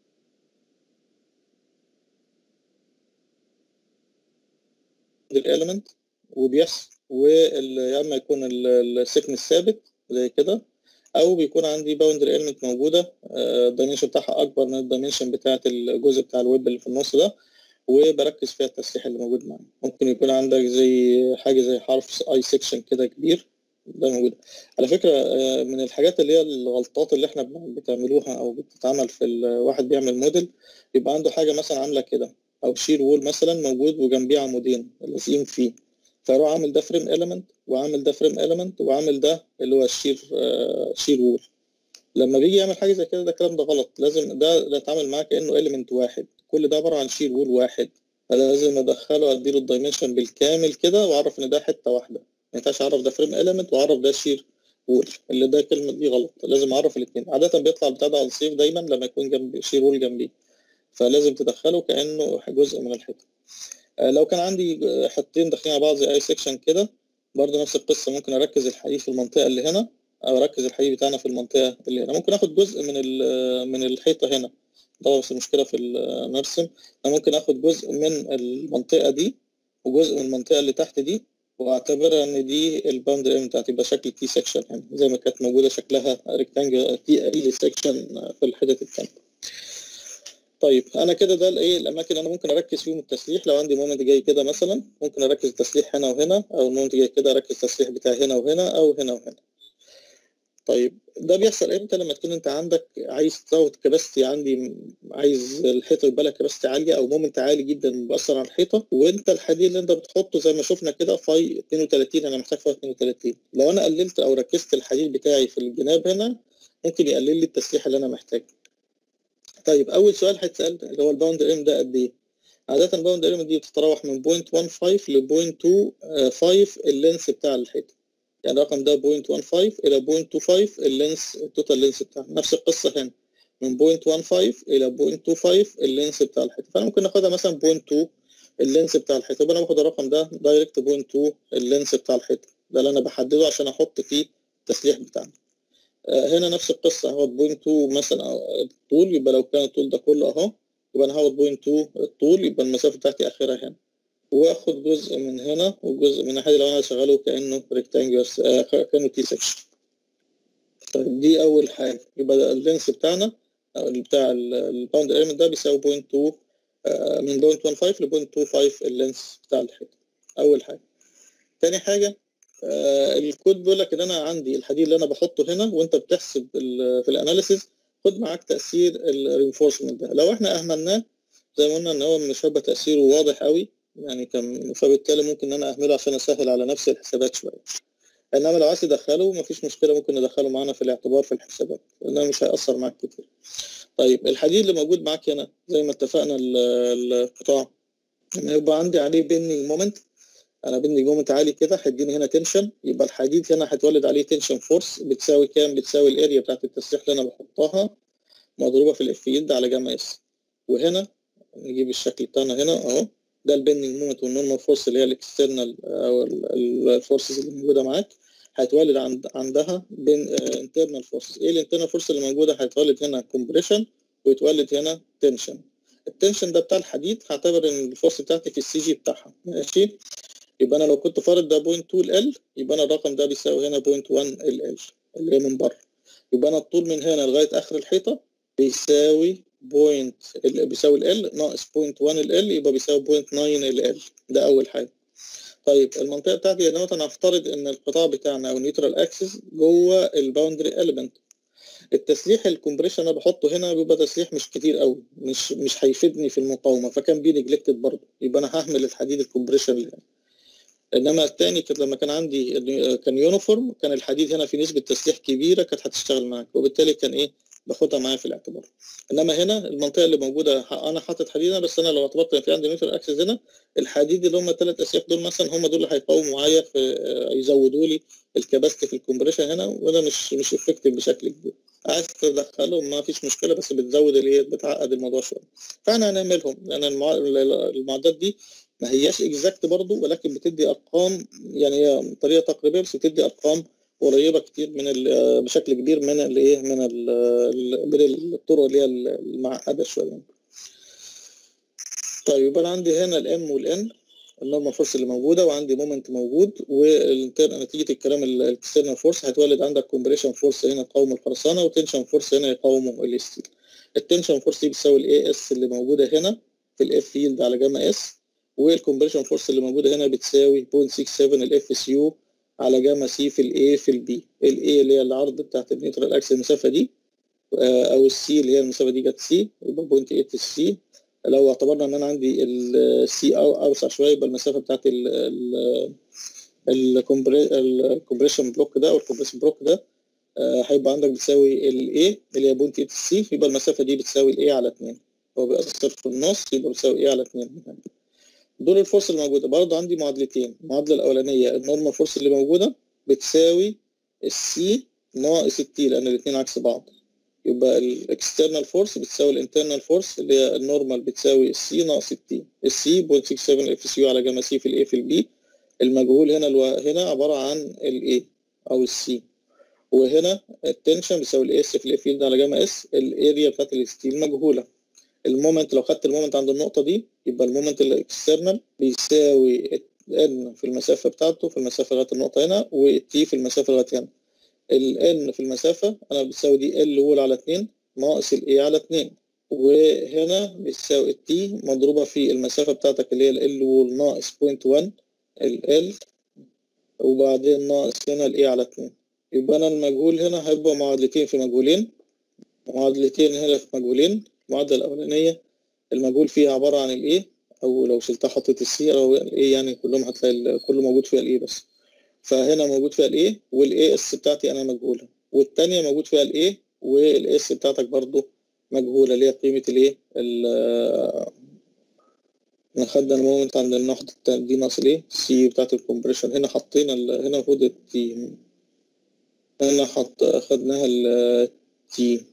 الاليمنت وبيحصل ويا اما يكون السكن ثابت زي كده او بيكون عندي باوندري اليمنت موجوده الدايمنشن بتاعها اكبر من الدايمنشن بتاعت الجزء بتاع الويب اللي في النص ده وبركز فيها التسليح اللي موجود معايا ممكن يكون عندك زي حاجه زي حرف اي سيكشن كده كبير ده موجود على فكره آه، من الحاجات اللي هي الغلطات اللي احنا بن- بتعملوها او بتتعمل في الواحد بيعمل موديل يبقى عنده حاجه مثلا عامله كده او شير وول مثلا موجود وجنبيه عمودين لازقين فيه فاروح عامل ده فريم اليمنت وعامل ده فريم اليمنت وعامل ده اللي هو الشير آه، شير وول لما بيجي يعمل حاجه زي كده ده الكلام ده غلط لازم ده ده اتعامل معاه كانه اليمنت واحد كل ده عباره عن شير وول واحد فلازم ادخله اديله الدايمنشن بالكامل كده واعرف ان ده حته واحده ما ينفعش اعرف ده فريم اليمنت واعرف ده شير وول اللي ده كلمه دي غلط لازم اعرف الاثنين عاده بيطلع البتاع ده على السيف دايما لما يكون جنب شير وول جنبيه فلازم تدخله كانه جزء من الحيطه آه، لو كان عندي حطين داخلين على بعض زي اي سيكشن كده برضه نفس القصه ممكن اركز الحديد في المنطقه اللي هنا او اركز الحديد بتاعنا في المنطقه اللي هنا ممكن اخد جزء من ال- من الحيطه هنا ده بس المشكله في المرسم انا ممكن اخد جزء من المنطقه دي وجزء من المنطقه اللي تحت دي واعتبرها ان دي الباوندري بتاعتي يبقى شكل تي سيكشن يعني زي ما كانت موجوده شكلها ريكتانجل تي ال سيكشن في الحتت الثانيه طيب انا كده ده الايه الاماكن اللي انا ممكن اركز فيهم التسليح لو عندي مومنت جاي كده مثلا ممكن اركز التسليح هنا وهنا او المومنت جاي كده اركز التسليح بتاعي هنا وهنا او هنا وهنا طيب ده بيحصل امتى لما تكون انت عندك عايز تزود كباستي عندي عايز الحيطه يبقى لها كباستي عاليه او مومنت عالي جدا بيأثر على الحيطه وانت الحديد اللي انت بتحطه زي ما شفنا كده فاي 32 انا محتاج فاي 32 لو انا قللت او ركزت الحديد بتاعي في الجناب هنا ممكن يقلل لي التسليح اللي انا محتاجه طيب اول سؤال هيتسال اللي هو الباوند ام ده قد ايه عاده الباوند ام دي بتتراوح من 0.15 ل 0.25 اللينس بتاع الحيطه يعني الرقم ده 0.15 الى 0.25 اللينس التوتال لينس بتاعها نفس القصه هنا من 0.15 الى 0.25 اللينس بتاع الحيطه فانا ممكن ناخدها مثلا 0.2 اللينس بتاع الحيطه يبقى انا باخد الرقم ده دايركت 0.2 اللينس بتاع الحيطه ده اللي انا بحدده عشان احط فيه التسليح بتاعنا آه، هنا نفس القصه هاخد بوينت 2 مثلا أو الطول يبقى لو كان الطول ده كله اهو يبقى انا هاخد بوينت 2 الطول يبقى المسافه بتاعتي اخرها هنا واخد جزء من هنا وجزء من الناحيه لو انا شغاله كانه ريكتانجلر كانه تي سكشن طيب دي اول حاجه يبقى ده اللينس بتاعنا او اللي بتاع الباوند ايرمنت ده بيساوي بوينت 2 آه، من بوينت 15 ل بوينت 25 اللينس بتاع الحيطه اول حاجه تاني حاجه آه، الكود بيقول لك ان انا عندي الحديد اللي انا بحطه هنا وانت بتحسب ال- في الاناليسيز خد معاك تاثير الرينفورسمنت ده لو احنا اهملناه زي ما قلنا ان هو مش هيبقى تاثيره واضح قوي يعني كان فبالتالي ممكن ان انا اهمله عشان اسهل على نفسي الحسابات شويه انما لو عايز تدخله مفيش مشكله ممكن ندخله معانا في الاعتبار في الحسابات لانه مش هيأثر معاك كتير طيب الحديد اللي موجود معاك هنا زي ما اتفقنا ال- القطاع لما يبقى عندي عليه بيننج مومنت انا بيننج مومنت عالي كده هيديني هنا تنشن يبقى الحديد هنا هتولد عليه تنشن فورس بتساوي كام بتساوي الاريا بتاعت التسليح اللي انا بحطها مضروبه في الاف يد على جاما اس وهنا نجيب الشكل بتاعنا هنا اهو ده البندنج مومنت والنورمال فورس اللي هي الاكسترنال او الفورسز اللي موجوده معاك هيتولد عند عندها بين انترنال فورس ايه الانترنال فورس اللي موجوده هيتولد هنا كومبريشن ويتولد هنا تنشن التنشن ده بتاع الحديد هعتبر ان الفورس بتاعتي في السي جي بتاعها ماشي يبقى انا لو كنت فارض ده 0.2 ال يبقى انا الرقم ده بيساوي هنا 0.1 ال ال اللي هي من بره يبقى انا الطول من هنا لغايه اخر الحيطه بيساوي بوينت بيساوي ال ناقص 0.1 ال ال يبقى بيساوي 0.9 ال ال ده اول حاجه طيب المنطقه بتاعتي هنا انا هفترض ان القطاع بتاعنا او نيوترال اكسس جوه الباوندري اليمنت التسليح الكومبريشن انا بحطه هنا بيبقى تسليح مش كتير قوي مش مش هيفيدني في المقاومه فكان بي نجلكتد برضه يبقى انا هعمل الحديد الكومبريشن اللي هنا انما الثاني كانت لما كان عندي كان يونيفورم كان الحديد هنا في نسبه تسليح كبيره كانت هتشتغل معاك وبالتالي كان ايه باخدها معايا في الاعتبار انما هنا المنطقه اللي موجوده انا حاطط حديد هنا بس انا لو اعتبرت ان في عندي نيوترال اكسس هنا الحديد اللي هم الثلاث اسياخ دول مثلا هم دول اللي هيقاوموا معايا في يزودوا لي الكباستي في الكومبريشن هنا وده مش مش افكتيف بشكل كبير عايز تدخلهم ما فيش مشكله بس بتزود اللي هي بتعقد الموضوع شويه فاحنا هنعملهم لان المع... المعدات دي ما هياش اكزاكت برضه ولكن بتدي ارقام يعني هي طريقه تقريبيه بس بتدي ارقام قريبه كتير من بشكل كبير من الايه من ال من الطرق اللي هي المعقده شويه طيب يبقى انا عندي هنا الام والان النورمال فورس اللي موجوده وعندي مومنت موجود ونتيجه الكلام الاكسترنال فورس هتولد عندك كومبريشن فورس هنا يقاوم الخرسانه وتنشن فورس هنا يقاوم الستيل التنشن فورس دي بتساوي الاي اس اللي موجوده هنا في الاف فيلد على جاما اس والكومبريشن فورس اللي موجوده هنا بتساوي 0.67 الاف اس يو على جاما سي في الاي في البي الاي اللي هي العرض بتاعت النيوترال اكس المسافه دي او السي اللي هي المسافه دي جت سي يبقى 0.8 السي لو اعتبرنا ان انا عندي السي او اوسع شويه يبقى المسافه بتاعت الكومبريشن بلوك ده او الكومبريشن بلوك ده هيبقى عندك بتساوي الاي اللي هي 0.8 السي يبقى المسافه دي بتساوي الاي على 2 هو بيأثر في النص يبقى بتساوي ايه على 2 دول الفورس الموجوده برضه عندي معادلتين المعادله الاولانيه النورمال فورس اللي موجوده بتساوي السي ناقص التي لان الاثنين عكس بعض يبقى الاكسترنال فورس بتساوي الانترنال فورس اللي هي النورمال بتساوي السي ناقص التي السي 0.67 اف سي يو على جاما سي في الاي في البي المجهول هنا الو... هنا عباره عن الاي او السي وهنا التنشن بيساوي الاس في الاي فيلد على جاما اس الاريا بتاعت الستيل مجهوله المومنت لو خدت المومنت عند النقطه دي يبقى المومنت الاكسترنال بيساوي ان في المسافه بتاعته في المسافه لغايه النقطه هنا والتي في المسافه لغايه هنا الان في المسافه انا بتساوي دي ال وول على 2 ناقص الاي على 2 وهنا بتساوي التي مضروبه في المسافه بتاعتك اللي هي ال وول ناقص 0.1 ال وبعدين ناقص هنا الاي على 2 يبقى انا المجهول هنا هيبقى معادلتين في مجهولين معادلتين هنا في مجهولين المعادله الاولانيه المجهول فيها عباره عن الايه او لو شلتها حطيت السي او الايه يعني كلهم هتلاقي كله موجود فيها الايه بس فهنا موجود فيها الايه والاي اس بتاعتي انا مجهوله والثانيه موجود فيها الايه والاس بتاعتك برضو مجهوله اللي هي قيمه الايه احنا خدنا المومنت عند النقطه دي ناقص الايه سي بتاعت الكومبريشن هنا حطينا هنا المفروض التي هنا حط خدناها التي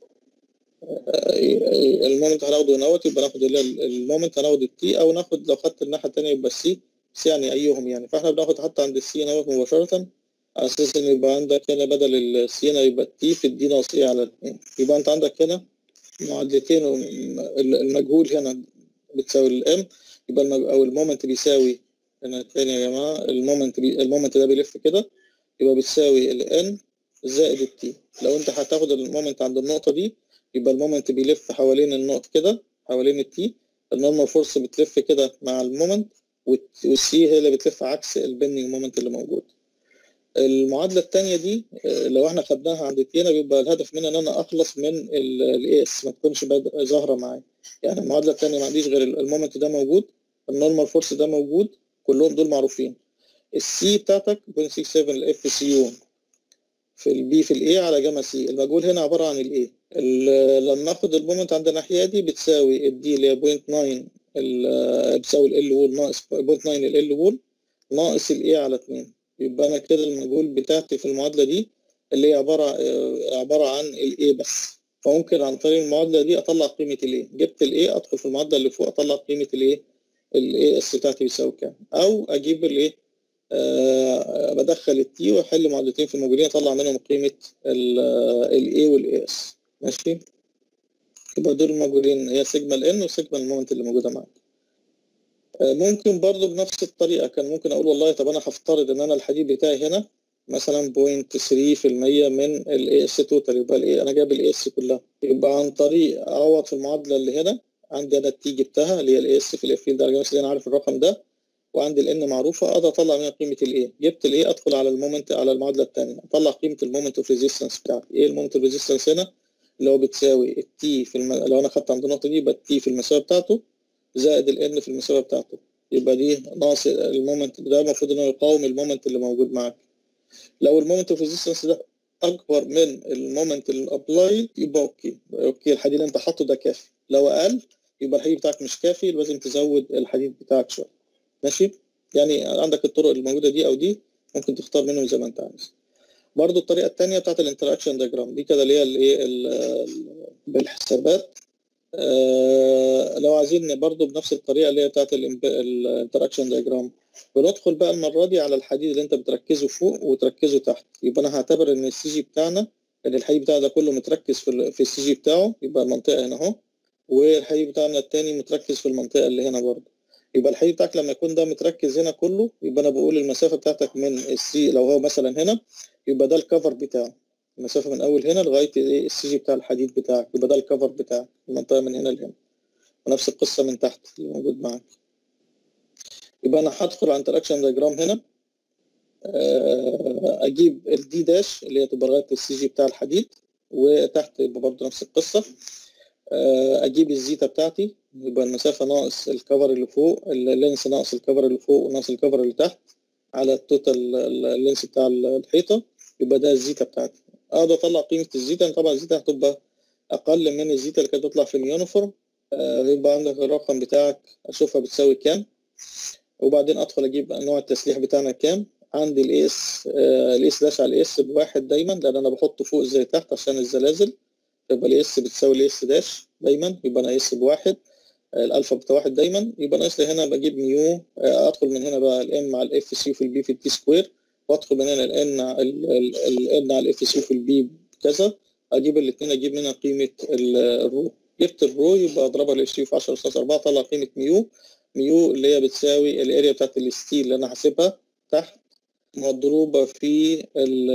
المومنت هناخده هنا يبقى ناخد المومنت هناخد التي او ناخد لو خدت الناحيه الثانيه يبقى السي بس يعني ايهم يعني فاحنا بناخد حتى عند السي هنا مباشره على اساس ان يبقى عندك هنا بدل السي هنا يبقى التي في الدي ناقص ايه على 2 يبقى انت عندك هنا معادلتين المجهول هنا بتساوي الام يبقى المج... او المومنت بيساوي هنا تاني يا جماعه المومنت بي... المومنت ده بيلف كده يبقى بتساوي الان زائد التي لو انت هتاخد المومنت عند النقطه دي يبقى المومنت بيلف حوالين النقط كده حوالين التي النورمال فورس بتلف كده مع المومنت والسي هي اللي بتلف عكس البندنج مومنت اللي موجود المعادله الثانيه دي لو احنا خدناها عند التي هنا بيبقى الهدف منها ان انا اخلص من الاي اس ما تكونش ظاهره معايا يعني المعادله الثانيه ما عنديش غير المومنت ده موجود النورمال فورس ده موجود كلهم دول معروفين السي بتاعتك 0.67 الاف سي يو في البي في الاي على جاما سي المجهول هنا عباره عن الاي لما اخد المومنت عند الناحيه دي بتساوي الدي اللي هي 0.9 بتساوي ال وول ناقص 0.9 ال وول ناقص الاي على 2 يبقى انا كده المجهول بتاعتي في المعادله دي اللي هي عباره عباره عن الاي بس فممكن عن طريق المعادله دي اطلع قيمه الاي جبت الاي ادخل في المعادله اللي فوق اطلع قيمه الايه الاي اس بتاعتي بيساوي كام او اجيب الايه آه بدخل التي واحل معادلتين في الموجودين اطلع منهم قيمه الاي والاي اس ماشي يبقى دول الموجودين هي سيجما الان وسيجما المومنت اللي موجوده معاك آه ممكن برضو بنفس الطريقه كان ممكن اقول والله طب انا هفترض ان انا الحديد بتاعي هنا مثلا 0.3% من الاي اس توتال يبقى الايه انا جايب الاي اس كلها يبقى عن طريق اعوض في المعادله اللي هنا عندي انا التي جبتها اللي هي الاي اس في الاف فيلد درجه انا عارف الرقم ده وعندي الان معروفه اقدر اطلع منها قيمه الايه جبت الايه ادخل على المومنت على المعادله الثانيه اطلع قيمه المومنت اوف ريزيستنس بتاعتي ايه المومنت اوف ريزيستنس هنا اللي هو بتساوي التي في الم... لو انا خدت عند النقطه دي يبقى التي في المسافه بتاعته زائد الان في المسافه بتاعته يبقى دي ناقص المومنت ده المفروض انه يقاوم المومنت اللي موجود معاك لو المومنت اوف ريزيستنس ده اكبر من المومنت الابلاي يبقى اوكي اوكي الحديد اللي انت حاطه ده كافي لو اقل يبقى الحديد بتاعك مش كافي لازم تزود الحديد بتاعك شويه ماشي يعني عندك الطرق الموجوده دي او دي ممكن تختار منهم زي ما انت عايز برضو الطريقه الثانيه بتاعت الانتراكشن دياجرام دي كده اللي هي الايه بالحسابات آه لو عايزين برضو بنفس الطريقه اللي هي بتاعت الانتراكشن دياجرام بندخل بقى المره دي على الحديد اللي انت بتركزه فوق وتركزه تحت يبقى انا هعتبر ان السي جي بتاعنا ان الحديد بتاعنا ده كله متركز في في السي جي بتاعه يبقى المنطقه هنا اهو والحديد بتاعنا التاني متركز في المنطقه اللي هنا برضه يبقى الحديد بتاعك لما يكون ده متركز هنا كله يبقى انا بقول المسافه بتاعتك من السي لو هو مثلا هنا يبقى ده الكفر بتاعه المسافه من اول هنا لغايه ايه السي جي بتاع الحديد بتاعك يبقى ده الكفر بتاعك المنطقه من هنا لهنا ونفس القصه من تحت اللي موجود معاك يبقى انا هدخل على انتراكشن دياجرام هنا اجيب الدي داش اللي هي تبقى لغايه السي جي بتاع الحديد وتحت يبقى برضه نفس القصه اجيب الزيتا بتاعتي يبقى المسافه ناقص الكفر اللي فوق اللينس ناقص الكفر اللي فوق وناقص الكفر اللي تحت على التوتال اللينس بتاع الحيطه يبقى ده الزيتا بتاعتي اقدر اطلع قيمه الزيتا طبعا الزيتا هتبقى اقل من الزيتا اللي كانت بتطلع في اليونيفورم يبقى عندك الرقم بتاعك اشوفها بتساوي كام وبعدين ادخل اجيب نوع التسليح بتاعنا كام عندي الاس الاس داش على الاس بواحد دايما لان انا بحطه فوق زي تحت عشان الزلازل يبقى الاس بتساوي الاس داش دايما يبقى انا اس بواحد الالفا بتاع واحد دايما يبقى ناقص لي هنا بجيب ميو ادخل من هنا بقى الام مع الاف سي في البي في التي سكوير وادخل من هنا الان الان على الاف سي في البي كذا اجيب الاثنين اجيب منها قيمه الرو جبت الرو يبقى اضربها الاف سي في 10 اس 4 طلع قيمه ميو ميو اللي هي بتساوي الاريا بتاعت الستيل اللي انا حاسبها تحت مضروبه في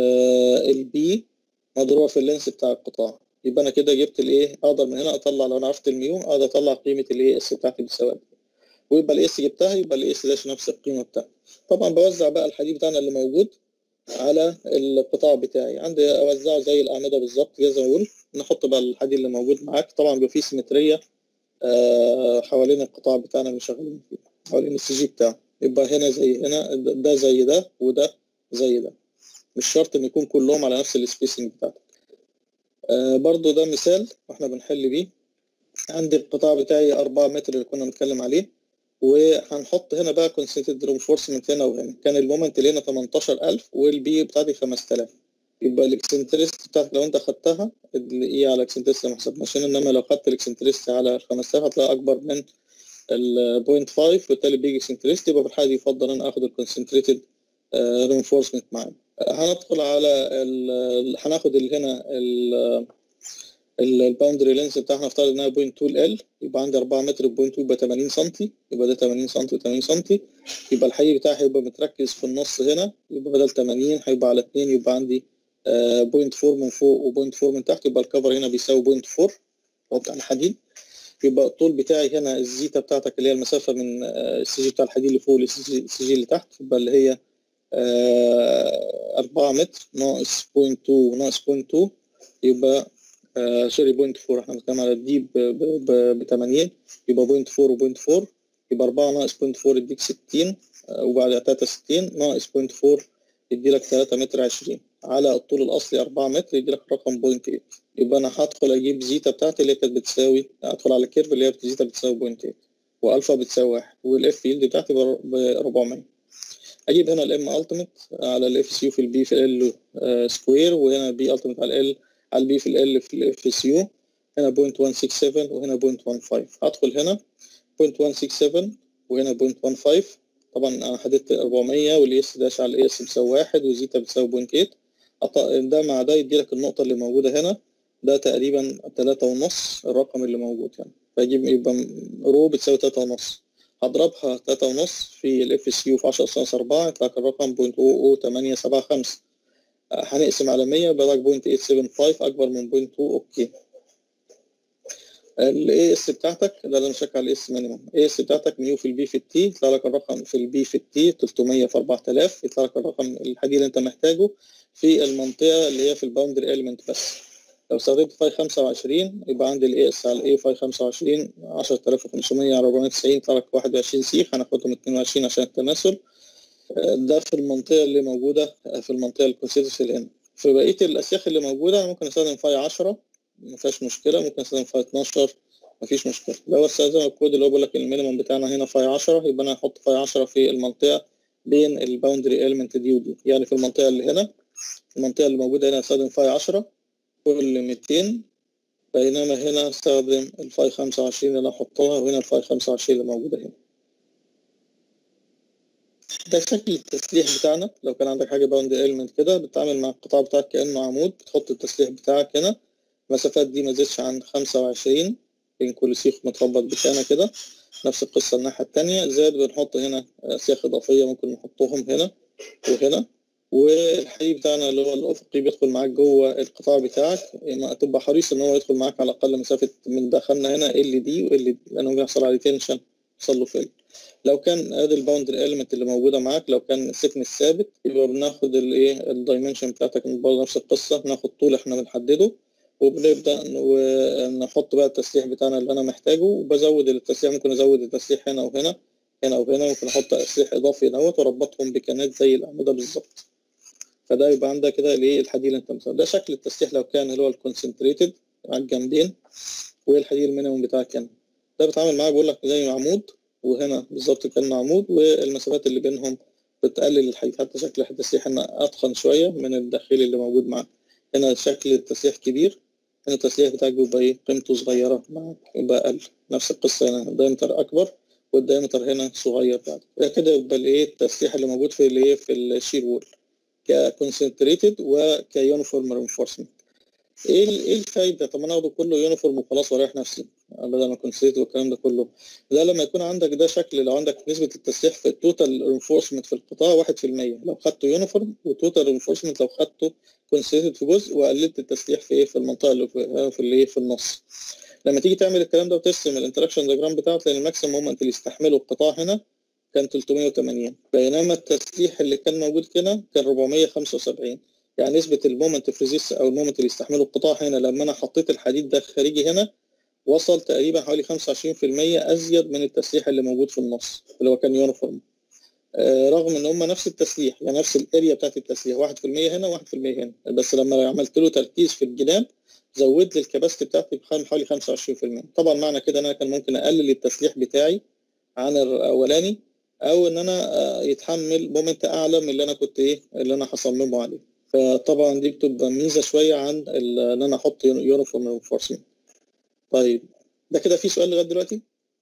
البي مضروبه في اللينس بتاع القطاع يبقى انا كده جبت الايه اقدر من هنا اطلع لو انا عرفت الميو اقدر اطلع قيمه الاي اس بتاعتي بتساوي ويبقى الاي اس جبتها يبقى الاي اس داش نفس القيمه بتاعتي طبعا بوزع بقى الحديد بتاعنا اللي موجود على القطاع بتاعي عندي اوزعه زي الاعمده بالظبط زي ما بقول نحط بقى الحديد اللي موجود معاك طبعا بيبقى فيه سيمتريه آه حوالين القطاع بتاعنا اللي شغالين فيه حوالين السي جي بتاعه يبقى هنا زي هنا ده زي ده وده زي ده مش شرط ان يكون كلهم على نفس السبيسنج بتاعتك آه برضو ده مثال واحنا بنحل بيه عندي القطاع بتاعي 4 متر اللي كنا بنتكلم عليه وهنحط هنا بقى كونسنتريد رينفورسمنت هنا وهنا كان المومنت اللي هنا 18000 والبي بتاعتي 5000 يبقى الاكسنتريست بتاعتك لو انت خدتها الاي على الاكسنتريست ما حسبناش انما لو خدت الاكسنتريست على 5000 هتلاقي اكبر من ال 0.5 وبالتالي بيجي اكسنتريست يبقى في الحاله دي يفضل ان اخد الكونسنتريتد رينفورسمنت معانا هندخل على ال هناخد هنا الباوندري لينس بتاعنا نفترض انها 0.2 ال يبقى عندي 4 متر ب 0.2 يبقى 80 سم يبقى ده 80 سم 80 سم يبقى الحي بتاعي هيبقى متركز في النص هنا يبقى بدل 80 هيبقى على 2 يبقى عندي 0.4 من فوق و0.4 من تحت يبقى الكفر هنا بيساوي 0.4 هو بتاع الحديد يبقى الطول بتاعي هنا الزيتا بتاعتك اللي هي المسافه من السي جي بتاع الحديد اللي فوق للسي جي اللي تحت يبقى اللي هي 4 متر ناقص 0.2 ناقص 0.2 يبقى آه سوري بوينت 4 احنا بنتكلم على دي ب 80 يبقى بوينت 4 وبوينت 4 يبقى 4 ناقص بوينت 4 يديك 60 آه وبعد 63 ناقص بوينت 4 يدي لك 3 متر 20 على الطول الاصلي 4 متر يدي لك رقم بوينت 8 يبقى انا هدخل اجيب زيتا بتاعتي اللي كانت بتساوي ادخل على الكيرف اللي هي زيتا بتساوي بوينت 8 والفا بتساوي 1 والاف يلد بتاعتي ب 400 اجيب هنا الام التيميت على الاف سي يو في البي في ال سكوير وهنا بي التيميت على ال على البي في ال في الاف سي يو هنا 0.167 وهنا 0.15 هدخل هنا 0.167 وهنا 0.15 طبعا انا حددت 400 والاس داش على الاس بتساوي 1 وزيتا بتساوي 0.8 أط- ده مع ده يدي لك النقطة اللي موجودة هنا ده تقريبا تلاتة ونص الرقم اللي موجود هنا فيجيب يبقى م- رو بتساوي تلاتة ونص هضربها تلاتة ونص في الاف اس يو في 10 أس 4 يطلع لك الرقم 0.00875 آه، هنقسم على 100 يبقى لك 0.875 أكبر من 0.2 أوكي الاي اس بتاعتك ده اللي انا شاك على الاس مينيمم الاي اس بتاعتك ميو في البي في التي يطلع لك الرقم في البي في التي 300 في 4000 يطلع لك الرقم الحديد اللي انت محتاجه في المنطقه اللي هي في الباوندري اليمنت بس لو استخدمت فاي 25 يبقى عندي الاي اس على الاي فاي 25 10500 على 490 يطلع لك 21 سيخ هناخدهم 22 عشان التماثل آه، ده في المنطقه اللي موجوده آه، في المنطقه الكونسيدرسل هنا في بقيه الاسياخ اللي موجوده أنا ممكن استخدم فاي 10 ما فيهاش مشكله ممكن استخدم فاي 12 ما فيش مشكله لو استخدم الكود اللي هو بيقول لك المينيمم بتاعنا هنا فاي 10 يبقى انا هحط فاي 10 في المنطقه بين الباوندري اليمنت دي ودي يعني في المنطقه اللي هنا المنطقه اللي موجوده هنا استخدم فاي 10 كل 200 بينما هنا استخدم الفاي 25 اللي انا احطها وهنا الفاي 25 اللي موجوده هنا ده شكل التسليح بتاعنا لو كان عندك حاجه باوند اليمنت كده بتتعامل مع القطاع بتاعك كانه عمود بتحط التسليح بتاعك هنا المسافات دي ما زادش عن 25 بين كل سيخ متربط بكانه كده نفس القصه الناحيه التانية زائد بنحط هنا اسياخ اضافيه ممكن نحطهم هنا وهنا والحديد بتاعنا اللي هو الافقي بيدخل معاك جوه القطاع بتاعك ما تبقى حريص ان هو يدخل معاك على الاقل مسافه من دخلنا هنا ال دي وال دي لانه بيحصل عليه تنشن يحصل له فيل لو كان ادي الباوندري اليمنت اللي موجوده معاك لو كان السكن الثابت يبقى بناخد الايه الدايمنشن بتاعتك برضه نفس القصه ناخد طول احنا بنحدده وبنبدا ن- نحط بقى التسليح بتاعنا اللي انا محتاجه وبزود التسليح ممكن ازود التسليح هنا وهنا هنا وهنا ممكن احط تسليح اضافي دوت واربطهم بكانات زي الاعمده بالظبط فده يبقى عندك كده الايه الحديد اللي انت مسوي ده شكل التسليح لو كان اللي هو الكونسنتريتد على الجنبين والحديد المينيموم بتاعك هنا ده بتعامل معاه بيقول لك زي عمود وهنا بالظبط كان عمود والمسافات اللي بينهم بتقلل الحديد حتى شكل التسليح هنا اتخن شويه من الداخلي اللي موجود معاه هنا شكل التسليح كبير هنا التسليح بتاعك بيبقى ايه قيمته صغيره معاك يبقى اقل نفس القصه هنا الدايمتر اكبر والدايمتر هنا صغير بعد كده كده يبقى الايه التسليح اللي موجود في الايه في الشير وول ككونسنتريتد وكيونيفورم رينفورسمنت ايه ال- ايه الفايده طب ما انا اخده كله يونيفورم وخلاص واريح نفسي بدل ما كونسنتريتد والكلام ده كله لا لما يكون عندك ده شكل لو عندك نسبه التسليح في التوتال رينفورسمنت في القطاع 1% لو خدته يونيفورم والتوتال رينفورسمنت لو خدته كونسنتريتد في جزء وقللت التسليح في ايه في المنطقه اللي في في الايه في النص لما تيجي تعمل الكلام ده وترسم الانتراكشن دياجرام بتاعه تلاقي الماكسيمم مومنت اللي يستحمله القطاع هنا كان 380 بينما التسليح اللي كان موجود هنا كان 475 يعني نسبة المومنت في ريزيست أو المومنت اللي يستحمله القطاع هنا لما أنا حطيت الحديد ده خارجي هنا وصل تقريبا حوالي 25% أزيد من التسليح اللي موجود في النص اللي هو كان يونيفورم آه، رغم ان هم نفس التسليح يعني نفس الاريا بتاعت التسليح 1% هنا 1% هنا بس لما عملت له تركيز في الجناب زودت لي الكباستي بتاعتي بخم- حوالي 25% طبعا معنى كده ان انا كان ممكن اقلل التسليح بتاعي عن الاولاني او ان انا آه، يتحمل مومنت اعلى من اللي انا كنت ايه اللي انا هصممه عليه فطبعا دي بتبقى ميزه شويه عن ال- ان انا احط يونيفورم رينفورسمنت طيب ده كده في سؤال لغايه دلوقتي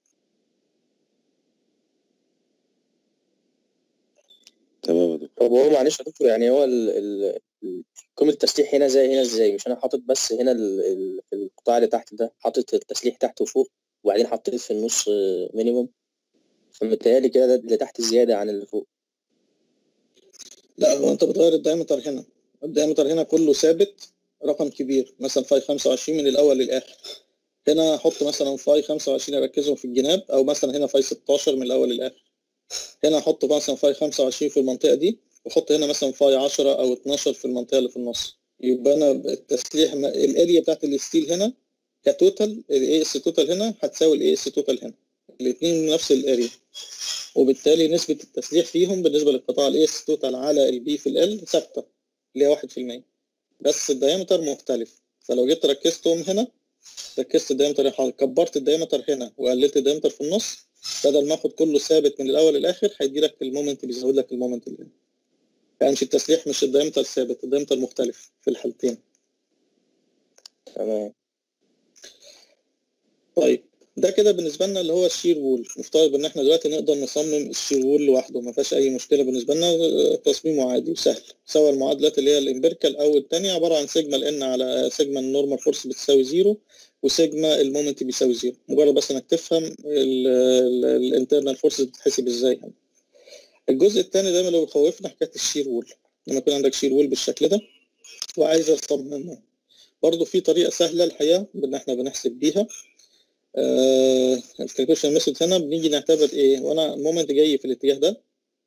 تمام يا دكتور طب هو معلش يا دكتور يعني هو ال ال ال- قيمة التسليح هنا زي هنا ازاي مش انا حاطط بس هنا ال ال في القطاع اللي تحت ده حاطط التسليح تحت وفوق وبعدين حطيت في النص مينيموم فمتهيألي كده ده اللي تحت زيادة عن اللي فوق لا هو انت بتغير الدايمتر هنا الدايمتر هنا كله ثابت رقم كبير مثلا فاي 25 من الاول للاخر هنا احط مثلا فاي 25 اركزهم في الجناب او مثلا هنا فاي 16 من الاول للاخر هنا احط مثلا فاي 25 في المنطقه دي واحط هنا مثلا فاي 10 او 12 في المنطقه اللي في النص يبقى انا التسليح الاريا بتاعت الستيل هنا كتوتال الاي اس توتال هنا هتساوي الاي اس توتال هنا الاثنين نفس الاريا وبالتالي نسبة التسليح فيهم بالنسبة للقطاع الاي اس توتال على البي في ال ثابتة اللي هي 1% بس الدايمتر مختلف فلو جيت ركزتهم هنا ركزت الدايمتر كبرت الدايمتر هنا وقللت الدايمتر في النص بدل ما اخد كله ثابت من الاول للاخر هيدي لك المومنت بيزود لك المومنت اللي هنا يعني مش التسليح مش الدايمتر ثابت الدايمتر مختلف في الحالتين تمام طيب ده كده بالنسبه لنا اللي هو الشير وول مفترض ان احنا دلوقتي نقدر نصمم الشير وول لوحده ما فيهاش اي مشكله بالنسبه لنا آه، تصميمه عادي وسهل سواء المعادلات اللي هي الامبيريكال او الثانيه عباره عن سيجما الان على سيجما النورمال فورس بتساوي زيرو وسيجما المومنت بيساوي زيرو مجرد بس انك تفهم الانترنال فورس بتتحسب ازاي يعني. الجزء الثاني دايما اللي بيخوفنا حكايه الشير وول لما يكون عندك شير وول بالشكل ده وعايز اصممه برضه في طريقه سهله الحقيقه ان احنا بنحسب بيها الكالكوليشن ميثود هنا بنيجي نعتبر ايه وانا مومنت جاي في الاتجاه ده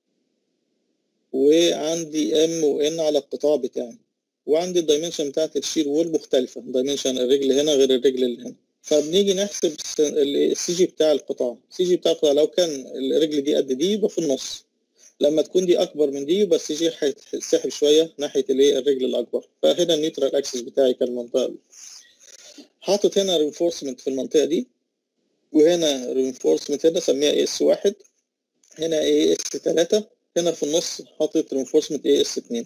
وعندي ام وان على القطاع بتاعي وعندي الدايمنشن بتاعت الشير وول مختلفه دايمنشن الرجل هنا غير الرجل اللي هنا فبنيجي نحسب السي جي بتاع القطاع السي جي بتاع القطاع لو كان الرجل دي قد دي يبقى في النص لما تكون دي اكبر من دي يبقى السي جي هيتسحب شويه ناحيه الايه الرجل الاكبر فهنا النيوترال اكسس بتاعي كان المنطقه دي حاطط هنا رينفورسمنت في المنطقه دي وهنا رينفورسمنت هنا سميها اي اس واحد هنا اي اس 3 هنا في النص حاطط رينفورسمنت اي اس 2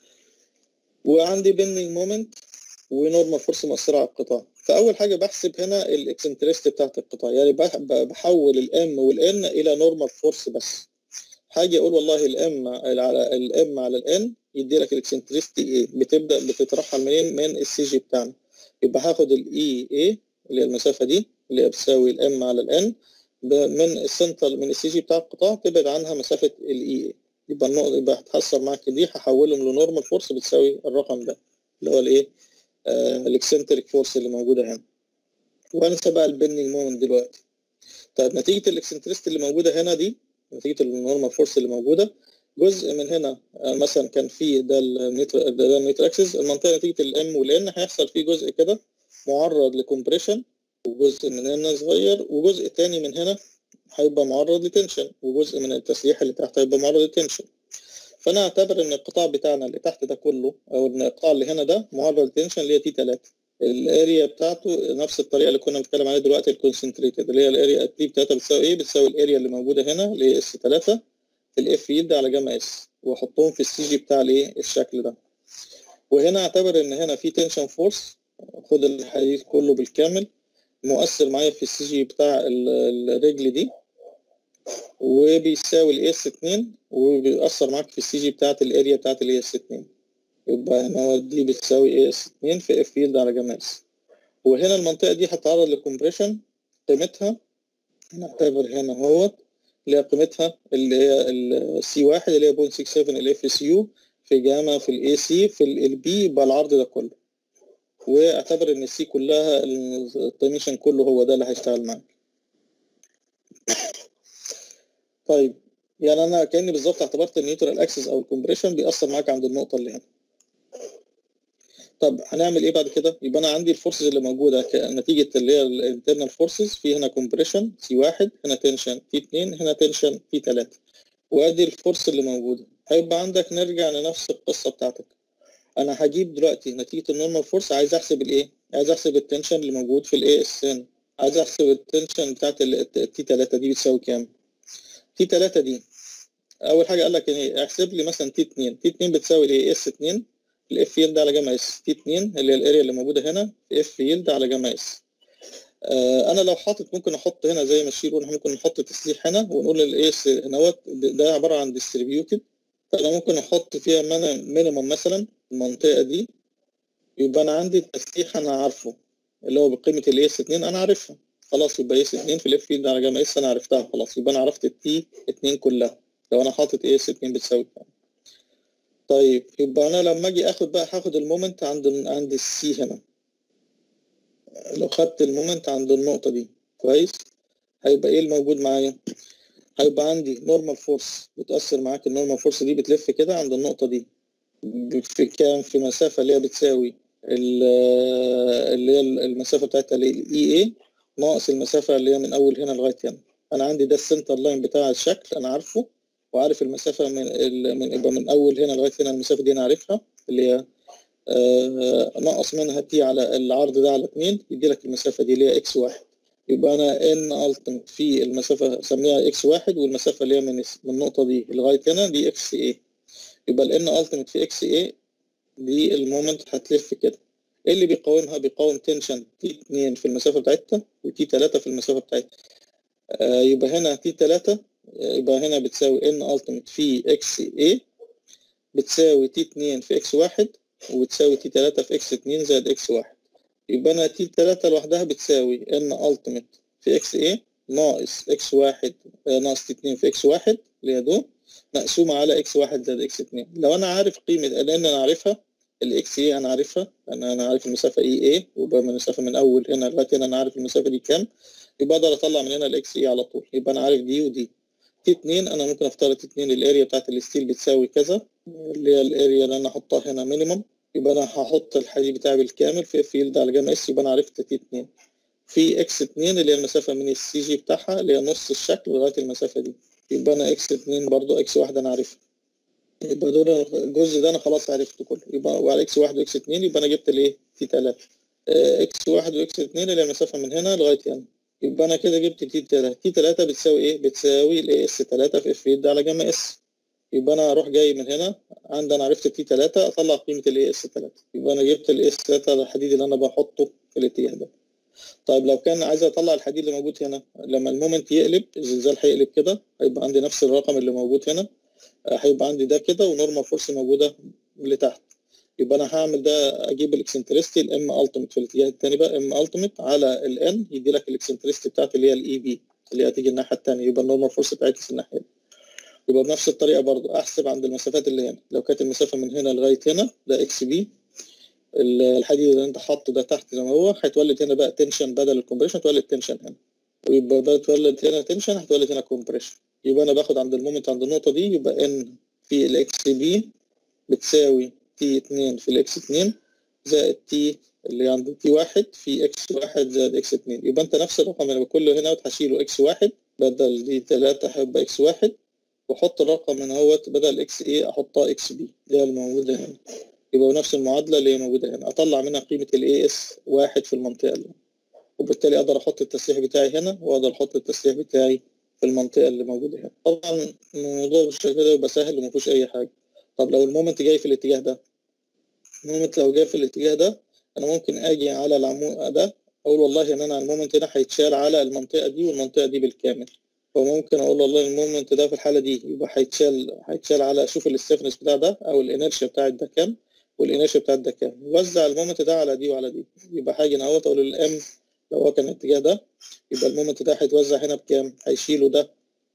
وعندي بيندنج مومنت ونورمال فورس مؤثره على القطاع فاول حاجه بحسب هنا الاكسنتريست بتاعت القطاع يعني بحول الام والان الى نورمال فورس بس حاجه اقول والله الام على الام على الان يدي لك الاكسنتريستي ايه بتبدا بتترحل منين من السي جي بتاعنا يبقى هاخد الاي اي اللي هي المسافه دي اللي هي بتساوي الام على الان من السنتر من السي جي بتاع القطاع تبعد عنها مسافه الاي اي يبقى النقطه يبقى هتحصل معاك دي هحولهم لنورمال فورس بتساوي الرقم ده اللي هو الايه آه الاكسنتريك فورس اللي موجوده هنا وانسى بقى البندنج مومنت دلوقتي طيب نتيجه الاكسنتريست اللي موجوده هنا دي نتيجه النورمال فورس اللي موجوده جزء من هنا آه مثلا كان في ده المتر ده, ده المتر اكسس المنطقه نتيجه الام والان هيحصل فيه جزء كده معرض لكمبريشن وجزء من هنا صغير وجزء تاني من هنا هيبقى معرض لتنشن وجزء من التسليح اللي تحت هيبقى معرض لتنشن فانا اعتبر ان القطاع بتاعنا اللي تحت ده كله او ان القطاع اللي هنا ده معرض لتنشن اللي هي تي 3 الاريا بتاعته نفس الطريقه اللي كنا بنتكلم عليها دلوقتي الكونسنتريتد اللي هي الاريا تي بتاعتها بتساوي ايه؟ بتساوي الاريا اللي موجوده هنا اللي هي اس 3 في الاف يلد على جاما اس واحطهم في السي جي بتاع الايه؟ الشكل ده وهنا اعتبر ان هنا في تنشن فورس خد الحديث كله بالكامل مؤثر معايا في السي جي بتاع الرجل دي وبيساوي الاس 2 وبيأثر معاك في السي جي بتاعت الاريا بتاعت الاس 2 يبقى هنا هو دي بتساوي اي اس 2 في اف يلد على جاما اس وهنا المنطقه دي هتتعرض للكمبريشن قيمتها نعتبر هنا اهوت اللي هي قيمتها اللي هي السي 1 اللي هي 0.67 الاف سي يو في جاما في الاي سي في البي يبقى العرض ده كله واعتبر ان السي كلها الدايمنشن كله هو ده اللي هيشتغل معاك طيب يعني انا كاني بالظبط اعتبرت النيوترال اكسس او الكومبريشن بيأثر معاك عند النقطه اللي هنا طب هنعمل ايه بعد كده يبقى انا عندي الفورسز اللي موجوده نتيجه اللي هي الانترنال فورسز في هنا كومبريشن سي 1 هنا تنشن تي 2 هنا تنشن تي 3 وادي الفورس اللي موجوده هيبقى عندك نرجع لنفس القصه بتاعتك انا هجيب دلوقتي نتيجه النورمال فورس عايز احسب الايه عايز احسب التنشن اللي موجود في الاي اس ان عايز احسب التنشن بتاعت التي 3 دي بتساوي كام تي 3 دي اول حاجه قال لك ايه احسب لي مثلا تي 2 تي 2 بتساوي الايه اس 2 الاف يلد على جاما اس تي 2 اللي هي الاريا اللي موجوده هنا اف يلد على جاما اس آه انا لو حاطط ممكن احط هنا زي ما الشير قلنا ممكن نحط تسليح هنا ونقول الاس هنا ده عباره عن ديستريبيوتد فانا ممكن احط فيها مينيموم مثلا المنطقه دي يبقى انا عندي التسليح انا عارفه اللي هو بقيمه الاس 2 انا عارفها خلاص يبقى اس 2 في الاف يلد على جاما اس انا عرفتها خلاص يبقى انا عرفت التي 2 كلها لو انا حاطط اس 2 بتساوي كام طيب يبقى انا لما اجي اخد بقى هاخد المومنت عند عند السي هنا لو خدت المومنت عند النقطة دي كويس هيبقى ايه الموجود معايا هيبقى عندي نورمال فورس بتأثر معاك النورمال فورس دي بتلف كده عند النقطة دي في كام في مسافة اللي هي بتساوي اللي هي المسافة بتاعتها الاي اي ناقص المسافة اللي هي من أول هنا لغاية هنا أنا عندي ده السنتر لاين بتاع الشكل أنا عارفه وعارف المسافة من من يبقى من أول هنا لغاية هنا المسافة دي أنا عارفها اللي هي آه نقص منها تي على العرض ده على 2 يدي لك المسافة دي اللي هي اكس واحد يبقى أنا ان التمت في المسافة سميها اكس واحد والمسافة اللي هي من من النقطة دي لغاية هنا دي اكس اي يبقى الان التمت في اكس اي دي المومنت هتلف كده ايه اللي بيقاومها بيقاوم تنشن تي 2 في المسافه بتاعتها وتي 3 في المسافه بتاعتها آه يبقى هنا تي 3 يبقى هنا بتساوي ان التيميت في اكس اي بتساوي تي 2 في اكس 1 وبتساوي تي 3 في اكس 2 زائد اكس 1 يبقى انا تي 3 لوحدها بتساوي ان التيميت في اكس اي ناقص اكس 1 ناقص تي 2 في اكس 1 اللي هي دول مقسومه على اكس 1 زائد اكس 2 لو انا عارف قيمه لان انا عارفها الاكس اي انا عارفها انا انا عارف المسافه اي اي ويبقى من المسافه من اول هنا لغايه هنا انا عارف المسافه دي كام يبقى اقدر اطلع من هنا الاكس اي على طول يبقى انا عارف دي ودي تي 2 انا ممكن افترض تي 2 الاريا بتاعت الستيل بتساوي كذا اللي هي الاريا اللي انا احطها هنا مينيمم يبقى انا هحط الحديد بتاعي بالكامل في فيلد على جاما اس يبقى انا عرفت تي 2 في اكس 2 اللي هي المسافه من السي جي بتاعها اللي هي نص الشكل لغايه المسافه دي يبقى انا اكس 2 برضو اكس 1 انا عارفها يبقى دول الجزء ده انا خلاص عرفته كله يبقى وعلى اكس 1 واكس 2 يبقى انا جبت الايه تي 3 اكس 1 واكس 2 اللي هي المسافه من هنا لغايه هنا يبقى انا كده جبت تي 3 تي 3 بتساوي ايه بتساوي الاي اس 3 في اف ده على جاما اس يبقى انا اروح جاي من هنا عند انا عرفت تي 3 اطلع قيمه الاي اس 3 يبقى انا جبت الاي اس 3 الحديد اللي انا بحطه في الاتجاه ده طيب لو كان عايز اطلع الحديد اللي موجود هنا لما المومنت يقلب الزلزال هيقلب كده هيبقى عندي نفس الرقم اللي موجود هنا هيبقى عندي ده كده ونورمال فورس موجوده لتحت يبقى انا هعمل ده اجيب الاكسنترستي الام التيميت في الاتجاه الثاني بقى ام التيميت على الان يدي لك الاكسنترستي بتاعتي اللي هي الاي بي اللي هتيجي الناحيه الثانيه يبقى النورمال فورس بتاعتي الناحيه دي يبقى بنفس الطريقه برضو احسب عند المسافات اللي هنا لو كانت المسافه من هنا لغايه هنا ده اكس بي الحديد اللي انت حاطه ده تحت زي ما هو هيتولد هنا بقى تنشن بدل الكومبريشن هتولد تنشن هنا ويبقى ده اتولد هنا تنشن هتولد هنا كومبريشن يبقى انا باخد عند المومنت عند النقطه دي يبقى ان في الاكس بي بتساوي تي 2 في الاكس 2 زائد تي اللي عند تي 1 في اكس 1 زائد اكس 2 يبقى انت نفس الرقم اللي كله هنا هشيله اكس 1 بدل دي 3 هيبقى اكس 1 واحط الرقم هنا اهوت بدل اكس ايه احطها اكس بي دي الموجوده هنا يبقى نفس المعادله اللي هي موجوده هنا اطلع منها قيمه الاي اس واحد في المنطقه اللي وبالتالي اقدر احط التسليح بتاعي هنا واقدر احط التسليح بتاعي في المنطقه اللي موجوده هنا طبعا الموضوع بالشكل ده يبقى سهل وما فيهوش اي حاجه طب لو المومنت جاي في الاتجاه ده المومنت لو جاي في الاتجاه ده انا ممكن اجي على العمود ده اقول والله ان انا المومنت هنا هيتشال على المنطقه دي والمنطقه دي بالكامل فممكن اقول والله المومنت ده في الحاله دي يبقى هيتشال هيتشال على اشوف الاستفنس بتاع ده او الانرشيا بتاعت ده كام والانرشيا بتاعت ده كام وزع المومنت ده على دي وعلى دي يبقى هاجي انا اهوت اقول الام لو هو كان الاتجاه ده يبقى المومنت ده هيتوزع هنا بكام هيشيله ده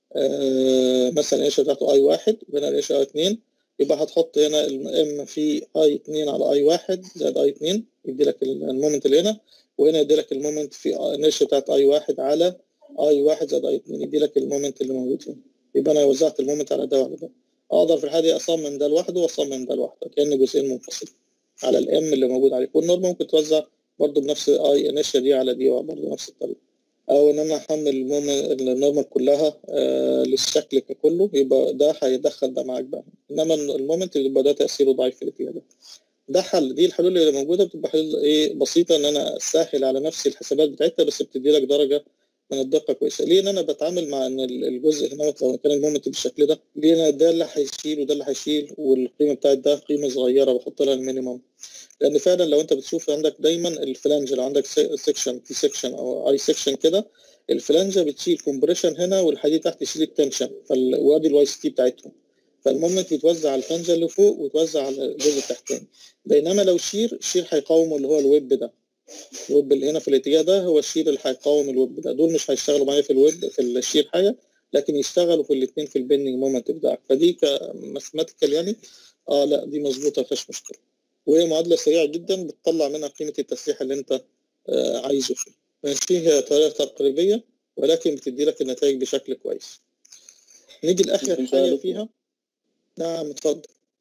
آه مثلا الانرشيا بتاعته اي واحد وهنا الانرشيا اي 2 يبقى هتحط هنا الام في اي 2 على اي 1 زائد اي 2 يدي لك المومنت اللي هنا وهنا يدي لك المومنت في الانرشيا بتاعت اي 1 على اي 1 زائد اي 2 يدي لك المومنت اللي موجود هنا يبقى انا وزعت المومنت على ده وعلى ده اقدر في الحاله دي اصمم ده لوحده واصمم ده لوحده كان جزئين منفصلين على الام اللي موجود عليه والنورمال ممكن توزع برضه بنفس اي انرشيا دي على دي برضه نفس الطريقه او ان انا احمل النورمال كلها آه للشكل ككله يبقى ده هيدخل ده معاك بقى انما المومنت يبقى ده تاثيره ضعيف في الاتجاه ده ده حل دي الحلول اللي موجوده بتبقى حلول ايه بسيطه ان انا اسهل على نفسي الحسابات بتاعتها بس بتدي لك درجه من الدقه كويسه ليه ان انا بتعامل مع ان الجزء هنا لو كان المومنت بالشكل ده ليه انا ده اللي هيشيل وده اللي هيشيل والقيمه بتاعت ده قيمه صغيره بحط لها المينيمم لان فعلا لو انت بتشوف عندك دايما الفلانج لو عندك سيكشن في سيكشن او اي سيكشن كده الفلانجه بتشيل كومبريشن هنا والحديد تحت يشيل التنشن وادي الواي سي تي بتاعتهم فالمومنت يتوزع على الفلانجه اللي فوق ويتوزع على الجزء التحتاني بينما لو شير الشير هيقاومه اللي هو الويب ده الويب اللي هنا في الاتجاه ده هو الشير اللي هيقاوم الويب ده دول مش هيشتغلوا معايا في الويب في الشير حاجه لكن يشتغلوا في الاثنين في البيننج مومنت بتاعك فدي كماثيماتيكال يعني اه لا دي مظبوطه ما فيهاش مشكله وهي معادله سريعه جدا بتطلع منها قيمه التسليح اللي انت آه عايزه فيه ماشي هي طريقه تقريبيه ولكن بتدي لك النتائج بشكل كويس نيجي لاخر حاجه فيها نعم اتفضل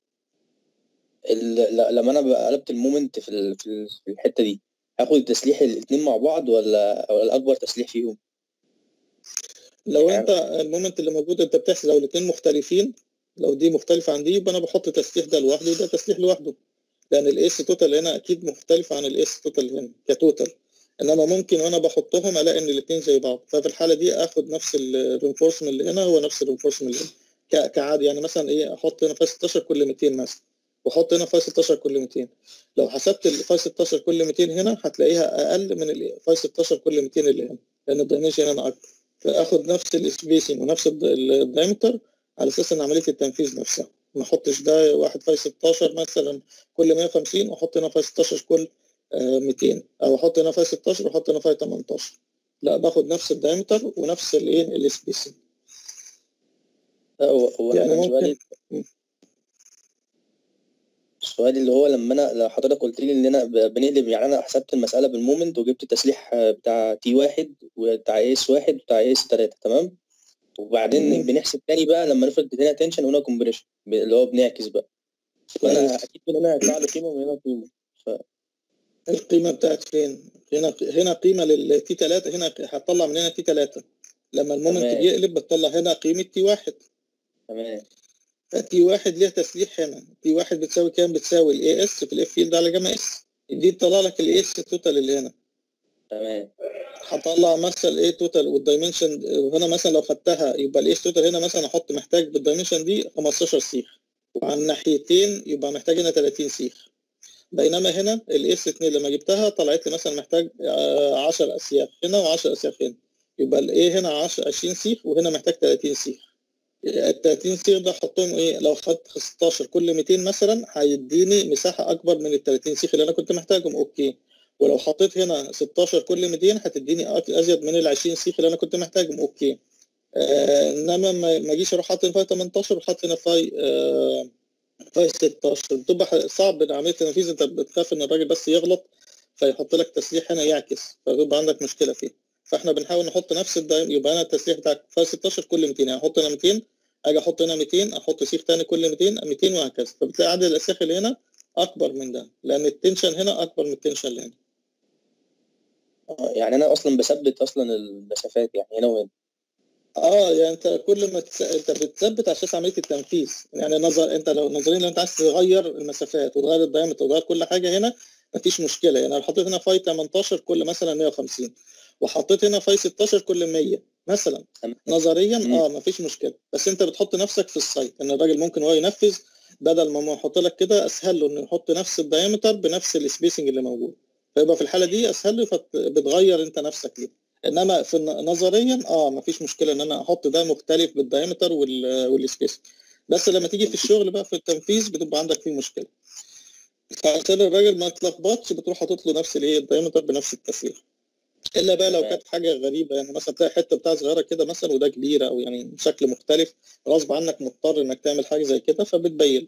لما انا قلبت المومنت في في الحته دي هاخد التسليح الاثنين مع بعض ولا ولا الاكبر تسليح فيهم لو انت المومنت اللي موجود انت بتحسب لو الاثنين مختلفين لو دي مختلفه عن دي يبقى انا بحط تسليح ده لوحده وده تسليح لوحده لان الاس توتال هنا اكيد مختلف عن الاس توتال هنا كتوتال انما ممكن وانا بحطهم الاقي ان الاثنين زي بعض ففي الحاله دي اخد نفس الرينفورسمنت اللي هنا هو نفس الرينفورسمنت اللي هنا كعادي يعني مثلا ايه احط هنا في 16 كل 200 مثلا واحط هنا فاي 16 كل 200 لو حسبت الفاي 16 كل 200 هنا هتلاقيها اقل من الفاي 16 كل 200 اللي هنا لان الدايمنشن هنا اكبر فاخد نفس السبيسنج ونفس الد- الدايمتر على اساس ان عمليه التنفيذ نفسها ما احطش ده واحد فاي 16 مثلا كل 150 واحط هنا فاي 16 كل آه، 200 او احط هنا فاي 16 واحط هنا فاي 18 لا باخد نفس الدايمتر ونفس الايه السبيسنج لا هو هو يعني أنا ممكن- سؤالي سؤالي اللي هو لما انا لو حضرتك قلت لي ان انا ب- بنقلب يعني انا حسبت المساله بالمومنت وجبت تسليح آه، بتاع تي واحد وبتاع اس واحد وبتاع اس تلاته تمام وبعدين مم. بنحسب تاني بقى لما نفرض هنا تنشن وهنا كومبريشن اللي هو بنعكس بقى فانا كويس. اكيد من هنا هيطلع لي قيمه ومن هنا قيمه القيمه بتاعت فين هنا هنا قيمه للتي 3 هنا هتطلع من هنا تي 3 لما المومنت تمام. بيقلب بتطلع هنا قيمه تي 1 تمام تي واحد ليها تسليح هنا تي واحد بتساوي كام بتساوي الاي اس في الاف فيلد على جاما اس دي تطلع لك الاي اس توتال اللي هنا تمام هطلع مثلا ايه توتال والدايمنشن هنا مثلا لو خدتها يبقى الايس توتال هنا مثلا احط محتاج بالدايمنشن دي 15 سيخ وعلى الناحيتين يبقى محتاج هنا 30 سيخ بينما هنا الاس 2 لما جبتها طلعت لي مثلا محتاج آه، 10 اسياخ هنا و10 اسياخ هنا يبقى الايه هنا 10 20 سيخ وهنا محتاج 30 سيخ ال 30 سيخ ده احطهم ايه لو خدت 16 كل 200 مثلا هيديني مساحه اكبر من ال 30 سيخ اللي انا كنت محتاجهم اوكي ولو حطيت هنا 16 كل 200 هتديني أك- ازيد من ال 20 سيخ اللي انا كنت محتاجهم اوكي آه انما ما ما اجيش اروح حاطط فاي 18 وحاطط هنا فاي آه فاي 16 بتبقى ح- صعب إن عمليه التنفيذ انت بتخاف ان الراجل بس يغلط فيحط لك تسليح هنا يعكس فبيبقى عندك مشكله فيه فاحنا بنحاول نحط نفس الدايم يبقى انا التسليح بتاعك فاي 16 كل 200 يعني احط هنا 200 اجي احط هنا 200 احط سيخ تاني كل 200 200 وهكذا فبتلاقي عدد الاسياخ اللي هنا اكبر من ده لان التنشن هنا اكبر من التنشن اللي هنا آه، يعني انا اصلا بثبت اصلا المسافات يعني هنا وهنا اه يعني انت كل ما تس... انت بتثبت على اساس عمليه التنفيذ يعني نظر انت لو نظريا لو انت عايز تغير المسافات وتغير الدايمتر وتغير كل حاجه هنا مفيش مشكله يعني لو حطيت هنا فاي 18 كل مثلا 150 وحطيت هنا فاي 16 كل 100 مثلا تمام. نظريا مم. اه مفيش مشكله بس انت بتحط نفسك في السايت ان الراجل ممكن هو ينفذ بدل ما هو يحط لك كده اسهل له انه يحط نفس الدايمتر بنفس السبيسنج اللي موجود فيبقى في الحاله دي اسهل له فبتغير انت نفسك ليه انما في الن- نظريا اه مفيش مشكله ان انا احط ده مختلف بالدايمتر وال والسبيس بس لما تيجي في الشغل بقى في التنفيذ بتبقى عندك فيه مشكله فعشان الراجل ما يتلخبطش بتروح حاطط له نفس الايه الدايمتر بنفس التسليح الا بقى لو تمام. كانت حاجه غريبه يعني مثلا تلاقي حته بتاع صغيره كده مثلا وده كبيره او يعني شكل مختلف غصب عنك مضطر انك تعمل حاجه زي كده فبتبين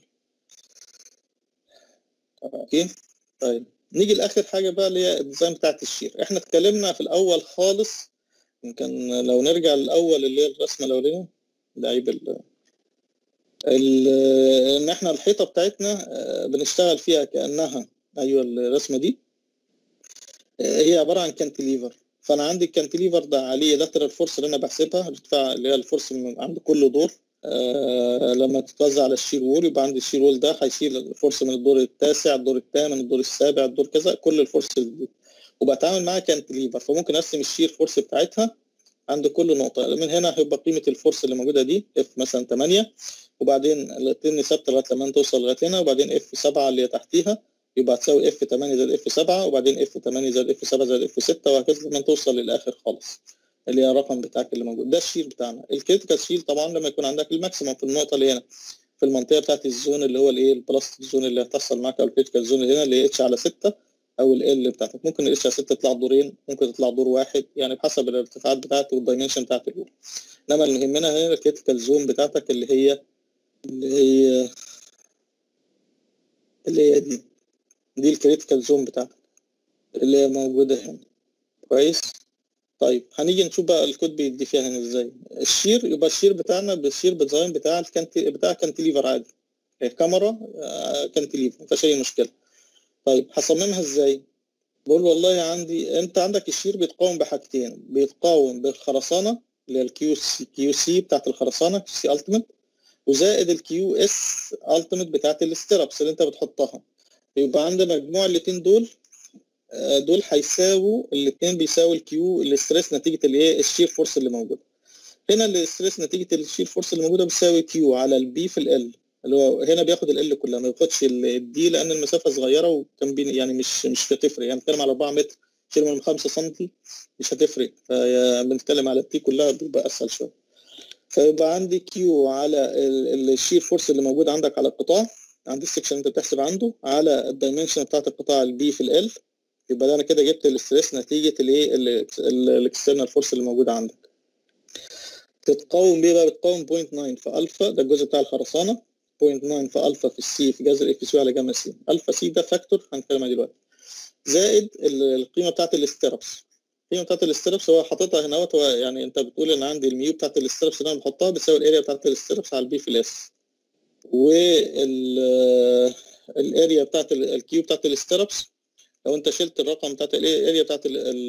اوكي طيب نيجي لاخر حاجه بقى اللي هي الديزاين بتاعت الشير احنا اتكلمنا في الاول خالص يمكن لو نرجع للاول اللي هي الرسمه الاولانيه ده عيب ال ال- ان احنا الحيطه بتاعتنا آه، بنشتغل فيها كانها ايوه الرسمه دي آه، هي عباره عن كانتليفر فانا عندي الكانتليفر ده عليه لاترال فورس اللي انا بحسبها ارتفاع اللي هي الفورس من عند كل دور آه لما تتوزع على الشير وول يبقى عندي الشير وول ده هيشيل الفورس من الدور التاسع الدور الثامن الدور السابع الدور كذا كل الفورس دي وبتعامل معاها كانتليفر فممكن اقسم الشير فورس بتاعتها عند كل نقطة من هنا هيبقى قيمة الفورس اللي موجودة دي اف مثلا 8 وبعدين الاتنين ثابتة لغاية لما توصل لغاية هنا وبعدين اف 7 اللي هي تحتيها يبقى هتساوي اف 8 زائد اف 7 وبعدين اف 8 زائد اف 7 زائد اف 6 وهكذا لما توصل للاخر خالص اللي هي الرقم بتاعك اللي موجود ده الشيل بتاعنا الكريتيكال شيل طبعا لما يكون عندك الماكسيمم في النقطة اللي هنا في المنطقة بتاعت الزون اللي هو الايه البلاستيك زون اللي هتحصل معاك او الكريتيكال زون اللي هنا اللي هي اتش على 6 او ال بتاعتك ممكن الاتش على 6 تطلع دورين ممكن تطلع دور واحد يعني بحسب الارتفاعات بتاعته والدايمنشن بتاعت الوول انما اللي يهمنا هنا الكريتيكال زون بتاعتك اللي هي اللي هي اللي هي دي دي الكريتيكال زون بتاعتك اللي هي موجودة هنا كويس طيب هنيجي نشوف بقى الكود بيدي فيها هنا ازاي الشير يبقى الشير بتاعنا بالشير ديزاين بتاع الكانتي بتاع كانتليفر عادي الكاميرا آه، كانتليفر مفيش اي مشكله طيب هصممها ازاي بقول والله عندي انت عندك الشير بيتقاوم بحاجتين بيتقاوم بالخرسانه اللي هي الكيو سي كيو سي بتاعت الخرسانه كيو سي التيميت وزائد الكيو اس التيميت بتاعت الاسترابس اللي انت بتحطها يبقى عندنا مجموع الاتنين دول آه، دول هيساووا الاثنين بيساووا الكيو الاستريس نتيجه الايه الشير فورس اللي موجوده هنا الاستريس نتيجه الشير فورس اللي موجوده بتساوي كيو على البي في ال اللي هو هنا بياخد ال كلها ما بياخدش الدي لان المسافه صغيره وكان بين يعني مش مش هتفرق يعني بنتكلم على 4 متر شيل منهم 5 سم مش هتفرق فبنتكلم على التي كلها بيبقى اسهل شويه فيبقى عندي كيو على الشير فورس اللي موجود عندك على القطاع عند السكشن انت بتحسب عنده على الدايمنشن بتاعت القطاع البي في ال يبقى ده انا كده جبت الاستريس نتيجه الايه الاكسترنال فورس اللي موجوده عندك تتقاوم بيه بقى بتقاوم 0.9 في الفا ده الجزء بتاع الخرسانه 0.9 في الفا في السي في جذر اف سي على جاما سي الفا سي ده فاكتور هنتكلم عليه دلوقتي زائد القيمه بتاعت الاستربس القيمه بتاعت الاستربس هو حاططها هنا هو يعني انت بتقول ان عندي الميو بتاعت الاستربس اللي انا بحطها بتساوي الاريا بتاعت الاستربس على البي في الاس والاريا بتاعت الكيو بتاعت الاستربس لو انت شلت الرقم بتاعت الاريا بتاعت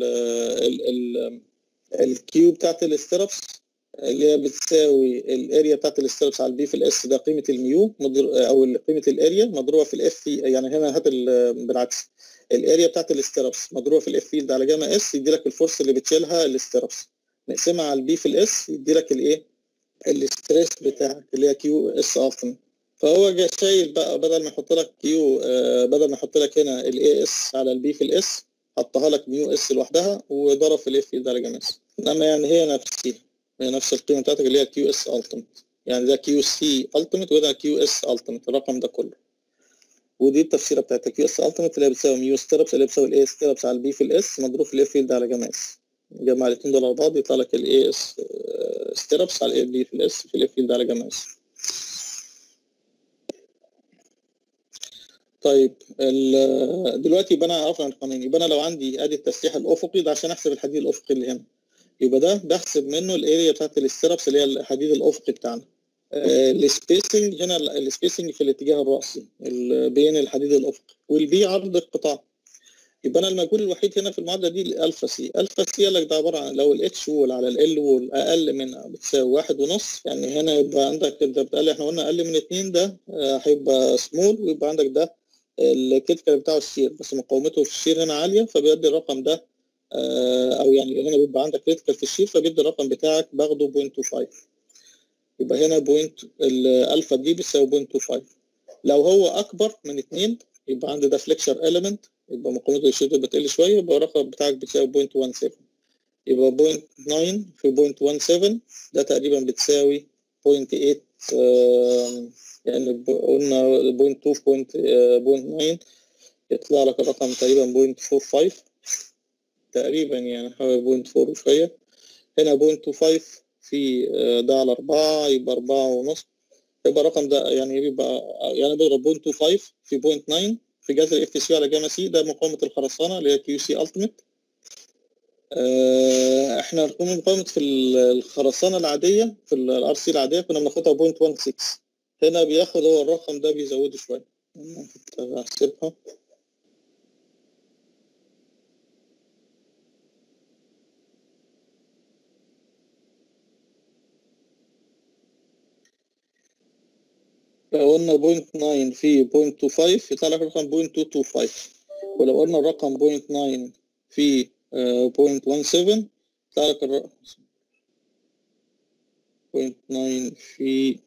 الكيو بتاعت الاستربس اللي هي بتساوي الاريا بتاعت الاستربس على البي في الاس ده قيمه الميو او قيمه الاريا مضروبه في الاف يعني هنا هات بالعكس الاريا بتاعت الاستربس مضروبه في الاف فيلد على جاما اس يدي لك الفورس اللي بتشيلها الاستربس نقسمها على البي في الاس يدي لك الايه الاستريس بتاعك اللي هي كيو اس التيمت فهو جاي شايل بقى بدل ما يحط لك كيو آه بدل ما يحط لك هنا الاي اس على البي في الاس حطها لك ميو اس لوحدها وضرب في الاف فيلد على جاما اس انما يعني هي نفسها هي نفس القيمه بتاعتك اللي هي كيو اس التيمت يعني ده كيو سي التيمت وده كيو اس التيمت الرقم ده كله ودي التفسيره بتاعت كيو اس التيمت اللي هي بتساوي ميو ستربس اللي بتساوي الاي ستربس على البي في الاس مضروب في الاف فيلد على جاما اس جمع الاثنين دول على بعض يطلع لك الاي اس ستربس على الاي بي في الاس في الاف فيلد على جاما اس طيب دلوقتي يبقى انا عرفنا الرقمين يبقى انا لو عندي ادي التسليح الافقي ده عشان احسب الحديد الافقي اللي هنا يبقى ده بحسب منه الاريا بتاعت الاستربس اللي هي الحديد الافقي بتاعنا السبيسنج هنا السبيسنج في الاتجاه الرأسي بين الحديد الافقي والبي عرض القطاع يبقى انا المجهول الوحيد هنا في المعادله دي الالفا سي الفا سي قال لك ده عباره عن لو الاتش وول على ال وول اقل من بتساوي واحد ونص يعني هنا يبقى عندك انت بتقال احنا قلنا اقل من اتنين ده هيبقى سمول ويبقى عندك ده الكتكل بتاعه الشير بس مقاومته في الشير هنا عاليه فبيدي الرقم ده او يعني هنا بيبقى عندك كريتيكال في الشير فبيدي الرقم بتاعك باخده 0.25 يبقى هنا بوينت الالفا دي بتساوي 0.25 لو هو اكبر من 2 يبقى عندي ده فليكشر اليمنت يبقى مقاومته الشير بتقل شويه يبقى الرقم بتاعك بتساوي 0.17 يبقى 0.9 في 0.17 ده تقريبا بتساوي 0.8 يعني قلنا 0.2 في 0.9 يطلع لك الرقم تقريبا 0.45 تقريبا يعني حوالي 0.4 وشوية هنا 0.25 في ده على 4 يبقى 4 ونص يبقى الرقم ده يعني بيبقى يعني بضرب 0.25 في 0.9 في جذر اف سي على جاما سي ده مقاومة الخرسانة اللي هي كيو سي التيميت احنا مقاومة في الخرسانة العادية في الار سي العادية كنا بناخدها 0.16 هنا بياخد هو الرقم ده بيزوده شوية هحسبها لو قلنا 0.9 في 0.25 يطلع لك الرقم 0.225 ولو قلنا الرقم 0.9 في 0.17 يطلع لك الرقم 0.9 في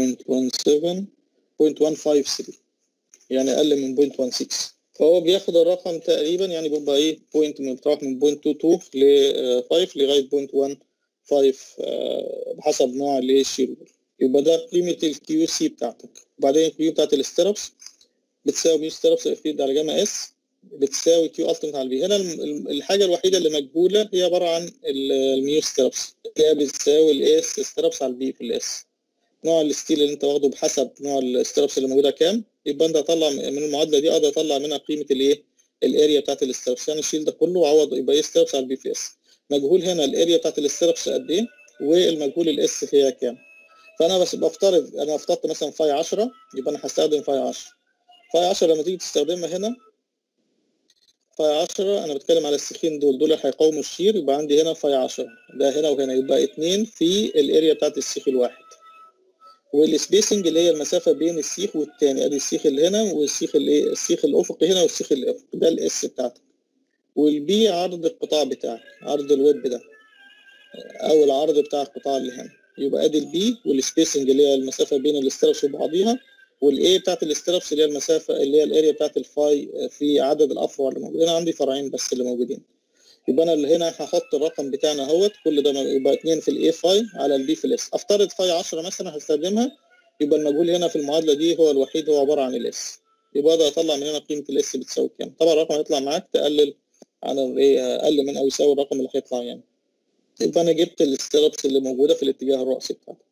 0.17 0.153 يعني أقل من 0.16 فهو بياخد الرقم تقريبا يعني بيبقى ايه بوينت من بتروح من 0.22 ل 5 لغايه 0.15 بحسب نوع الشير يبقى ده قيمة الكيو سي بتاعتك وبعدين الكيو بتاعت الاستربس بتساوي ميو ستربس اف على جاما اس بتساوي كيو التيمت على البي هنا الحاجة الوحيدة اللي مجهولة هي عبارة عن الميو ستربس اللي هي بتساوي الاس ستربس على البي في الاس نوع الستيل اللي انت واخده بحسب نوع الستربس اللي موجودة كام يبقى انت هطلع من المعادلة دي اقدر اطلع منها قيمة الايه الاريا بتاعت الاستربس يعني الشيل ده كله وعوض يبقى ايه ستربس على البي في اس مجهول هنا الاريا بتاعت الاستربس قد ايه والمجهول الاس هي كام فانا بس بفترض انا افترضت مثلا فاي 10 يبقى انا هستخدم فاي 10 فاي 10 لما تيجي تستخدمها هنا فاي 10 انا بتكلم على السيخين دول دول هيقاوموا الشير يبقى عندي هنا فاي 10 ده هنا وهنا يبقى 2 في الاريا بتاعت السيخ الواحد والسبيسنج اللي هي المسافه بين السيخ والتاني ادي السيخ اللي هنا والسيخ اللي السيخ الافقي هنا والسيخ الافقي ده الاس بتاعتك والبي عرض القطاع بتاعك عرض الويب ده او العرض بتاع القطاع اللي هنا يبقى ادي البي والسبيسنج اللي هي المسافه بين الاستربس وبعضيها والاي بتاعت الاسترابس اللي هي المسافه اللي هي الاريا بتاعت الفاي في عدد الافرع اللي موجودين انا عندي فرعين بس اللي موجودين يبقى انا اللي هنا هحط الرقم بتاعنا اهوت كل ده يبقى 2 في الاي فاي على البي في الاس افترض فاي 10 مثلا هستخدمها يبقى المجهول هنا في المعادله دي هو الوحيد هو عباره عن الاس يبقى ده اطلع من هنا قيمه الاس بتساوي كام طبعا الرقم هيطلع معاك تقلل عن الايه اقل من او يساوي الرقم اللي هيطلع يعني يبقى انا جبت الاسترابس اللي موجوده في الاتجاه الرأسي بتاعتي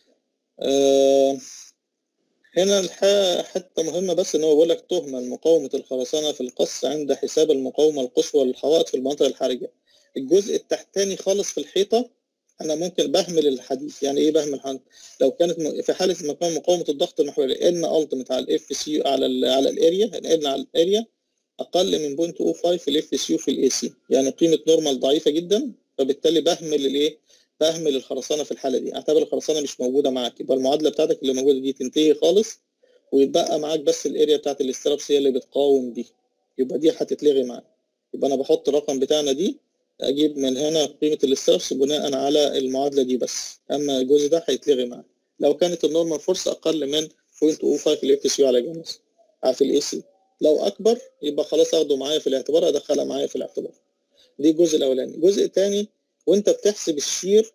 آه هنا الحقيقة حتة مهمة بس إن هو بيقول لك تهمل مقاومة الخرسانة في القص عند حساب المقاومة القصوى للحوائط في المناطق الحرجة. الجزء التحتاني خالص في الحيطة أنا ممكن بهمل الحديد، يعني إيه بهمل الحديد؟ لو كانت م- في حالة مكان مقاومة الضغط المحوري إن ألتيميت على الإف سي على ال على الأريا إن على الأريا أقل من 0.05 في الإف سي وفي الإي سي، يعني قيمة نورمال ضعيفة جدا فبالتالي بهمل الإيه؟ بهمل الخرسانة في الحالة دي، أعتبر الخرسانة مش موجودة معاك، يبقى المعادلة بتاعتك اللي موجودة دي تنتهي خالص ويتبقى معاك بس الاريا بتاعت الاسترابس هي اللي بتقاوم دي يبقى دي هتتلغي معاك يبقى انا بحط الرقم بتاعنا دي اجيب من هنا قيمه الاسترابس بناء على المعادله دي بس اما الجزء ده هيتلغي معاك لو كانت النورمال فورس اقل من 0.05 الاف سي على جامس في الاي سي لو اكبر يبقى خلاص اخده معايا في الاعتبار ادخلها معايا في الاعتبار دي الجزء الاولاني الجزء الثاني وانت بتحسب الشير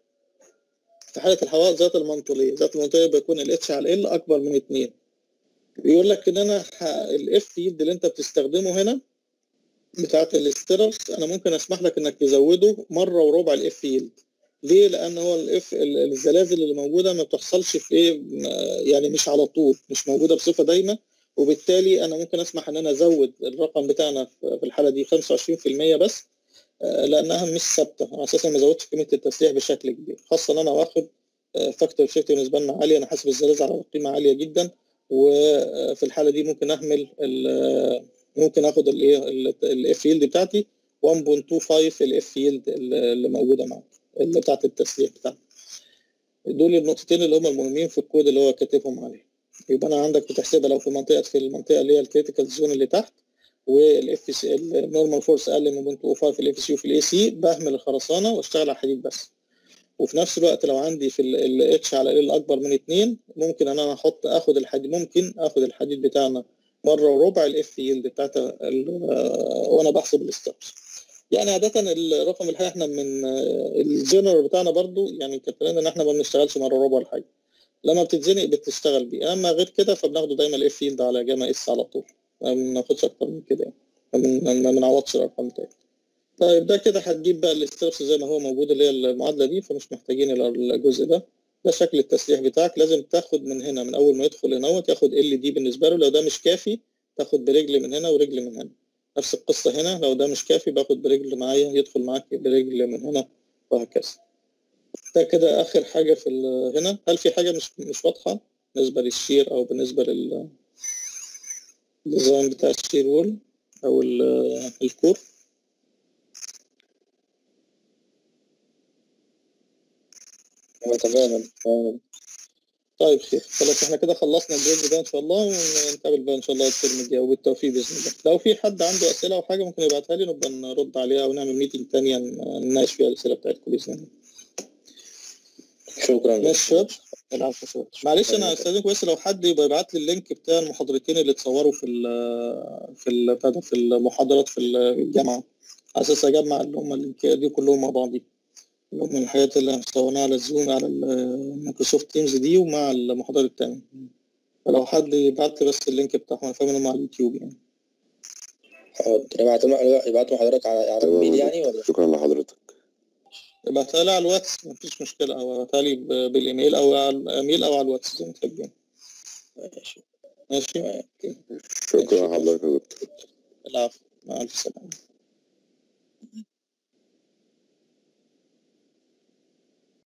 في حاله الحوائط ذات المنطوليه ذات المنطوليه بيكون الاتش على ال اكبر من 2 بيقول لك ان انا الاف يد اللي انت بتستخدمه هنا بتاعت الاسترس انا ممكن اسمح لك انك تزوده مره وربع الاف يلد ليه؟ لان هو الاف الزلازل اللي موجوده ما بتحصلش في ايه يعني مش على طول مش موجوده بصفه دايمه وبالتالي انا ممكن اسمح ان انا ازود الرقم بتاعنا في الحاله دي 25% بس آه، لانها مش ثابته على اساس إن ما زودتش قيمه التسليح بشكل كبير خاصه ان انا واخد فاكتور شيفت بالنسبه لنا عاليه انا حاسب الزلازل على قيمه عاليه جدا وفي الحاله دي ممكن اهمل ال- ممكن اخد الايه الاف يلد بتاعتي 1.25 الاف يلد اللي موجوده معاك اللي بتاعت التسليح بتاعتي دول النقطتين اللي هم المهمين في الكود اللي هو كاتبهم عليه يبقى انا عندك بتحسبها لو في منطقه في المنطقه اللي هي الكريتيكال زون اللي تحت والاف سي النورمال فورس اقل من 0.05 في الاف سي وفي الاي سي بهمل الخرسانه واشتغل على الحديد بس وفي نفس الوقت لو عندي في الاتش على ال اكبر من 2 ممكن ان انا احط اخد الحديد ممكن اخد الحديد بتاعنا مره وربع الاف يلد بتاعتها ال- وانا بحسب الستبس يعني عادة الرقم الحقيقي احنا من الجنرال بتاعنا برضو يعني كاتبين ان احنا ما بنشتغلش مره ربع الحاجه لما بتتزنق بتشتغل بيه اما غير كده فبناخده دايما الاف يلد على جاما اس على طول ما بناخدش اكتر من كده يعني ما بن- ما بنعوضش الارقام تاني طيب ده كده هتجيب بقى الاسترس زي ما هو موجود اللي هي المعادله دي فمش محتاجين ال- الجزء ده ده شكل التسليح بتاعك لازم تاخد من هنا من اول ما يدخل هنا تاخد ال دي بالنسبه له لو ده مش كافي تاخد برجل من هنا ورجل من هنا نفس القصه هنا لو ده مش كافي باخد برجل معايا يدخل معاك برجل من هنا وهكذا ده كده اخر حاجه في ال- هنا هل في حاجه مش مش واضحه بالنسبه للشير او بالنسبه لل الديزاين بتاع الشير وول او ال- الكور هو تماما تماما طيب خير خلاص احنا كده خلصنا الجزء ده ان شاء الله ونتقابل بقى ان شاء الله الترم الجاي وبالتوفيق باذن الله لو في حد عنده اسئله او حاجه ممكن يبعتها لي نبقى نرد عليها او نعمل ميتنج تانية نناقش فيها الاسئله بتاعتكم باذن الله شكرا ماشي شباب العفو شباب معلش انا هستاذنكم بس لو حد يبقى يبعت لي اللينك بتاع المحاضرتين اللي اتصوروا في ال في ال بتاع ده، في المحاضرات في الجامعه على اساس اجمع اللي هم اللينكات دي كلهم مع بعض اللي هم الحاجات اللي هنصورناها على الزوم على المايكروسوفت تيمز دي ومع المحاضرة التانية فلو حد يبعت لي بس اللينك بتاعهم انا فاهم انهم على اليوتيوب يعني حاضر يبعتوا يبعتوا حضرتك على على تمام الميل يا يعني دكتور. ولا شكرا لحضرتك ابعتها لي على الواتس مفيش مشكلة او ابعتها لي ب- بالايميل او على الايميل او على الواتس زي ما تحبين ماشي ماشي شكرا لحضرتك يا دكتور العفو مع الف سلامة